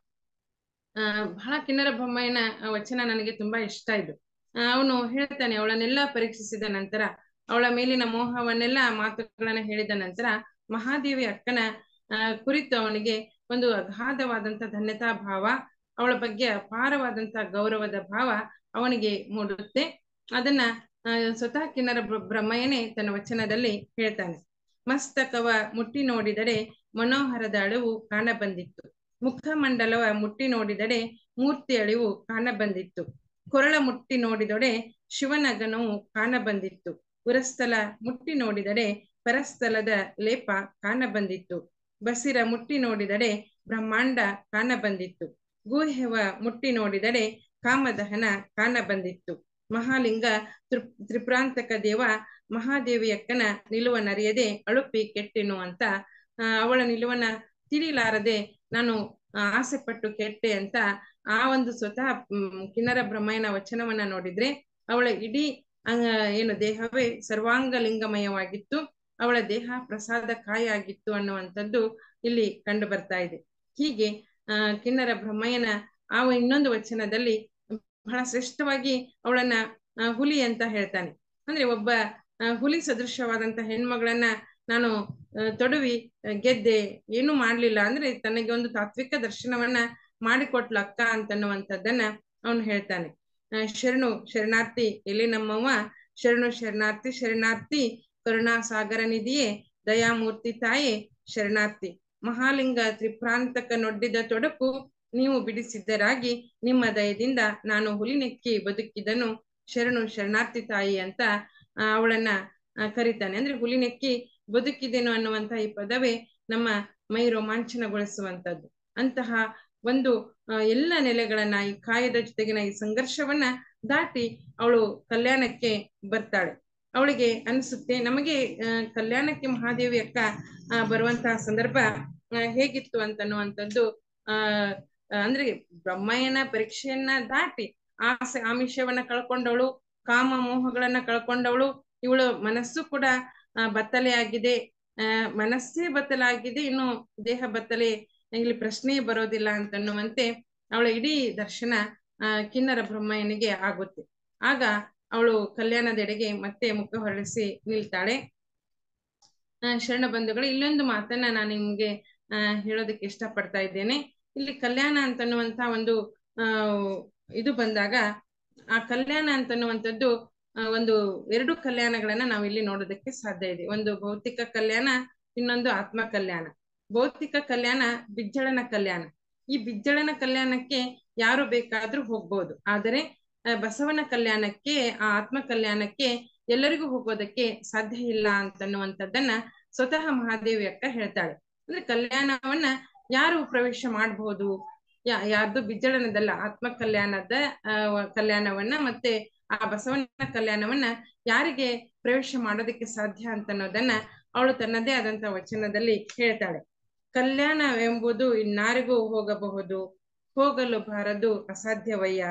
ಆ ಬಹಳ ಕಿನ್ನರ ಬ್ರಹ್ಮಯ್ಯನ ವಚನ ನನಗೆ ತುಂಬಾ ಇಷ್ಟ ಇದು ಅವನು ಹೇಳ್ತಾನೆ ಅವಳನ್ನೆಲ್ಲ ಪರೀಕ್ಷಿಸಿದ ನಂತರ ಅವಳ ಮೇಲಿನ ಮೋಹವನ್ನೆಲ್ಲ ಮಾತುಗಳನ್ನ ಹೇಳಿದ ನಂತರ ಮಹಾದೇವಿ ಅಕ್ಕನ ಆ ಕುರಿತು ಅವನಿಗೆ ಒಂದು ಅಗಾಧವಾದಂತ ಧನ್ಯತಾ ಭಾವ ಅವಳ ಬಗ್ಗೆ ಅಪಾರವಾದಂತ ಗೌರವದ ಭಾವ ಅವನಿಗೆ ಮೂಡುತ್ತೆ ಅದನ್ನ ಸ್ವತಃ ಕಿನ್ನರ ಬ್ರಹ್ಮಯ್ಯನೇ ತನ್ನ ವಚನದಲ್ಲಿ ಹೇಳ್ತಾನೆ ಮಸ್ತಕವ ಮುಟ್ಟಿ ನೋಡಿದರೆ ಮನೋಹರದ ಅಳಿವು ಕಾಣಬಂದಿತ್ತು ಮುಖಮಂಡಲವ ಮುಟ್ಟಿ ನೋಡಿದರೆ ಮೂರ್ತಿ ಅಳಿವು ಕಾಣಬಂದಿತ್ತು ಕೊರಳ ಮುಟ್ಟಿ ನೋಡಿದೊಡೆ ಶಿವನಗನವು ಕಾಣಬಂದಿತ್ತು ಉರಸ್ಥಲ ಮುಟ್ಟಿ ನೋಡಿದರೆ ಪರಸ್ಥಲದ ಲೇಪ ಕಾಣಬಂದಿತ್ತು ಬಸಿರ ಮುಟ್ಟಿ ನೋಡಿದರೆ ಬ್ರಹ್ಮಾಂಡ ಕಾಣಬಂದಿತ್ತು ಗೂಹ್ಯವ ಮುಟ್ಟಿ ನೋಡಿದರೆ ಕಾಮದಹನ ಕಾಣಬಂದಿತ್ತು ಮಹಾಲಿಂಗ ತ್ರಿ ತ್ರಿಪ್ರಾಂತಕ ದೇವ ಮಹಾದೇವಿಯಕ್ಕನ ನಿಲುವ ನರಿಯದೆ ಅಳುಪಿ ಕೆಟ್ಟೆನು ಅಂತ ಅವಳ ನಿಲುವನ್ನ ತಿಳಿಲಾರದೆ ನಾನು ಆಸೆ ಪಟ್ಟು ಕೆಟ್ಟೆ ಅಂತ ಆ ಒಂದು ಸ್ವತಃ ಕಿನ್ನರ ಬ್ರಹ್ಮಯ್ಯನ ವಚನವನ್ನ ನೋಡಿದ್ರೆ ಅವಳ ಇಡೀ ಏನು ದೇಹವೇ ಸರ್ವಾಂಗ ಲಿಂಗಮಯವಾಗಿತ್ತು ಅವಳ ದೇಹ ಪ್ರಸಾದ ಕಾಯ ಆಗಿತ್ತು ಅನ್ನುವಂಥದ್ದು ಇಲ್ಲಿ ಕಂಡು ಬರ್ತಾ ಇದೆ ಹೀಗೆ ಆ ಕಿನ್ನರ ಬ್ರಹ್ಮಯ್ಯನ ಆ ಇನ್ನೊಂದು ವಚನದಲ್ಲಿ ಬಹಳ ಶ್ರೇಷ್ಠವಾಗಿ ಅವಳನ್ನ ಹುಲಿ ಅಂತ ಹೇಳ್ತಾನೆ ಅಂದ್ರೆ ಒಬ್ಬ ಹುಲಿ ಸದೃಶವಾದಂತ ಹೆಣ್ಮಗಳನ್ನ ನಾನು ತೊಡವಿ ಗೆದ್ದೆ ಏನು ಮಾಡ್ಲಿಲ್ಲ ಅಂದ್ರೆ ತನಗೆ ಒಂದು ತಾತ್ವಿಕ ದರ್ಶನವನ್ನ ಮಾಡಿಕೊಟ್ಲ ಅಕ್ಕ ಅಂತನ್ನುವಂಥದ್ದನ್ನ ಅವನು ಹೇಳ್ತಾನೆ ಶರಣು ಶರಣಾರ್ಥಿ ಎಲ್ಲಿ ನಮ್ಮವ್ವ ಶರಣು ಶರಣಾರ್ಥಿ ಶರಣಾರ್ಥಿ ಕರುಣಾ ಸಾಗರ ನಿಧಿಯೇ ದಯಾಮೂರ್ತಿ ತಾಯೇ ಶರಣಾರ್ಥಿ ಮಹಾಲಿಂಗ ತ್ರಿಪ್ರಾಂತಕ ನೊಡ್ಡಿದ ತೊಡಕು ನೀವು ಬಿಡಿಸಿದ್ದರಾಗಿ ನಿಮ್ಮ ದಯದಿಂದ ನಾನು ಹುಲಿನೆಕ್ಕಿ ಬದುಕಿದನು ಶರಣು ಶರಣಾರ್ಥಿ ತಾಯಿ ಅಂತ ಆ, ಅವಳನ್ನ ಆ, ಕರೀತಾನೆ ಅಂದ್ರೆ ಹುಲಿನೆಕ್ಕಿ ಬದುಕಿದೆನು ಅನ್ನುವಂತ ಈ ಪದವೇ ನಮ್ಮ ಮೈ ರೋಮಾಂಚನಗೊಳಿಸುವಂತದ್ದು ಅಂತಹ ಒಂದು ಆ, ಎಲ್ಲ ನೆಲೆಗಳನ್ನ ಈ ಕಾಯದ ಜೊತೆಗಿನ ಈ ಸಂಘರ್ಷವನ್ನ ದಾಟಿ ಅವಳು ಕಲ್ಯಾಣಕ್ಕೆ ಬರ್ತಾಳೆ ಅವಳಿಗೆ ಅನಿಸುತ್ತೆ ನಮಗೆ ಆ, ಕಲ್ಯಾಣಕ್ಕೆ ಮಹಾದೇವಿ ಅಕ್ಕ ಆ, ಬರುವಂತಹ ಸಂದರ್ಭ ಆ, ಹೇಗಿತ್ತು ಅಂತನ್ನುವಂಥದ್ದು ಆ ಆ, ಅಂದ್ರೆ ಬ್ರಹ್ಮಯ್ಯನ ಪರೀಕ್ಷೆಯನ್ನ ದಾಟಿ ಆಸೆ ಆಮಿಷವನ್ನ ಕಳ್ಕೊಂಡವಳು ಕಾಮ ಮೋಹಗಳನ್ನ ಕಳ್ಕೊಂಡವಳು ಇವಳು ಮನಸ್ಸು ಕೂಡ ಆ, ಬತ್ತಲೆ ಆಗಿದೆ ಆ, ಮನಸ್ಸೇ ಬತ್ತಲಾಗಿದೆ ಇನ್ನು ದೇಹ ಬತ್ತಲೆ ಇಲ್ಲಿ ಪ್ರಶ್ನೆ ಬರೋದಿಲ್ಲ ಅಂತನ್ನುವಂತೆ ಅವಳ ಇಡೀ ದರ್ಶನ ಆ ಕಿನ್ನರ ಬ್ರಹ್ಮಯ್ಯನಿಗೆ ಆಗುತ್ತೆ ಆಗ ಅವಳು ಕಲ್ಯಾಣದೆಡೆಗೆ ಮತ್ತೆ ಮುಖ ಹೊರಳಿಸಿ ನಿಲ್ತಾಳೆ ಆ, ಶರಣ ಬಂಧುಗಳು ಇಲ್ಲೊಂದು ಮಾತನ್ನ ನಾನು ನಿಮ್ಗೆ ಆ ಹೇಳೋದಕ್ಕೆ ಇಷ್ಟಪಡ್ತಾ ಇದ್ದೇನೆ ಇಲ್ಲಿ ಕಲ್ಯಾಣ ಅಂತನ್ನುವಂತ ಒಂದು ಆ ಇದು ಬಂದಾಗ ಆ ಕಲ್ಯಾಣ ಅಂತನ್ನುವಂಥದ್ದು ಆ, ಒಂದು ಎರಡು ಕಲ್ಯಾಣಗಳನ್ನ ನಾವು ಇಲ್ಲಿ ನೋಡೋದಕ್ಕೆ ಸಾಧ್ಯ ಇದೆ ಒಂದು ಭೌತಿಕ ಕಲ್ಯಾಣ ಇನ್ನೊಂದು ಆತ್ಮ ಕಲ್ಯಾಣ ಭೌತಿಕ ಕಲ್ಯಾಣ ಬಿಜ್ಜಳನ ಕಲ್ಯಾಣ ಈ ಬಿಜ್ಜಳನ ಕಲ್ಯಾಣಕ್ಕೆ ಯಾರು ಬೇಕಾದ್ರೂ ಹೋಗ್ಬೋದು ಆದರೆ ಆ, ಬಸವನ ಕಲ್ಯಾಣಕ್ಕೆ ಆ ಆತ್ಮ ಕಲ್ಯಾಣಕ್ಕೆ ಎಲ್ಲರಿಗೂ ಹೋಗೋದಕ್ಕೆ ಸಾಧ್ಯ ಇಲ್ಲ ಅಂತನ್ನುವಂಥದ್ದನ್ನ ಸ್ವತಃ ಮಹಾದೇವಿ ಅಕ್ಕ ಹೇಳ್ತಾಳೆ ಅಂದ್ರೆ ಕಲ್ಯಾಣವನ್ನ ಯಾರು ಪ್ರವೇಶ ಮಾಡಬಹುದು ಯಾ ಯಾರ್ದು ಬಿಜ್ಜಳನದಲ್ಲ ಆತ್ಮ ಕಲ್ಯಾಣದ ಆ, ಕಲ್ಯಾಣವನ್ನ ಮತ್ತೆ ಆ ಬಸವನ ಕಲ್ಯಾಣವನ್ನ ಯಾರಿಗೆ ಪ್ರವೇಶ ಮಾಡೋದಕ್ಕೆ ಸಾಧ್ಯ ಅಂತ ಅನ್ನೋದನ್ನ ಅವಳು ತನ್ನದೇ ಆದಂತ ವಚನದಲ್ಲಿ ಹೇಳ್ತಾಳೆ ಕಲ್ಯಾಣವೆಂಬುದು ಇನ್ನಾರಿಗೂ ಹೋಗಬಹುದು ಹೋಗಲು ಬಾರದು ಅಸಾಧ್ಯವಯ್ಯ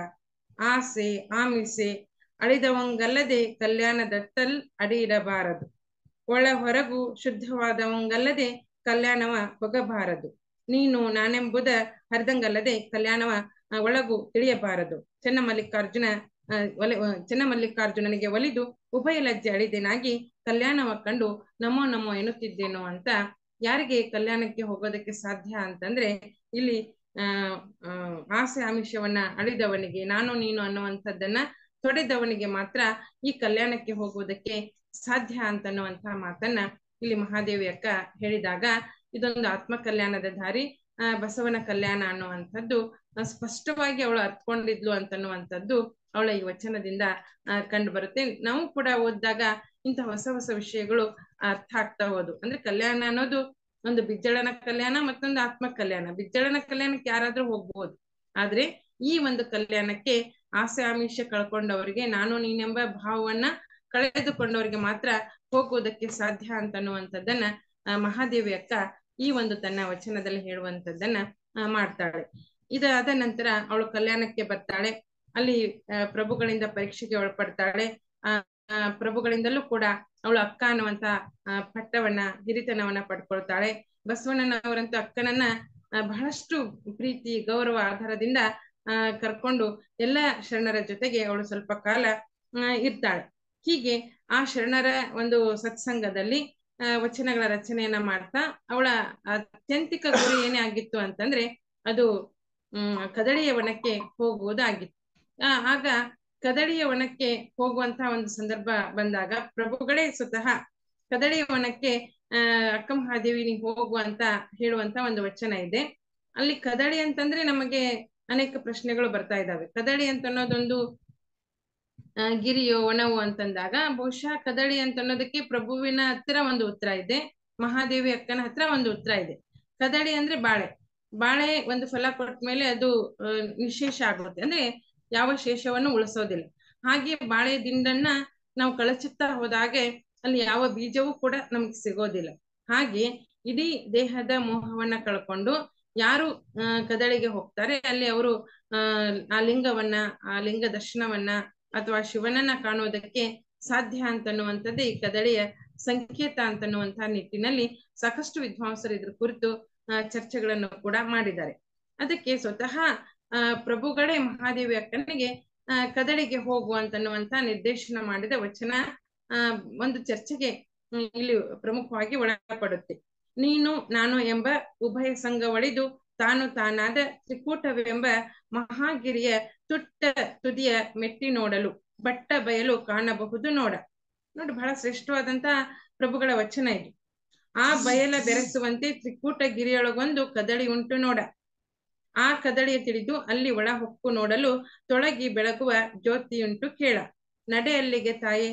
ಆಸೆ ಆಮಿಸೆ ಅಳಿದವಂಗಲ್ಲದೆ ಕಲ್ಯಾಣದತ್ತಲ್ ಅಡಿ ಇಡಬಾರದು ಒಳ ಹೊರಗು ಶುದ್ಧವಾದವಂಗಲ್ಲದೆ ಕಲ್ಯಾಣವ ಹೋಗಬಾರದು ನೀನು ನಾನೆಂಬುದ ಹರಿದಂಗಲ್ಲದೆ ಕಲ್ಯಾಣವ ಆ, ಒಳಗು ತಿಳಿಯಬಾರದು ಚೆನ್ನಮಲ್ಲಿಕಾರ್ಜುನ ಆ, ಒಲೆ ಆ, ಚೆನ್ನಮಲ್ಲಿಕಾರ್ಜುನನಿಗೆ ಒಲಿದು ಉಭಯ ಲಜ್ಜೆ ಅಳಿದೇನಾಗಿ ಕಲ್ಯಾಣವ ಕಂಡು ನಮೋ ನಮೋ ಎನ್ನುತ್ತಿದ್ದೇನೋ ಅಂತ ಯಾರಿಗೆ ಕಲ್ಯಾಣಕ್ಕೆ ಹೋಗೋದಕ್ಕೆ ಸಾಧ್ಯ ಅಂತಂದ್ರೆ ಇಲ್ಲಿ ಆ ಆ, ಆಸೆ ಆಮಿಷವನ್ನ ಅಳಿದವನಿಗೆ ನಾನು ನೀನು ಅನ್ನುವಂಥದ್ದನ್ನ ತೊಡೆದವನಿಗೆ ಮಾತ್ರ ಈ ಕಲ್ಯಾಣಕ್ಕೆ ಹೋಗುವುದಕ್ಕೆ ಸಾಧ್ಯ ಅಂತನ್ನುವಂತಹ ಮಾತನ್ನ ಇಲ್ಲಿ ಮಹಾದೇವಿ ಅಕ್ಕ ಹೇಳಿದಾಗ ಇದೊಂದು ಆತ್ಮ ಕಲ್ಯಾಣದ ದಾರಿ ಆ ಬಸವನ ಕಲ್ಯಾಣ ಅನ್ನುವಂಥದ್ದು ಆ, ಸ್ಪಷ್ಟವಾಗಿ ಅವಳು ಅರ್ಥಕೊಂಡಿದ್ಲು ಅಂತನ್ನುವಂಥದ್ದು ಅವಳ ಈ ವಚನದಿಂದ ಆ, ಕಂಡು ಬರುತ್ತೆ ನಾವು ಕೂಡ ಓದಿದಾಗ ಇಂಥ ಹೊಸ ಹೊಸ ವಿಷಯಗಳು ಅರ್ಥ ಆಗ್ತಾ ಹೋದು ಅಂದ್ರೆ ಕಲ್ಯಾಣ ಅನ್ನೋದು ಒಂದು ಬಿಜ್ಜಳನ ಕಲ್ಯಾಣ ಮತ್ತೊಂದು ಆತ್ಮ ಕಲ್ಯಾಣ ಬಿಜ್ಜಳನ ಕಲ್ಯಾಣಕ್ಕೆ ಯಾರಾದ್ರೂ ಹೋಗ್ಬೋದು ಆದ್ರೆ ಈ ಒಂದು ಕಲ್ಯಾಣಕ್ಕೆ ಆಸೆ ಆಮಿಷ ಕಳ್ಕೊಂಡವರಿಗೆ ನಾನು ನೀನೆಂಬ ಭಾವವನ್ನ ಕಳೆದುಕೊಂಡವರಿಗೆ ಮಾತ್ರ ಹೋಗುವುದಕ್ಕೆ ಸಾಧ್ಯ ಅಂತನ್ನುವಂಥದ್ದನ್ನ ಆ, ಮಹಾದೇವಿ ಅಕ್ಕ ಈ ಒಂದು ತನ್ನ ವಚನದಲ್ಲಿ ಹೇಳುವಂತದ್ದನ್ನ ಆ, ಮಾಡ್ತಾಳೆ ಇದಾದ ನಂತರ ಅವಳು ಕಲ್ಯಾಣಕ್ಕೆ ಬರ್ತಾಳೆ ಅಲ್ಲಿ ಆ, ಪ್ರಭುಗಳಿಂದ ಪರೀಕ್ಷೆಗೆ ಒಳಪಡ್ತಾಳೆ ಆ ಆ, ಪ್ರಭುಗಳಿಂದಲೂ ಕೂಡ ಅವಳು ಅಕ್ಕ ಅನ್ನುವಂತ ಆ, ಪಟ್ಟವನ್ನ ಹಿರಿತನವನ್ನ ಪಡ್ಕೊಳ್ತಾಳೆ ಬಸವಣ್ಣನವರಂತೂ ಅಕ್ಕನನ್ನ ಆ, ಬಹಳಷ್ಟು ಪ್ರೀತಿ ಗೌರವ ಆಧಾರದಿಂದ ಆ ಕರ್ಕೊಂಡು ಎಲ್ಲ ಶರಣರ ಜೊತೆಗೆ ಅವಳು ಸ್ವಲ್ಪ ಕಾಲ ಆ, ಇರ್ತಾಳೆ ಹೀಗೆ ಆ ಶರಣರ ಒಂದು ಸತ್ಸಂಗದಲ್ಲಿ ಆ, ವಚನಗಳ ರಚನೆಯನ್ನ ಮಾಡ್ತಾ ಅವಳ ಅತ್ಯಂತಿಕ ಗುರಿ ಏನೇ ಆಗಿತ್ತು ಅಂತಂದ್ರೆ ಅದು ಹ್ಮ್ ಕದಳಿಯ ವನಕ್ಕೆ ಹೋಗುವುದಾಗಿತ್ತು ಆ, ಆಗ ಕದಳಿಯ ವನಕ್ಕೆ ಹೋಗುವಂತ ಒಂದು ಸಂದರ್ಭ ಬಂದಾಗ ಪ್ರಭುಗಳೇ ಸ್ವತಃ ಕದಳಿಯ ವನಕ್ಕೆ ಆ ಅಕ್ಕ ಮಹಾದೇವಿ ನೀವು ಹೋಗು ಅಂತ ಹೇಳುವಂತ ಒಂದು ವಚನ ಇದೆ ಅಲ್ಲಿ ಕದಳಿ ಅಂತಂದ್ರೆ ನಮಗೆ ಅನೇಕ ಪ್ರಶ್ನೆಗಳು ಬರ್ತಾ ಇದ್ದಾವೆ ಕದಳಿ ಅಂತ ಅನ್ನೋದೊಂದು ಆ, ಗಿರಿಯೋ ವನವೋ ಅಂತಂದಾಗ ಬಹುಶಃ ಕದಳಿ ಅಂತ ಅನ್ನೋದಕ್ಕೆ ಪ್ರಭುವಿನ ಹತ್ರ ಒಂದು ಉತ್ತರ ಇದೆ ಮಹಾದೇವಿ ಅಕ್ಕನ ಹತ್ರ ಒಂದು ಉತ್ತರ ಇದೆ ಕದಳಿ ಅಂದ್ರೆ ಬಾಳೆ ಬಾಳೆ ಒಂದು ಫಲ ಕೊಟ್ಟ ಮೇಲೆ ಅದು ಆ, ನಿಶೇಷ ಆಗುತ್ತೆ ಅಂದ್ರೆ ಯಾವ ಶೇಷವನ್ನು ಉಳಿಸೋದಿಲ್ಲ ಹಾಗೆ ಬಾಳೆ ದಿಂಡನ್ನ ನಾವು ಕಳಚುತ್ತಾ ಹೋದಾಗೆ ಅಲ್ಲಿ ಯಾವ ಬೀಜವೂ ಕೂಡ ನಮ್ಗೆ ಸಿಗೋದಿಲ್ಲ ಹಾಗೆ ಇಡೀ ದೇಹದ ಮೋಹವನ್ನ ಕಳ್ಕೊಂಡು ಯಾರು ಆ, ಕದಳಿಗೆ ಹೋಗ್ತಾರೆ ಅಲ್ಲಿ ಅವರು ಆ ಆ ಲಿಂಗವನ್ನ ಆ ಲಿಂಗ ದರ್ಶನವನ್ನ ಅಥವಾ ಶಿವನನ್ನ ಕಾಣುವುದಕ್ಕೆ ಸಾಧ್ಯ ಅಂತನ್ನುವಂಥದ್ದೇ ಈ ಕದಳಿಯ ಸಂಕೇತ ಅಂತನ್ನುವಂತಹ ನಿಟ್ಟಿನಲ್ಲಿ ಸಾಕಷ್ಟು ವಿದ್ವಾಂಸರು ಇದ್ರ ಕುರಿತು ಆ, ಚರ್ಚೆಗಳನ್ನು ಕೂಡ ಮಾಡಿದ್ದಾರೆ ಅದಕ್ಕೆ ಸ್ವತಃ ಆ ಪ್ರಭುಗಳೇ ಮಹಾದೇವಿ ಅಕ್ಕನಿಗೆ ಆ ಕದಳಿಗೆ ಹೋಗು ಅಂತನ್ನುವಂತ ನಿರ್ದೇಶನ ಮಾಡಿದ ವಚನ ಆ ಒಂದು ಚರ್ಚೆಗೆ ಹ್ಮ್, ಇಲ್ಲಿ ಪ್ರಮುಖವಾಗಿ ಒಳಪಡುತ್ತೆ ನೀನು ನಾನು ಎಂಬ ಉಭಯ ಸಂಘ ಒಳಿದು ತಾನು ತಾನಾದ ತ್ರಿಕೂಟವೆಂಬ ಮಹಾಗಿರಿಯ ತುಟ್ಟ ತುದಿಯ ಮೆಟ್ಟಿ ನೋಡಲು ಬಟ್ಟ ಬಯಲು ಕಾಣಬಹುದು ನೋಡ ನೋಡಿ ಬಹಳ ಶ್ರೇಷ್ಠವಾದಂತ ಪ್ರಭುಗಳ ವಚನ ಇದು ಆ ಬಯಲ ಬೆರೆಸುವಂತೆ ತ್ರಿಕೂಟ ಗಿರಿಯೊಳಗೊಂದು ಕದಳಿ ಉಂಟು ನೋಡ ಆ ಕದಳಿಯ ತಿಳಿದು ಅಲ್ಲಿ ಒಳ ಹೊಕ್ಕು ನೋಡಲು ತೊಳಗಿ ಬೆಳಗುವ ಜ್ಯೋತಿಯುಂಟು ಕೇಳ ನಡೆ ಅಲ್ಲಿಗೆ ತಾಯೆ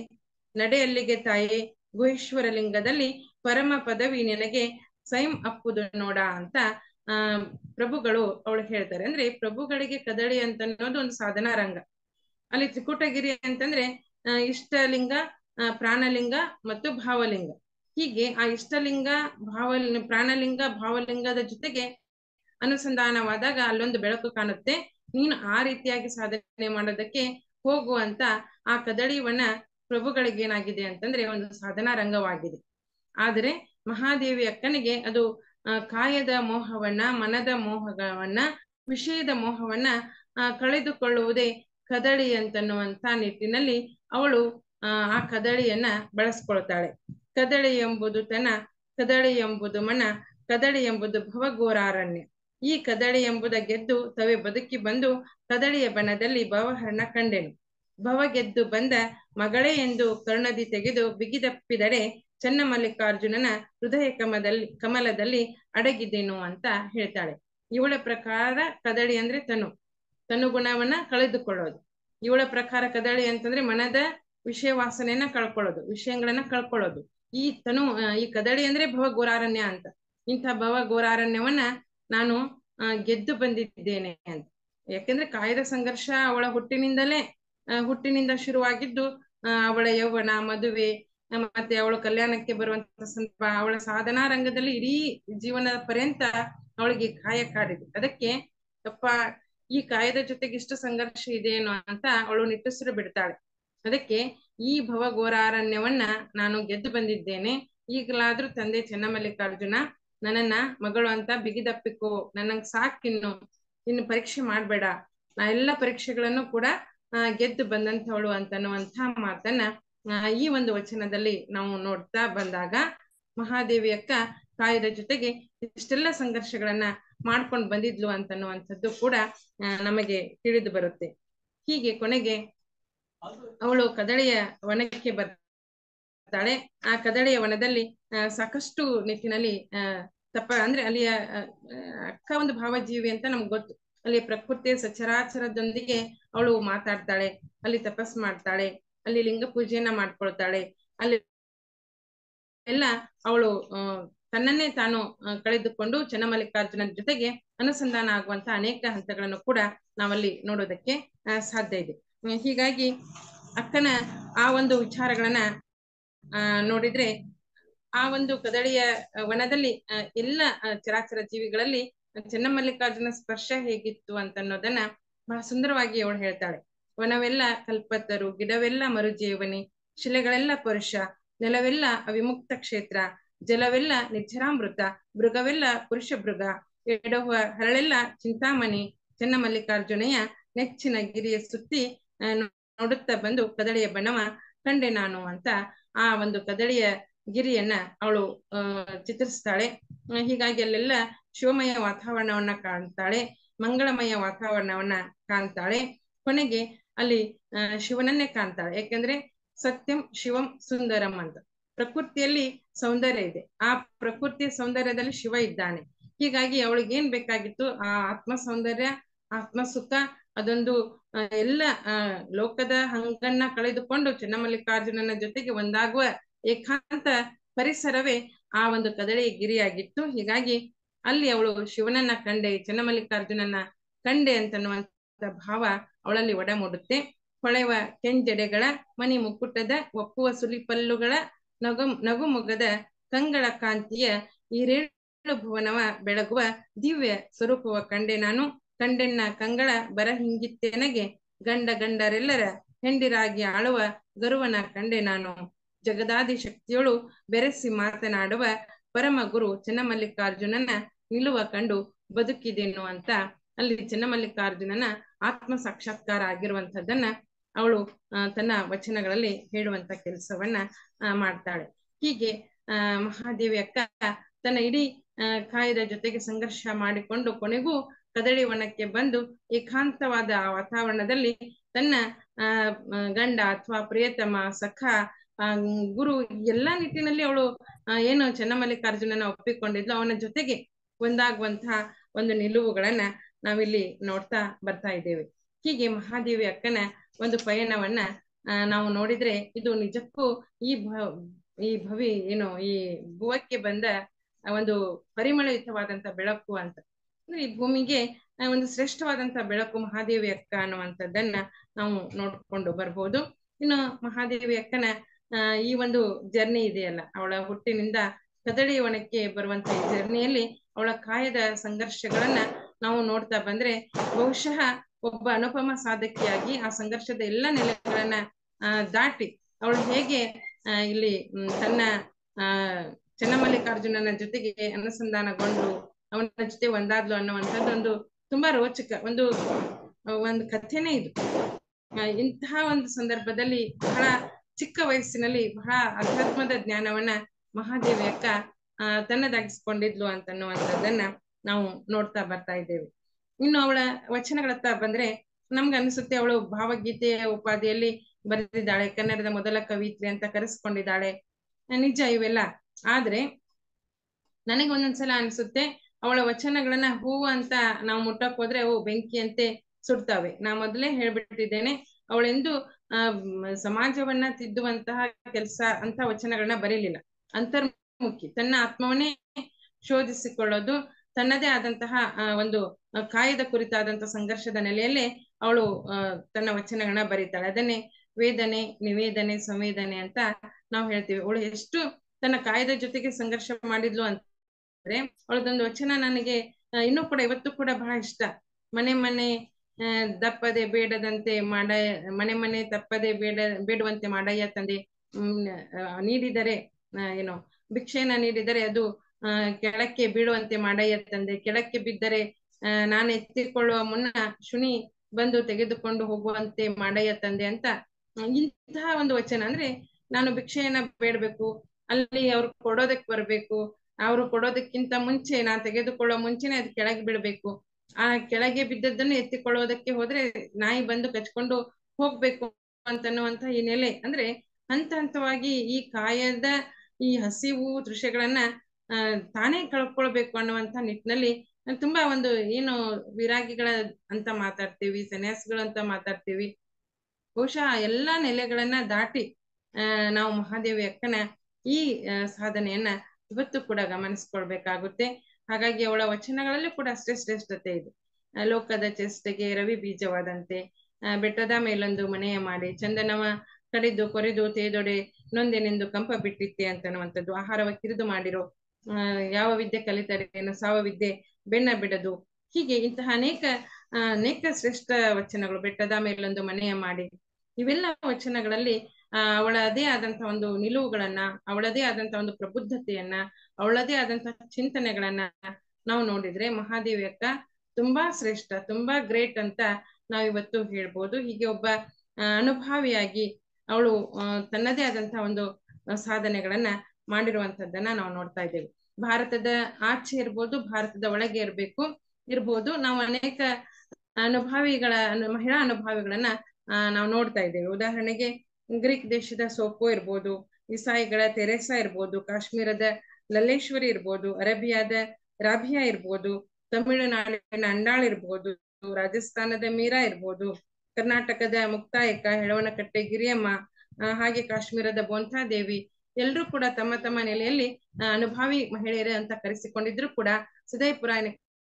ನಡೆಯಲ್ಲಿಗೆ ತಾಯಿ ಗುಹೇಶ್ವರ ಲಿಂಗದಲ್ಲಿ ಪರಮ ಪದವಿ ನಿನಗೆ ಸ್ವಯಂ ಅಪ್ಪುದು ನೋಡ ಅಂತ ಆ ಪ್ರಭುಗಳು ಅವಳು ಹೇಳ್ತಾರೆ ಅಂದ್ರೆ ಪ್ರಭುಗಳಿಗೆ ಕದಳಿ ಅಂತ ಅನ್ನೋದು ಒಂದು ಸಾಧನಾ ರಂಗ ಅಲ್ಲಿ ತ್ರಿಕೂಟಗಿರಿ ಅಂತಂದ್ರೆ ಆ, ಇಷ್ಟಲಿಂಗ ಆ, ಪ್ರಾಣಲಿಂಗ ಮತ್ತು ಭಾವಲಿಂಗ ಹೀಗೆ ಆ ಇಷ್ಟಲಿಂಗ ಭಾವ ಪ್ರಾಣಲಿಂಗ ಭಾವಲಿಂಗದ ಜೊತೆಗೆ ಅನುಸಂಧಾನವಾದಾಗ ಅಲ್ಲೊಂದು ಬೆಳಕು ಕಾಣುತ್ತೆ ನೀನು ಆ ರೀತಿಯಾಗಿ ಸಾಧನೆ ಮಾಡೋದಕ್ಕೆ ಹೋಗು ಅಂತ ಆ ಕದಳಿವನ ಪ್ರಭುಗಳಿಗೆ ಏನಾಗಿದೆ ಅಂತಂದ್ರೆ ಒಂದು ಸಾಧನಾ ರಂಗವಾಗಿದೆ ಆದರೆ ಮಹಾದೇವಿ ಅಕ್ಕನಿಗೆ ಅದು ಆ, ಕಾಯದ ಮೋಹವನ್ನ ಮನದ ಮೋಹವನ್ನ ವಿಷಯದ ಮೋಹವನ್ನ ಆ, ಕಳೆದುಕೊಳ್ಳುವುದೇ ಕದಳಿ ಅಂತನ್ನುವಂತ ನಿಟ್ಟಿನಲ್ಲಿ ಅವಳು ಆ ಆ ಕದಳಿಯನ್ನ ಬಳಸ್ಕೊಳ್ತಾಳೆ ಕದಳಿ ಎಂಬುದು ತನ ಕದಳಿ ಎಂಬುದು ಮನ ಕದಳಿ ಎಂಬುದು ಭವಘೋರಾರಣ್ಯ ಈ ಕದಳಿ ಎಂಬುದ ಗೆದ್ದು ತವೆ ಬದುಕಿ ಬಂದು ಕದಳಿಯ ಬನದಲ್ಲಿ ಭವಹರಣ ಕಂಡೆನು ಭವ ಗೆದ್ದು ಬಂದ ಮಗಳೇ ಎಂದು ಕರ್ಣದಿ ತೆಗೆದು ಬಿಗಿದಪ್ಪಿದರೆ ಚನ್ನಮಲ್ಲಿಕಾರ್ಜುನನ ಹೃದಯ ಕಮದಲ್ಲಿ ಕಮಲದಲ್ಲಿ ಅಡಗಿದ್ದೇನು ಅಂತ ಹೇಳ್ತಾಳೆ ಇವಳ ಪ್ರಕಾರ ಕದಳಿ ಅಂದ್ರೆ ತನು ತನು ಗುಣವನ್ನ ಕಳೆದುಕೊಳ್ಳೋದು ಇವಳ ಪ್ರಕಾರ ಕದಳಿ ಅಂತಂದ್ರೆ ಮನದ ವಿಷಯ ವಾಸನೆಯನ್ನ ಕಳ್ಕೊಳ್ಳೋದು ವಿಷಯಗಳನ್ನ ಕಳ್ಕೊಳ್ಳೋದು ಈ ತನು ಆ, ಈ ಕದಳಿ ಅಂದ್ರೆ ಭವ ಗೋರಾರಣ್ಯ ಅಂತ ಇಂಥ ಭವ ಗೋರಾರಣ್ಯವನ್ನ ನಾನು ಆ, ಗೆದ್ದು ಬಂದಿದ್ದೇನೆ ಅಂತ ಯಾಕೆಂದ್ರೆ ಕಾಯ್ದ ಸಂಘರ್ಷ ಅವಳ ಹುಟ್ಟಿನಿಂದಲೇ ಆ, ಹುಟ್ಟಿನಿಂದ ಶುರುವಾಗಿದ್ದು ಆ, ಅವಳ ಯೌವನ ಮದುವೆ ಆ, ಮತ್ತೆ ಅವಳು ಕಲ್ಯಾಣಕ್ಕೆ ಬರುವಂತ ಸಂದರ್ಭ ಅವಳ ಸಾಧನಾ ರಂಗದಲ್ಲಿ ಇಡೀ ಜೀವನದ ಪರ್ಯಂತ ಅವಳಿಗೆ ಕಾಯ ಕಾಡಿದೆ ಅದಕ್ಕೆ ಅಪ್ಪ ಈ ಕಾಯದ ಜೊತೆಗೆ ಇಷ್ಟು ಸಂಘರ್ಷ ಇದೆಯೇನೋ ಅಂತ ಅವಳು ನಿಟ್ಟುಸಿರು ಬಿಡ್ತಾಳೆ ಅದಕ್ಕೆ ಈ ಭವಘೋರಾರಣ್ಯವನ್ನ ನಾನು ಗೆದ್ದು ಬಂದಿದ್ದೇನೆ ಈಗಲಾದ್ರೂ ತಂದೆ ಚೆನ್ನಮಲ್ಲಿಕಾರ್ಜುನ ನನ್ನನ್ನ ಮಗಳು ಅಂತ ಬಿಗಿದಪ್ಪಿಕೋ ನನಗ್ ಸಾಕಿನ್ನು ಇನ್ನು ಪರೀಕ್ಷೆ ಮಾಡ್ಬೇಡ ನಾ ಎಲ್ಲ ಪರೀಕ್ಷೆಗಳನ್ನು ಕೂಡ ಆ, ಗೆದ್ದು ಬಂದಂಥವಳು ಅಂತನ್ನುವಂಥ ಮಾತನ್ನ ಆ, ಈ ಒಂದು ವಚನದಲ್ಲಿ ನಾವು ನೋಡ್ತಾ ಬಂದಾಗ ಮಹಾದೇವಿ ಅಕ್ಕ ಕಾಯದ ಜೊತೆಗೆ ಇಷ್ಟೆಲ್ಲ ಸಂಘರ್ಷಗಳನ್ನ ಮಾಡ್ಕೊಂಡು ಬಂದಿದ್ಲು ಅಂತನ್ನುವಂಥದ್ದು ಕೂಡ ಆ, ನಮಗೆ ತಿಳಿದು ಬರುತ್ತೆ ಹೀಗೆ ಕೊನೆಗೆ ಅವಳು ಕದಳಿಯ ವನಕ್ಕೆ ಬರ್ತಾಳೆ ಆ ಕದಳಿಯ ವನದಲ್ಲಿ ಆ, ಸಾಕಷ್ಟು ನಿಟ್ಟಿನಲ್ಲಿ ಆ ತಪ್ಪ ಅಂದ್ರೆ ಅಲ್ಲಿಯ ಆ, ಅಕ್ಕ ಒಂದು ಭಾವಜೀವಿ ಅಂತ ನಮ್ಗೆ ಗೊತ್ತು ಅಲ್ಲಿ ಪ್ರಕೃತಿಯ ಸಚರಾಚರದೊಂದಿಗೆ ಅವಳು ಮಾತಾಡ್ತಾಳೆ ಅಲ್ಲಿ ತಪಸ್ ಮಾಡ್ತಾಳೆ ಅಲ್ಲಿ ಲಿಂಗ ಪೂಜೆಯನ್ನ ಮಾಡ್ಕೊಳ್ತಾಳೆ ಅಲ್ಲಿ ಎಲ್ಲ ಅವಳು ಆ, ತನ್ನನ್ನೇ ತಾನು ಆ, ಕಳೆದುಕೊಂಡು ಚನ್ನಮಲ್ಲಿಕಾರ್ಜುನನ ಜೊತೆಗೆ ಅನುಸಂಧಾನ ಆಗುವಂತ ಅನೇಕ ಹಂತಗಳನ್ನು ಕೂಡ ನಾವಲ್ಲಿ ನೋಡೋದಕ್ಕೆ ಆ, ಸಾಧ್ಯ ಇದೆ ಹ್ಮ್, ಹೀಗಾಗಿ ಅಕ್ಕನ ಆ ಒಂದು ವಿಚಾರಗಳನ್ನ ಆ ನೋಡಿದ್ರೆ ಆ ಒಂದು ಕದಳಿಯ ಆ, ವನದಲ್ಲಿ ಆ, ಎಲ್ಲ ಆ, ಚರಾಚರ ಜೀವಿಗಳಲ್ಲಿ ಚೆನ್ನಮಲ್ಲಿಕಾರ್ಜುನ ಸ್ಪರ್ಶ ಹೇಗಿತ್ತು ಅಂತ ಅನ್ನೋದನ್ನ ಬಹಳ ಸುಂದರವಾಗಿ ಅವಳು ಹೇಳ್ತಾಳೆ ವನವೆಲ್ಲ ಕಲ್ಪತರು ಗಿಡವೆಲ್ಲ ಮರುಜೀವನಿ ಶಿಲೆಗಳೆಲ್ಲ ಪರುಷ ನೆಲವೆಲ್ಲ ಅವಿಮುಕ್ತ ಕ್ಷೇತ್ರ ಜಲವೆಲ್ಲ ನಿರ್ಜರಾಮೃತ ಮೃಗವೆಲ್ಲ ಪುರುಷ ಮೃಗ ಎಡಹುವ ಹರಳೆಲ್ಲ ಚಿಂತಾಮಣಿ ಚೆನ್ನಮಲ್ಲಿಕಾರ್ಜುನೆಯ ನೆಚ್ಚಿನ ಗಿರಿಯ ಸುತ್ತಿ ಆ, ನೋಡುತ್ತಾ ಬಂದು ಕದಳಿಯ ಬಣ್ಣವ ಕಂಡೆ ನಾನು ಅಂತ ಆ ಒಂದು ಕದಳಿಯ ಗಿರಿಯನ್ನ ಅವಳು ಆ ಚಿತ್ರಿಸ್ತಾಳೆ ಆ, ಹೀಗಾಗಿ ಅಲ್ಲೆಲ್ಲ ಶಿವಮಯ ವಾತಾವರಣವನ್ನ ಕಾಣ್ತಾಳೆ ಮಂಗಳಮಯ ವಾತಾವರಣವನ್ನ ಕಾಣ್ತಾಳೆ ಕೊನೆಗೆ ಅಲ್ಲಿ ಆ, ಶಿವನನ್ನೇ ಕಾಣ್ತಾಳೆ ಯಾಕೆಂದ್ರೆ ಸತ್ಯಂ ಶಿವಂ ಸುಂದರಂ ಅಂತ ಪ್ರಕೃತಿಯಲ್ಲಿ ಸೌಂದರ್ಯ ಇದೆ ಆ ಪ್ರಕೃತಿಯ ಸೌಂದರ್ಯದಲ್ಲಿ ಶಿವ ಇದ್ದಾನೆ ಹೀಗಾಗಿ ಅವಳಿಗೆ ಏನ್ ಬೇಕಾಗಿತ್ತು ಆ ಆತ್ಮ ಸೌಂದರ್ಯ ಆತ್ಮ ಸುಖ ಅದೊಂದು ಆ, ಎಲ್ಲ ಆ ಲೋಕದ ಹಂಗನ್ನ ಕಳೆದುಕೊಂಡು ಚೆನ್ನಮಲ್ಲಿಕಾರ್ಜುನನ ಜೊತೆಗೆ ಒಂದಾಗುವ ಏಕಾಂತ ಪರಿಸರವೇ ಆ ಒಂದು ಕದಳಿಯ ಗಿರಿಯಾಗಿತ್ತು ಹೀಗಾಗಿ ಅಲ್ಲಿ ಅವಳು ಶಿವನನ್ನ ಕಂಡೆ ಚೆನ್ನಮಲ್ಲಿಕಾರ್ಜುನನ ಕಂಡೆ ಅಂತನ್ನುವಂತ ಭಾವ ಅವಳಲ್ಲಿ ಒಡ ಮೂಡುತ್ತೆ ಹೊಳೆವ ಕೆಂಜೆಡೆಗಳ ಮಣಿ ಮುಕ್ಕುಟದ ಒಪ್ಪುವ ಸುಲಿಪಲ್ಲುಗಳ ನಗು ನಗುಮೊಗದ ಕಂಗಳ ಕಾಂತಿಯ ಈ ರೇಳು ಭುವನವ ಬೆಳಗುವ ದಿವ್ಯ ಸ್ವರೂಪವ ಕಂಡೆ ನಾನು ಕಂಡೆನ್ನ ಕಂಗಳ ಬರಹಿಂಗಿತ್ತೆನಗೆ ಗಂಡ ಗಂಡರೆಲ್ಲರ ಹೆಂಡಿರಾಗಿ ಆಳುವ ಗರುವನ ಕಂಡೆ ನಾನು ಜಗದಾದಿ ಶಕ್ತಿಯೊಳು ಬೆರೆಸಿ ಮಾತನಾಡುವ ಪರಮ ಗುರು ಚೆನ್ನಮಲ್ಲಿಕಾರ್ಜುನನ ನಿಲುವ ಕಂಡು ಬದುಕಿದೆನು ಅಂತ ಅಲ್ಲಿ ಚೆನ್ನಮಲ್ಲಿಕಾರ್ಜುನನ ಆತ್ಮ ಸಾಕ್ಷಾತ್ಕಾರ ಆಗಿರುವಂತದ್ದನ್ನ ಅವಳು ಆ, ತನ್ನ ವಚನಗಳಲ್ಲಿ ಹೇಳುವಂತ ಕೆಲಸವನ್ನ ಆ, ಮಾಡ್ತಾಳೆ ಹೀಗೆ ಆ ಮಹಾದೇವಿ ಅಕ್ಕ ತನ್ನ ಇಡೀ ಆ, ಕಾಯದ ಜೊತೆಗೆ ಸಂಘರ್ಷ ಮಾಡಿಕೊಂಡು ಕೊನೆಗೂ ಕದಳಿ ವನಕ್ಕೆ ಬಂದು ಏಕಾಂತವಾದ ಆ ವಾತಾವರಣದಲ್ಲಿ ತನ್ನ ಆ ಆ, ಗಂಡ ಅಥವಾ ಪ್ರಿಯತಮ ಸಖ ಆ ಗುರು ಎಲ್ಲಾ ನಿಟ್ಟಿನಲ್ಲಿ ಅವಳು ಆ, ಏನು ಚೆನ್ನಮಲ್ಲಿಕಾರ್ಜುನನ ಒಪ್ಪಿಕೊಂಡಿದ್ಲು ಅವನ ಜೊತೆಗೆ ಒಂದಾಗುವಂತಹ ಒಂದು ನಿಲುವುಗಳನ್ನ ನಾವಿಲ್ಲಿ ನೋಡ್ತಾ ಬರ್ತಾ ಇದ್ದೇವೆ ಹೀಗೆ ಮಹಾದೇವಿ ಅಕ್ಕನ ಒಂದು ಪಯಣವನ್ನ ಆ, ನಾವು ನೋಡಿದ್ರೆ ಇದು ನಿಜಕ್ಕೂ ಈ ಭ ಈ ಭವಿ ಏನು ಈ ಭುವಕ್ಕೆ ಬಂದ ಆ ಒಂದು ಪರಿಮಳಯುತವಾದಂತ ಬೆಳಕು ಅಂತ ಅಂದ್ರೆ ಈ ಭೂಮಿಗೆ ಆ, ಒಂದು ಶ್ರೇಷ್ಠವಾದಂತ ಬೆಳಕು ಮಹಾದೇವಿ ಅಕ್ಕ ಅನ್ನುವಂಥದ್ದನ್ನ ನಾವು ನೋಡ್ಕೊಂಡು ಬರ್ಬೋದು ಇನ್ನು ಮಹಾದೇವಿ ಅಕ್ಕನ ಆ, ಈ ಒಂದು ಜರ್ನಿ ಇದೆಯಲ್ಲ ಅವಳ ಹುಟ್ಟಿನಿಂದ ಕದಳಿ ವನಕ್ಕೆ ಬರುವಂತ ಈ ಜರ್ನಿಯಲ್ಲಿ ಅವಳ ಕಾಯದ ಸಂಘರ್ಷಗಳನ್ನ ನಾವು ನೋಡ್ತಾ ಬಂದ್ರೆ ಬಹುಶಃ ಒಬ್ಬ ಅನುಪಮ ಸಾಧಕಿಯಾಗಿ ಆ ಸಂಘರ್ಷದ ಎಲ್ಲ ನೆಲೆಗಳನ್ನ ಆ, ದಾಟಿ ಅವಳು ಹೇಗೆ ಆ, ಇಲ್ಲಿ ಮ್, ತನ್ನ ಆ ಚೆನ್ನಮಲ್ಲಿಕಾರ್ಜುನನ ಜೊತೆಗೆ ಅನುಸಂಧಾನಗೊಂಡು ಅವನ ಜೊತೆ ಒಂದಾದ್ಲು ಅನ್ನುವಂಥದ್ದು ಒಂದು ತುಂಬಾ ರೋಚಕ ಒಂದು ಒಂದು ಕಥೆನೇ ಇದು ಆ, ಇಂತಹ ಒಂದು ಸಂದರ್ಭದಲ್ಲಿ ಬಹಳ ಚಿಕ್ಕ ವಯಸ್ಸಿನಲ್ಲಿ ಬಹಳ ಅಧ್ಯಾತ್ಮದ ಜ್ಞಾನವನ್ನ ಮಹಾದೇವಿ ಅಕ್ಕ ಆ, ತನ್ನದಾಗಿಸ್ಕೊಂಡಿದ್ಲು ಅಂತನ್ನುವಂಥದ್ದನ್ನ ನಾವು ನೋಡ್ತಾ ಬರ್ತಾ ಇದ್ದೇವೆ ಇನ್ನು ಅವಳ ವಚನಗಳತ್ತ ಬಂದ್ರೆ ನಮ್ಗೆ ಅನಿಸುತ್ತೆ ಅವಳು ಭಾವಗೀತೆಯ ಉಪಾಧಿಯಲ್ಲಿ ಬರೆದಿದ್ದಾಳೆ ಕನ್ನಡದ ಮೊದಲ ಕವಿತ್ರಿ ಅಂತ ಕರೆಸ್ಕೊಂಡಿದ್ದಾಳೆ ನಿಜ ಇವೆಲ್ಲ ಆದ್ರೆ ನನಗೆ ಒಂದೊಂದ್ಸಲ ಅನ್ಸುತ್ತೆ ಅವಳ ವಚನಗಳನ್ನ ಹೂವು ಅಂತ ನಾವು ಮುಟ್ಟಕ್ ಹೋದ್ರೆ ಅವು ಬೆಂಕಿಯಂತೆ ಸುಡ್ತಾವೆ ನಾ ಮೊದಲೇ ಹೇಳ್ಬಿಟ್ಟಿದ್ದೇನೆ ಅವಳೆಂದು ಆ ಮ್, ಸಮಾಜವನ್ನ ತಿದ್ದುವಂತಹ ಕೆಲಸ ಅಂತ ವಚನಗಳನ್ನ ಬರೀಲಿಲ್ಲ ಅಂತರ್ಮುಖಿ ತನ್ನ ಆತ್ಮವನ್ನೇ ಶೋಧಿಸಿಕೊಳ್ಳೋದು ತನ್ನದೇ ಆದಂತಹ ಆ, ಒಂದು ಆ, ಕಾಯದ ಕುರಿತಾದಂತಹ ಸಂಘರ್ಷದ ನೆಲೆಯಲ್ಲೇ ಅವಳು ಆ, ತನ್ನ ವಚನಗಳನ್ನ ಬರೀತಾಳೆ ಅದನ್ನೇ ವೇದನೆ ನಿವೇದನೆ ಸಂವೇದನೆ ಅಂತ ನಾವು ಹೇಳ್ತೀವಿ ಅವಳು ಎಷ್ಟು ತನ್ನ ಕಾಯದ ಜೊತೆಗೆ ಸಂಘರ್ಷ ಮಾಡಿದ್ಲು ಅಂದ್ರೆ ಅವಳದೊಂದು ವಚನ ನನಗೆ ಆ, ಇನ್ನೂ ಕೂಡ ಇವತ್ತು ಕೂಡ ಬಹಳ ಇಷ್ಟ ಮನೆ ಮನೆ ಆ, ದಪ್ಪದೆ ಬೇಡದಂತೆ ಮಾಡ ಮನೆ ಮನೆ ತಪ್ಪದೆ ಬೇಡ ಬೇಡುವಂತೆ ಮಾಡಯ್ಯ ತಂದೆ ಹ್ಮ್ ಆ, ನೀಡಿದರೆ ಆ, ಏನು ಭಿಕ್ಷೆಯನ್ನ ನೀಡಿದರೆ ಅದು ಆ ಕೆಳಕ್ಕೆ ಬೀಳುವಂತೆ ಮಾಡಯ್ಯ ತಂದೆ ಕೆಳಕ್ಕೆ ಬಿದ್ದರೆ ಆ, ನಾನು ಎತ್ತಿಕೊಳ್ಳುವ ಮುನ್ನ ಶುನಿ ಬಂದು ತೆಗೆದುಕೊಂಡು ಹೋಗುವಂತೆ ಮಾಡಯ್ಯ ತಂದೆ ಅಂತ ಆ, ಇಂತಹ ಒಂದು ವಚನ ಅಂದ್ರೆ ನಾನು ಭಿಕ್ಷೆಯನ್ನ ಬೇಡ್ಬೇಕು ಅಲ್ಲಿ ಅವ್ರು ಕೊಡೋದಕ್ ಬರ್ಬೇಕು ಅವ್ರು ಕೊಡೋದಕ್ಕಿಂತ ಮುಂಚೆ ನಾನ್ ತೆಗೆದುಕೊಳ್ಳೋ ಮುಂಚೆನೆ ಅದು ಕೆಳಗೆ ಬೀಳ್ಬೇಕು ಆ ಕೆಳಗೆ ಬಿದ್ದದ್ದನ್ನು ಎತ್ತಿಕೊಳ್ಳೋದಕ್ಕೆ ಹೋದ್ರೆ ನಾಯಿ ಬಂದು ಕಚ್ಕೊಂಡು ಹೋಗ್ಬೇಕು ಅಂತನ್ನುವಂತ ಈ ನೆಲೆ ಅಂದ್ರೆ ಹಂತ ಹಂತವಾಗಿ ಈ ಕಾಯದ ಈ ಹಸಿವು ದೃಶ್ಯಗಳನ್ನ ಆ ತಾನೇ ಕಳ್ಕೊಳ್ಬೇಕು ಅನ್ನುವಂತ ನಿಟ್ಟಿನಲ್ಲಿ ತುಂಬಾ ಒಂದು ಏನು ವಿರಾಗಿಗಳ ಅಂತ ಮಾತಾಡ್ತೀವಿ ಸನ್ಯಾಸಿಗಳು ಅಂತ ಮಾತಾಡ್ತೀವಿ ಬಹುಶಃ ಆ ಎಲ್ಲಾ ನೆಲೆಗಳನ್ನ ದಾಟಿ ಆ ನಾವು ಮಹಾದೇವಿ ಅಕ್ಕನ ಈ ಆ, ಸಾಧನೆಯನ್ನ ಇವತ್ತು ಕೂಡ ಗಮನಿಸ್ಕೊಳ್ಬೇಕಾಗುತ್ತೆ ಹಾಗಾಗಿ ಅವಳ ವಚನಗಳಲ್ಲೂ ಕೂಡ ಅಷ್ಟೇ ಶ್ರೇಷ್ಠತೆ ಇದೆ ಆ, ಲೋಕದ ಚೆಷ್ಟೆಗೆ ರವಿ ಬೀಜವಾದಂತೆ ಆ, ಬೆಟ್ಟದ ಮೇಲೊಂದು ಮನೆಯ ಮಾಡಿ ಚಂದನವ ಕಡಿದು ಕೊರೆದು ತೇದೊಡೆ ನೊಂದೆನೆಂದು ಕಂಪ ಬಿಟ್ಟಿತ್ತೆ ಅಂತನ್ನುವಂಥದ್ದು ಆಹಾರವ ಕಿರಿದು ಮಾಡಿರೋ ಆ, ಯಾವ ವಿದ್ಯೆ ಕಲಿತರೇನು ಸಾವ ವಿದ್ಯೆ ಬೆನ್ನ ಬಿಡದು ಹೀಗೆ ಇಂತಹ ಅನೇಕ ಆ, ಅನೇಕ ಶ್ರೇಷ್ಠ ವಚನಗಳು ಬೆಟ್ಟದ ಮೇಲೊಂದು ಮನೆಯ ಮಾಡಿ ಇವೆಲ್ಲ ವಚನಗಳಲ್ಲಿ ಆ ಅವಳದೇ ಆದಂತಹ ಒಂದು ನಿಲುವುಗಳನ್ನ ಅವಳದೇ ಆದಂತಹ ಒಂದು ಪ್ರಬುದ್ಧತೆಯನ್ನ ಅವಳದೇ ಆದಂತಹ ಚಿಂತನೆಗಳನ್ನ ನಾವು ನೋಡಿದ್ರೆ ಮಹಾದೇವಿ ಅಕ್ಕ ತುಂಬಾ ಶ್ರೇಷ್ಠ ತುಂಬಾ ಗ್ರೇಟ್ ಅಂತ ನಾವ್ ಇವತ್ತು ಹೇಳ್ಬೋದು ಹೀಗೆ ಒಬ್ಬ ಆ, ಅನುಭಾವಿಯಾಗಿ ಅವಳು ಆ, ತನ್ನದೇ ಆದಂತಹ ಒಂದು ಆ, ಸಾಧನೆಗಳನ್ನ ಮಾಡಿರುವಂತದ್ದನ್ನ ನಾವು ನೋಡ್ತಾ ಇದ್ದೇವೆ ಭಾರತದ ಆಚೆ ಇರ್ಬೋದು ಭಾರತದ ಒಳಗೆ ಇರ್ಬೇಕು ಇರ್ಬೋದು ನಾವು ಅನೇಕ ಅನುಭಾವಿಗಳ ಅನು- ಮಹಿಳಾ ಅನುಭಾವಿಗಳನ್ನ ಆ, ನಾವು ನೋಡ್ತಾ ಇದ್ದೇವೆ ಉದಾಹರಣೆಗೆ ಗ್ರೀಕ್ ದೇಶದ ಸೋಪೋ ಇರ್ಬೋದು ಇಸಾಯಿಗಳ ತೆರೆಸಾ ಇರ್ಬೋದು ಕಾಶ್ಮೀರದ ಲಲ್ಲೇಶ್ವರಿ ಇರ್ಬೋದು ಅರೇಬಿಯಾದ ರಾಬಿಯಾ ಇರ್ಬೋದು ತಮಿಳುನಾಡಿನ ಅಂಡಾಳ್ ಇರ್ಬೋದು ರಾಜಸ್ಥಾನದ ಮೀರಾ ಇರ್ಬೋದು ಕರ್ನಾಟಕದ ಮುಕ್ತಾಯಕ ಹೆಳವನಕಟ್ಟೆ ಗಿರಿಯಮ್ಮ ಆ, ಹಾಗೆ ಕಾಶ್ಮೀರದ ಬೋಂಥಾ ದೇವಿ ಎಲ್ಲರೂ ಕೂಡ ತಮ್ಮ ತಮ್ಮ ನೆಲೆಯಲ್ಲಿ ಆ, ಅನುಭಾವಿ ಮಹಿಳೆಯರೇ ಅಂತ ಕರೆಸಿಕೊಂಡಿದ್ರು ಕೂಡ ಸಿದೈ ಪುರಾಣಿಕ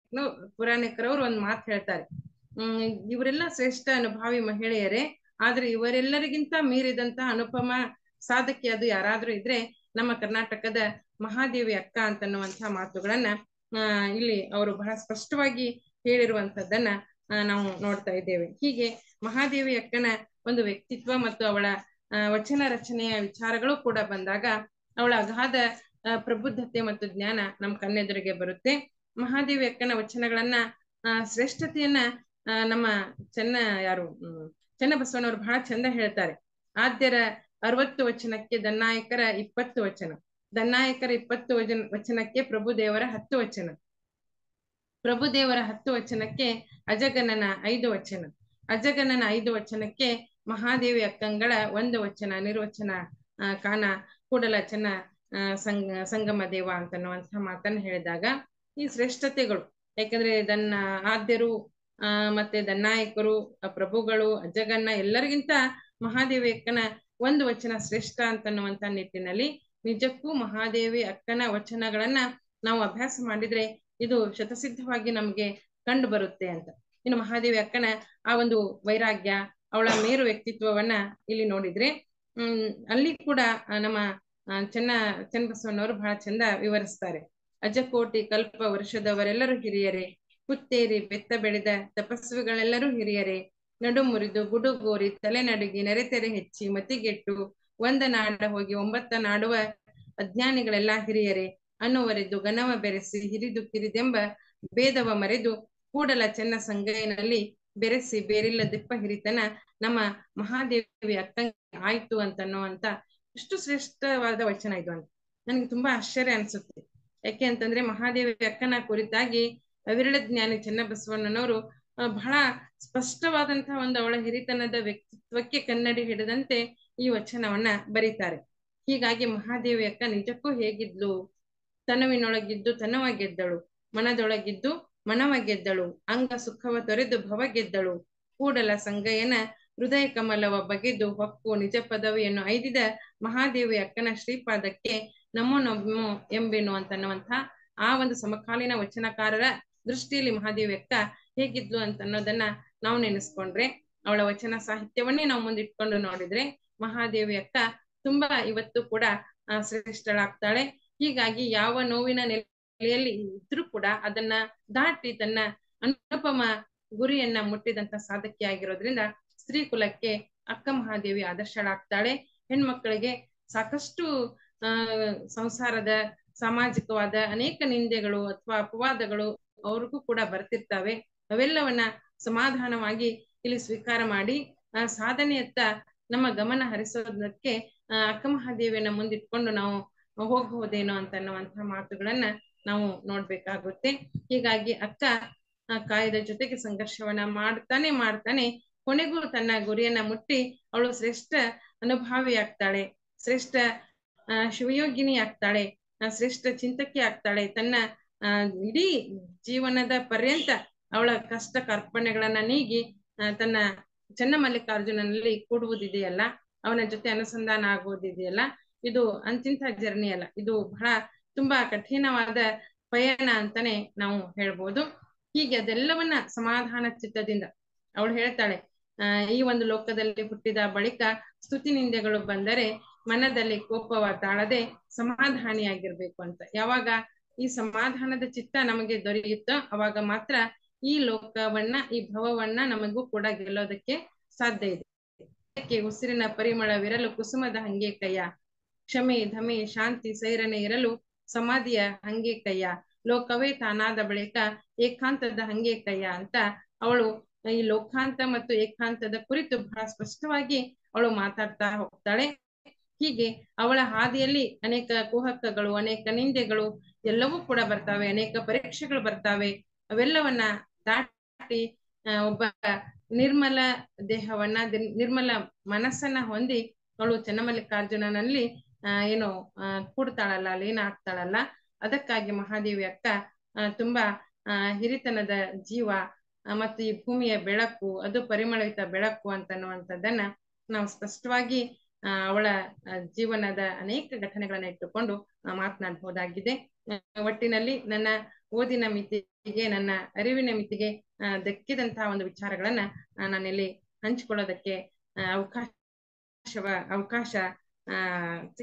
ಪುರಾಣಿಕರವರು ಒಂದ್ ಮಾತು ಹೇಳ್ತಾರೆ ಹ್ಮ್ ಇವರೆಲ್ಲ ಶ್ರೇಷ್ಠ ಅನುಭಾವಿ ಮಹಿಳೆಯರೇ ಆದ್ರೆ ಇವರೆಲ್ಲರಿಗಿಂತ ಮೀರಿದಂತಹ ಅನುಪಮ ಸಾಧಕಿ ಅದು ಯಾರಾದ್ರೂ ಇದ್ರೆ ನಮ್ಮ ಕರ್ನಾಟಕದ ಮಹಾದೇವಿ ಅಕ್ಕ ಅಂತನ್ನುವಂತಹ ಮಾತುಗಳನ್ನ ಆ ಇಲ್ಲಿ ಅವರು ಬಹಳ ಸ್ಪಷ್ಟವಾಗಿ ಹೇಳಿರುವಂತದ್ದನ್ನ ಆ, ನಾವು ನೋಡ್ತಾ ಇದ್ದೇವೆ ಹೀಗೆ ಮಹಾದೇವಿ ಅಕ್ಕನ ಒಂದು ವ್ಯಕ್ತಿತ್ವ ಮತ್ತು ಅವಳ ಆ, ವಚನ ರಚನೆಯ ವಿಚಾರಗಳು ಕೂಡ ಬಂದಾಗ ಅವಳ ಅಗಾಧ ಆ, ಪ್ರಬುದ್ಧತೆ ಮತ್ತು ಜ್ಞಾನ ನಮ್ಮ ಕಣ್ಣೆದುರಿಗೆ ಬರುತ್ತೆ ಮಹಾದೇವಿ ಅಕ್ಕನ ವಚನಗಳನ್ನ ಆ ಶ್ರೇಷ್ಠತೆಯನ್ನ ಆ, ನಮ್ಮ ಚೆನ್ನ ಯಾರು ಹ್ಮ್ ಚೆನ್ನಬಸವನವರು ಬಹಳ ಚಂದ ಹೇಳ್ತಾರೆ ಆದ್ಯರ ಅರವತ್ತು ವಚನಕ್ಕೆ ದನ್ನಾಯಕರ ಇಪ್ಪತ್ತು ವಚನ ದನ್ನಾಯಕರ ಇಪ್ಪತ್ತು ವಚನ ವಚನಕ್ಕೆ ಪ್ರಭುದೇವರ ಹತ್ತು ವಚನ ಪ್ರಭುದೇವರ ಹತ್ತು ವಚನಕ್ಕೆ ಅಜಗನನ ಐದು ವಚನ ಅಜಗನನ ಐದು ವಚನಕ್ಕೆ ಮಹಾದೇವಿ ಅಕ್ಕಂಗಳ ಒಂದು ವಚನ ನಿರ್ವಚನ ಆ, ಕಾನ ಕೂಡಲ ಚೆನ್ನ ಆ, ಸಂಗ ಸಂಗಮ ದೇವ ಅಂತನ್ನುವಂತಹ ಮಾತನ್ನ ಹೇಳಿದಾಗ ಈ ಶ್ರೇಷ್ಠತೆಗಳು ಯಾಕಂದ್ರೆ ಇದನ್ನ ಆದ್ಯರು ಆ ಮತ್ತೆ ದನ್ನಾಯಕರು ಆ ಪ್ರಭುಗಳು ಅಜ್ಜಗನ್ನ ಎಲ್ಲರಿಗಿಂತ ಮಹಾದೇವಿ ಅಕ್ಕನ ಒಂದು ವಚನ ಶ್ರೇಷ್ಠ ಅಂತನ್ನುವಂತ ನಿಟ್ಟಿನಲ್ಲಿ ನಿಜಕ್ಕೂ ಮಹಾದೇವಿ ಅಕ್ಕನ ವಚನಗಳನ್ನ ನಾವು ಅಭ್ಯಾಸ ಮಾಡಿದ್ರೆ ಇದು ಶತಸಿದ್ಧವಾಗಿ ನಮ್ಗೆ ಕಂಡು ಬರುತ್ತೆ ಅಂತ ಇನ್ನು ಮಹಾದೇವಿ ಅಕ್ಕನ ಆ ಒಂದು ವೈರಾಗ್ಯ ಅವಳ ಮೇರು ವ್ಯಕ್ತಿತ್ವವನ್ನ ಇಲ್ಲಿ ನೋಡಿದ್ರೆ ಹ್ಮ್ ಅಲ್ಲಿ ಕೂಡ ಆ, ನಮ್ಮ ಆ, ಚೆನ್ನ ಚನ್ನಬಸವಣ್ಣವರು ಬಹಳ ಚಂದ ವಿವರಿಸ್ತಾರೆ ಅಜಕೋಟಿ ಕಲ್ಪ ವರ್ಷದವರೆಲ್ಲರೂ ಹಿರಿಯರೇ ಕುತ್ತೇರಿ ಬೆತ್ತ ಬೆಳೆದ ತಪಸ್ವಿಗಳೆಲ್ಲರೂ ಹಿರಿಯರೇ ನಡು ಮುರಿದು ಗುಡುಗೋರಿ ತಲೆ ನಡುಗಿ ನೆರೆತೆರೆ ಹೆಚ್ಚಿ ಮತಿಗೆಟ್ಟು ಒಂದ ನಾಡ ಹೋಗಿ ಒಂಬತ್ತ ನಾಡುವ ಅಜ್ಞಾನಿಗಳೆಲ್ಲ ಹಿರಿಯರೇ ಅನ್ನುವರೆದು ಗನವ ಬೆರೆಸಿ ಹಿರಿದು ಕಿರಿದೆಂಬ ಭೇದವ ಮರೆದು ಕೂಡಲ ಚೆನ್ನ ಸಂಗಯ್ಯನಲ್ಲಿ ಬೆರೆಸಿ ಬೇರಿಲ್ಲ ದಿಪ್ಪ ಹಿರಿತನ ನಮ್ಮ ಮಹಾದೇವಿ ಅಕ್ಕಂಗೆ ಆಯ್ತು ಅಂತನ್ನುವಂತ ಇಷ್ಟು ಶ್ರೇಷ್ಠವಾದ ವಚನ ಇದು ಅಂತ ನನಗೆ ತುಂಬಾ ಆಶ್ಚರ್ಯ ಅನ್ಸುತ್ತೆ ಯಾಕೆ ಅಂತಂದ್ರೆ ಮಹಾದೇವಿ ಅಕ್ಕನ ಕುರಿತಾಗಿ ಅವಿರಳ ಜ್ಞಾನಿ ಚೆನ್ನಬಸವಣ್ಣನವರು ಆ, ಬಹಳ ಸ್ಪಷ್ಟವಾದಂತಹ ಒಂದು ಅವಳ ಹಿರಿತನದ ವ್ಯಕ್ತಿತ್ವಕ್ಕೆ ಕನ್ನಡಿ ಹಿಡಿದಂತೆ ಈ ವಚನವನ್ನ ಬರೀತಾರೆ ಹೀಗಾಗಿ ಮಹಾದೇವಿ ಅಕ್ಕ ನಿಜಕ್ಕೂ ಹೇಗಿದ್ಲು ತನುವಿನೊಳಗಿದ್ದು ತನವ ಗೆದ್ದಳು ಮನದೊಳಗಿದ್ದು ಮನವ ಗೆದ್ದಳು ಅಂಗ ಸುಖವ ತೊರೆದು ಭವ ಗೆದ್ದಳು ಕೂಡಲ ಸಂಗಯ್ಯನ ಹೃದಯ ಕಮಲವ ಬಗೆದು ಹೊಕ್ಕು ನಿಜ ಪದವಿಯನ್ನು ಐದಿದ ಮಹಾದೇವಿ ಅಕ್ಕನ ಶ್ರೀಪಾದಕ್ಕೆ ನಮೋ ನಮೋ ಎಂಬೆನು ಅಂತನ್ನುವಂಥ ಆ ಒಂದು ಸಮಕಾಲೀನ ವಚನಕಾರರ ದೃಷ್ಟಿಯಲ್ಲಿ ಮಹಾದೇವಿ ಅಕ್ಕ ಹೇಗಿದ್ಲು ಅಂತ ಅನ್ನೋದನ್ನ ನಾವು ನೆನೆಸ್ಕೊಂಡ್ರೆ ಅವಳ ವಚನ ಸಾಹಿತ್ಯವನ್ನೇ ನಾವು ಮುಂದಿಟ್ಕೊಂಡು ನೋಡಿದ್ರೆ ಮಹಾದೇವಿ ಅಕ್ಕ ತುಂಬಾ ಇವತ್ತು ಕೂಡ ಆ, ಶ್ರೇಷ್ಠಳಾಗ್ತಾಳೆ ಹೀಗಾಗಿ ಯಾವ ನೋವಿನ ನೆಲೆಯಲ್ಲಿ ಇದ್ರೂ ಕೂಡ ಅದನ್ನ ದಾಟಿ ತನ್ನ ಅನುಪಮ ಗುರಿಯನ್ನ ಮುಟ್ಟಿದಂತ ಸಾಧಕಿ ಆಗಿರೋದ್ರಿಂದ ಸ್ತ್ರೀ ಕುಲಕ್ಕೆ ಅಕ್ಕ ಮಹಾದೇವಿ ಆದರ್ಶಳಾಗ್ತಾಳೆ ಹೆಣ್ಮಕ್ಕಳಿಗೆ ಸಾಕಷ್ಟು ಆ ಸಂಸಾರದ ಸಾಮಾಜಿಕವಾದ ಅನೇಕ ನಿಂದೆಗಳು ಅಥವಾ ಅಪವಾದಗಳು ಅವ್ರಿಗೂ ಕೂಡ ಬರ್ತಿರ್ತವೆ ಅವೆಲ್ಲವನ್ನ ಸಮಾಧಾನವಾಗಿ ಇಲ್ಲಿ ಸ್ವೀಕಾರ ಮಾಡಿ ಆ ಸಾಧನೆಯತ್ತ ನಮ್ಮ ಗಮನ ಹರಿಸೋದಕ್ಕೆ ಆ ಅಕ್ಕ ಮಹಾದೇವಿಯನ್ನ ಮುಂದಿಟ್ಕೊಂಡು ನಾವು ಹೋಗಬಹುದೇನೋ ಅಂತ ಅನ್ನುವಂತಹ ಮಾತುಗಳನ್ನ ನಾವು ನೋಡ್ಬೇಕಾಗುತ್ತೆ ಹೀಗಾಗಿ ಅಕ್ಕ ಆ ಕಾಯದ ಜೊತೆಗೆ ಸಂಘರ್ಷವನ್ನ ಮಾಡ್ತಾನೆ ಮಾಡ್ತಾನೆ ಕೊನೆಗೂ ತನ್ನ ಗುರಿಯನ್ನ ಮುಟ್ಟಿ ಅವಳು ಶ್ರೇಷ್ಠ ಅನುಭಾವಿ ಆಗ್ತಾಳೆ ಶ್ರೇಷ್ಠ ಆ ಶಿವಯೋಗಿನಿ ಆಗ್ತಾಳೆ ಆ ಶ್ರೇಷ್ಠ ಚಿಂತಕಿ ಆಗ್ತಾಳೆ ತನ್ನ ಆ ಇಡೀ ಜೀವನದ ಪರ್ಯಂತ ಅವಳ ಕಷ್ಟ ಕಾರ್ಪಣ್ಯಗಳನ್ನ ನೀಗಿ ಆ, ತನ್ನ ಚನ್ನಮಲ್ಲಿಕಾರ್ಜುನನಲ್ಲಿ ಕೂಡುವುದಿದೆಯಲ್ಲ ಅವನ ಜೊತೆ ಅನುಸಂಧಾನ ಆಗುವುದಿದೆಯಲ್ಲ ಇದು ಅಂತಿಂತ ಜರ್ನಿ ಅಲ್ಲ ಇದು ಬಹಳ ತುಂಬಾ ಕಠಿಣವಾದ ಪಯಣ ಅಂತಾನೆ ನಾವು ಹೇಳ್ಬೋದು ಹೀಗೆ ಅದೆಲ್ಲವನ್ನ ಸಮಾಧಾನ ಚಿತ್ತದಿಂದ ಅವಳು ಹೇಳ್ತಾಳೆ ಆ ಈ ಒಂದು ಲೋಕದಲ್ಲಿ ಹುಟ್ಟಿದ ಬಳಿಕ ಸ್ತುತಿ ನಿಂದೆಗಳು ಬಂದರೆ ಮನದಲ್ಲಿ ಕೋಪವ ತಾಳದೆ ಸಮಾಧಾನಿಯಾಗಿರ್ಬೇಕು ಅಂತ ಯಾವಾಗ ಈ ಸಮಾಧಾನದ ಚಿತ್ತ ನಮಗೆ ದೊರೆಯುತ್ತೋ ಅವಾಗ ಮಾತ್ರ ಈ ಲೋಕವನ್ನ ಈ ಭವವನ್ನ ನಮಗೂ ಕೂಡ ಗೆಲ್ಲೋದಕ್ಕೆ ಸಾಧ್ಯ ಇದೆ ಅದಕ್ಕೆ ಉಸಿರಿನ ಪರಿಮಳವಿರಲು ಕುಸುಮದ ಹಂಗೆ ಕೈಯ ಕ್ಷಮೆ ಧಮೆ ಶಾಂತಿ ಸೈರನೆ ಇರಲು ಸಮಾಧಿಯ ಹಂಗೆ ಕೈಯ ಲೋಕವೇ ತಾನಾದ ಬಳಿಕ ಏಕಾಂತದ ಹಂಗೆ ಕೈಯ ಅಂತ ಅವಳು ಈ ಲೋಕಾಂತ ಮತ್ತು ಏಕಾಂತದ ಕುರಿತು ಬಹಳ ಸ್ಪಷ್ಟವಾಗಿ ಅವಳು ಮಾತಾಡ್ತಾ ಹೋಗ್ತಾಳೆ ಹೀಗೆ ಅವಳ ಹಾದಿಯಲ್ಲಿ ಅನೇಕ ಕುಹಕಗಳು ಅನೇಕ ನಿಂದೆಗಳು ಎಲ್ಲವೂ ಕೂಡ ಬರ್ತಾವೆ ಅನೇಕ ಪರೀಕ್ಷೆಗಳು ಬರ್ತಾವೆ ಅವೆಲ್ಲವನ್ನ ದಾಟಿ ಆ, ಒಬ್ಬ ನಿರ್ಮಲ ದೇಹವನ್ನ ದಿರ್- ನಿರ್ಮಲ ಮನಸ್ಸನ್ನ ಹೊಂದಿ ಅವಳು ಚನ್ನಮಲ್ಲಿಕಾರ್ಜುನನಲ್ಲಿ ಆ ಏನು ಆ ಕೂಡ್ತಾಳಲ್ಲ ಲೀನ ಆಗ್ತಾಳಲ್ಲ ಅದಕ್ಕಾಗಿ ಮಹಾದೇವಿ ಅಕ್ಕ ಆ, ತುಂಬಾ ಆ ಹಿರಿತನದ ಜೀವ ಆ, ಮತ್ತು ಈ ಭೂಮಿಯ ಬೆಳಕು ಅದು ಪರಿಮಳಯುತ ಬೆಳಕು ಅಂತನ್ನುವಂಥದ್ದನ್ನ ನಾವು ಸ್ಪಷ್ಟವಾಗಿ ಆ, ಅವಳ ಆ, ಜೀವನದ ಅನೇಕ ಘಟನೆಗಳನ್ನ ಇಟ್ಟುಕೊಂಡು ಆ, ಮಾತನಾಡಬಹುದಾಗಿದೆ ಆ, ಒಟ್ಟಿನಲ್ಲಿ ನನ್ನ ಓದಿನ ಮಿತಿಗೆ ನನ್ನ ಅರಿವಿನ ಮಿತಿಗೆ ಆ, ದಕ್ಕಿದಂತಹ ಒಂದು ವಿಚಾರಗಳನ್ನ ಆ, ನಾನಿಲ್ಲಿ ಹಂಚಿಕೊಳ್ಳೋದಕ್ಕೆ ಆ, ಅವಕಾಶ ಅವಕಾಶ ಆ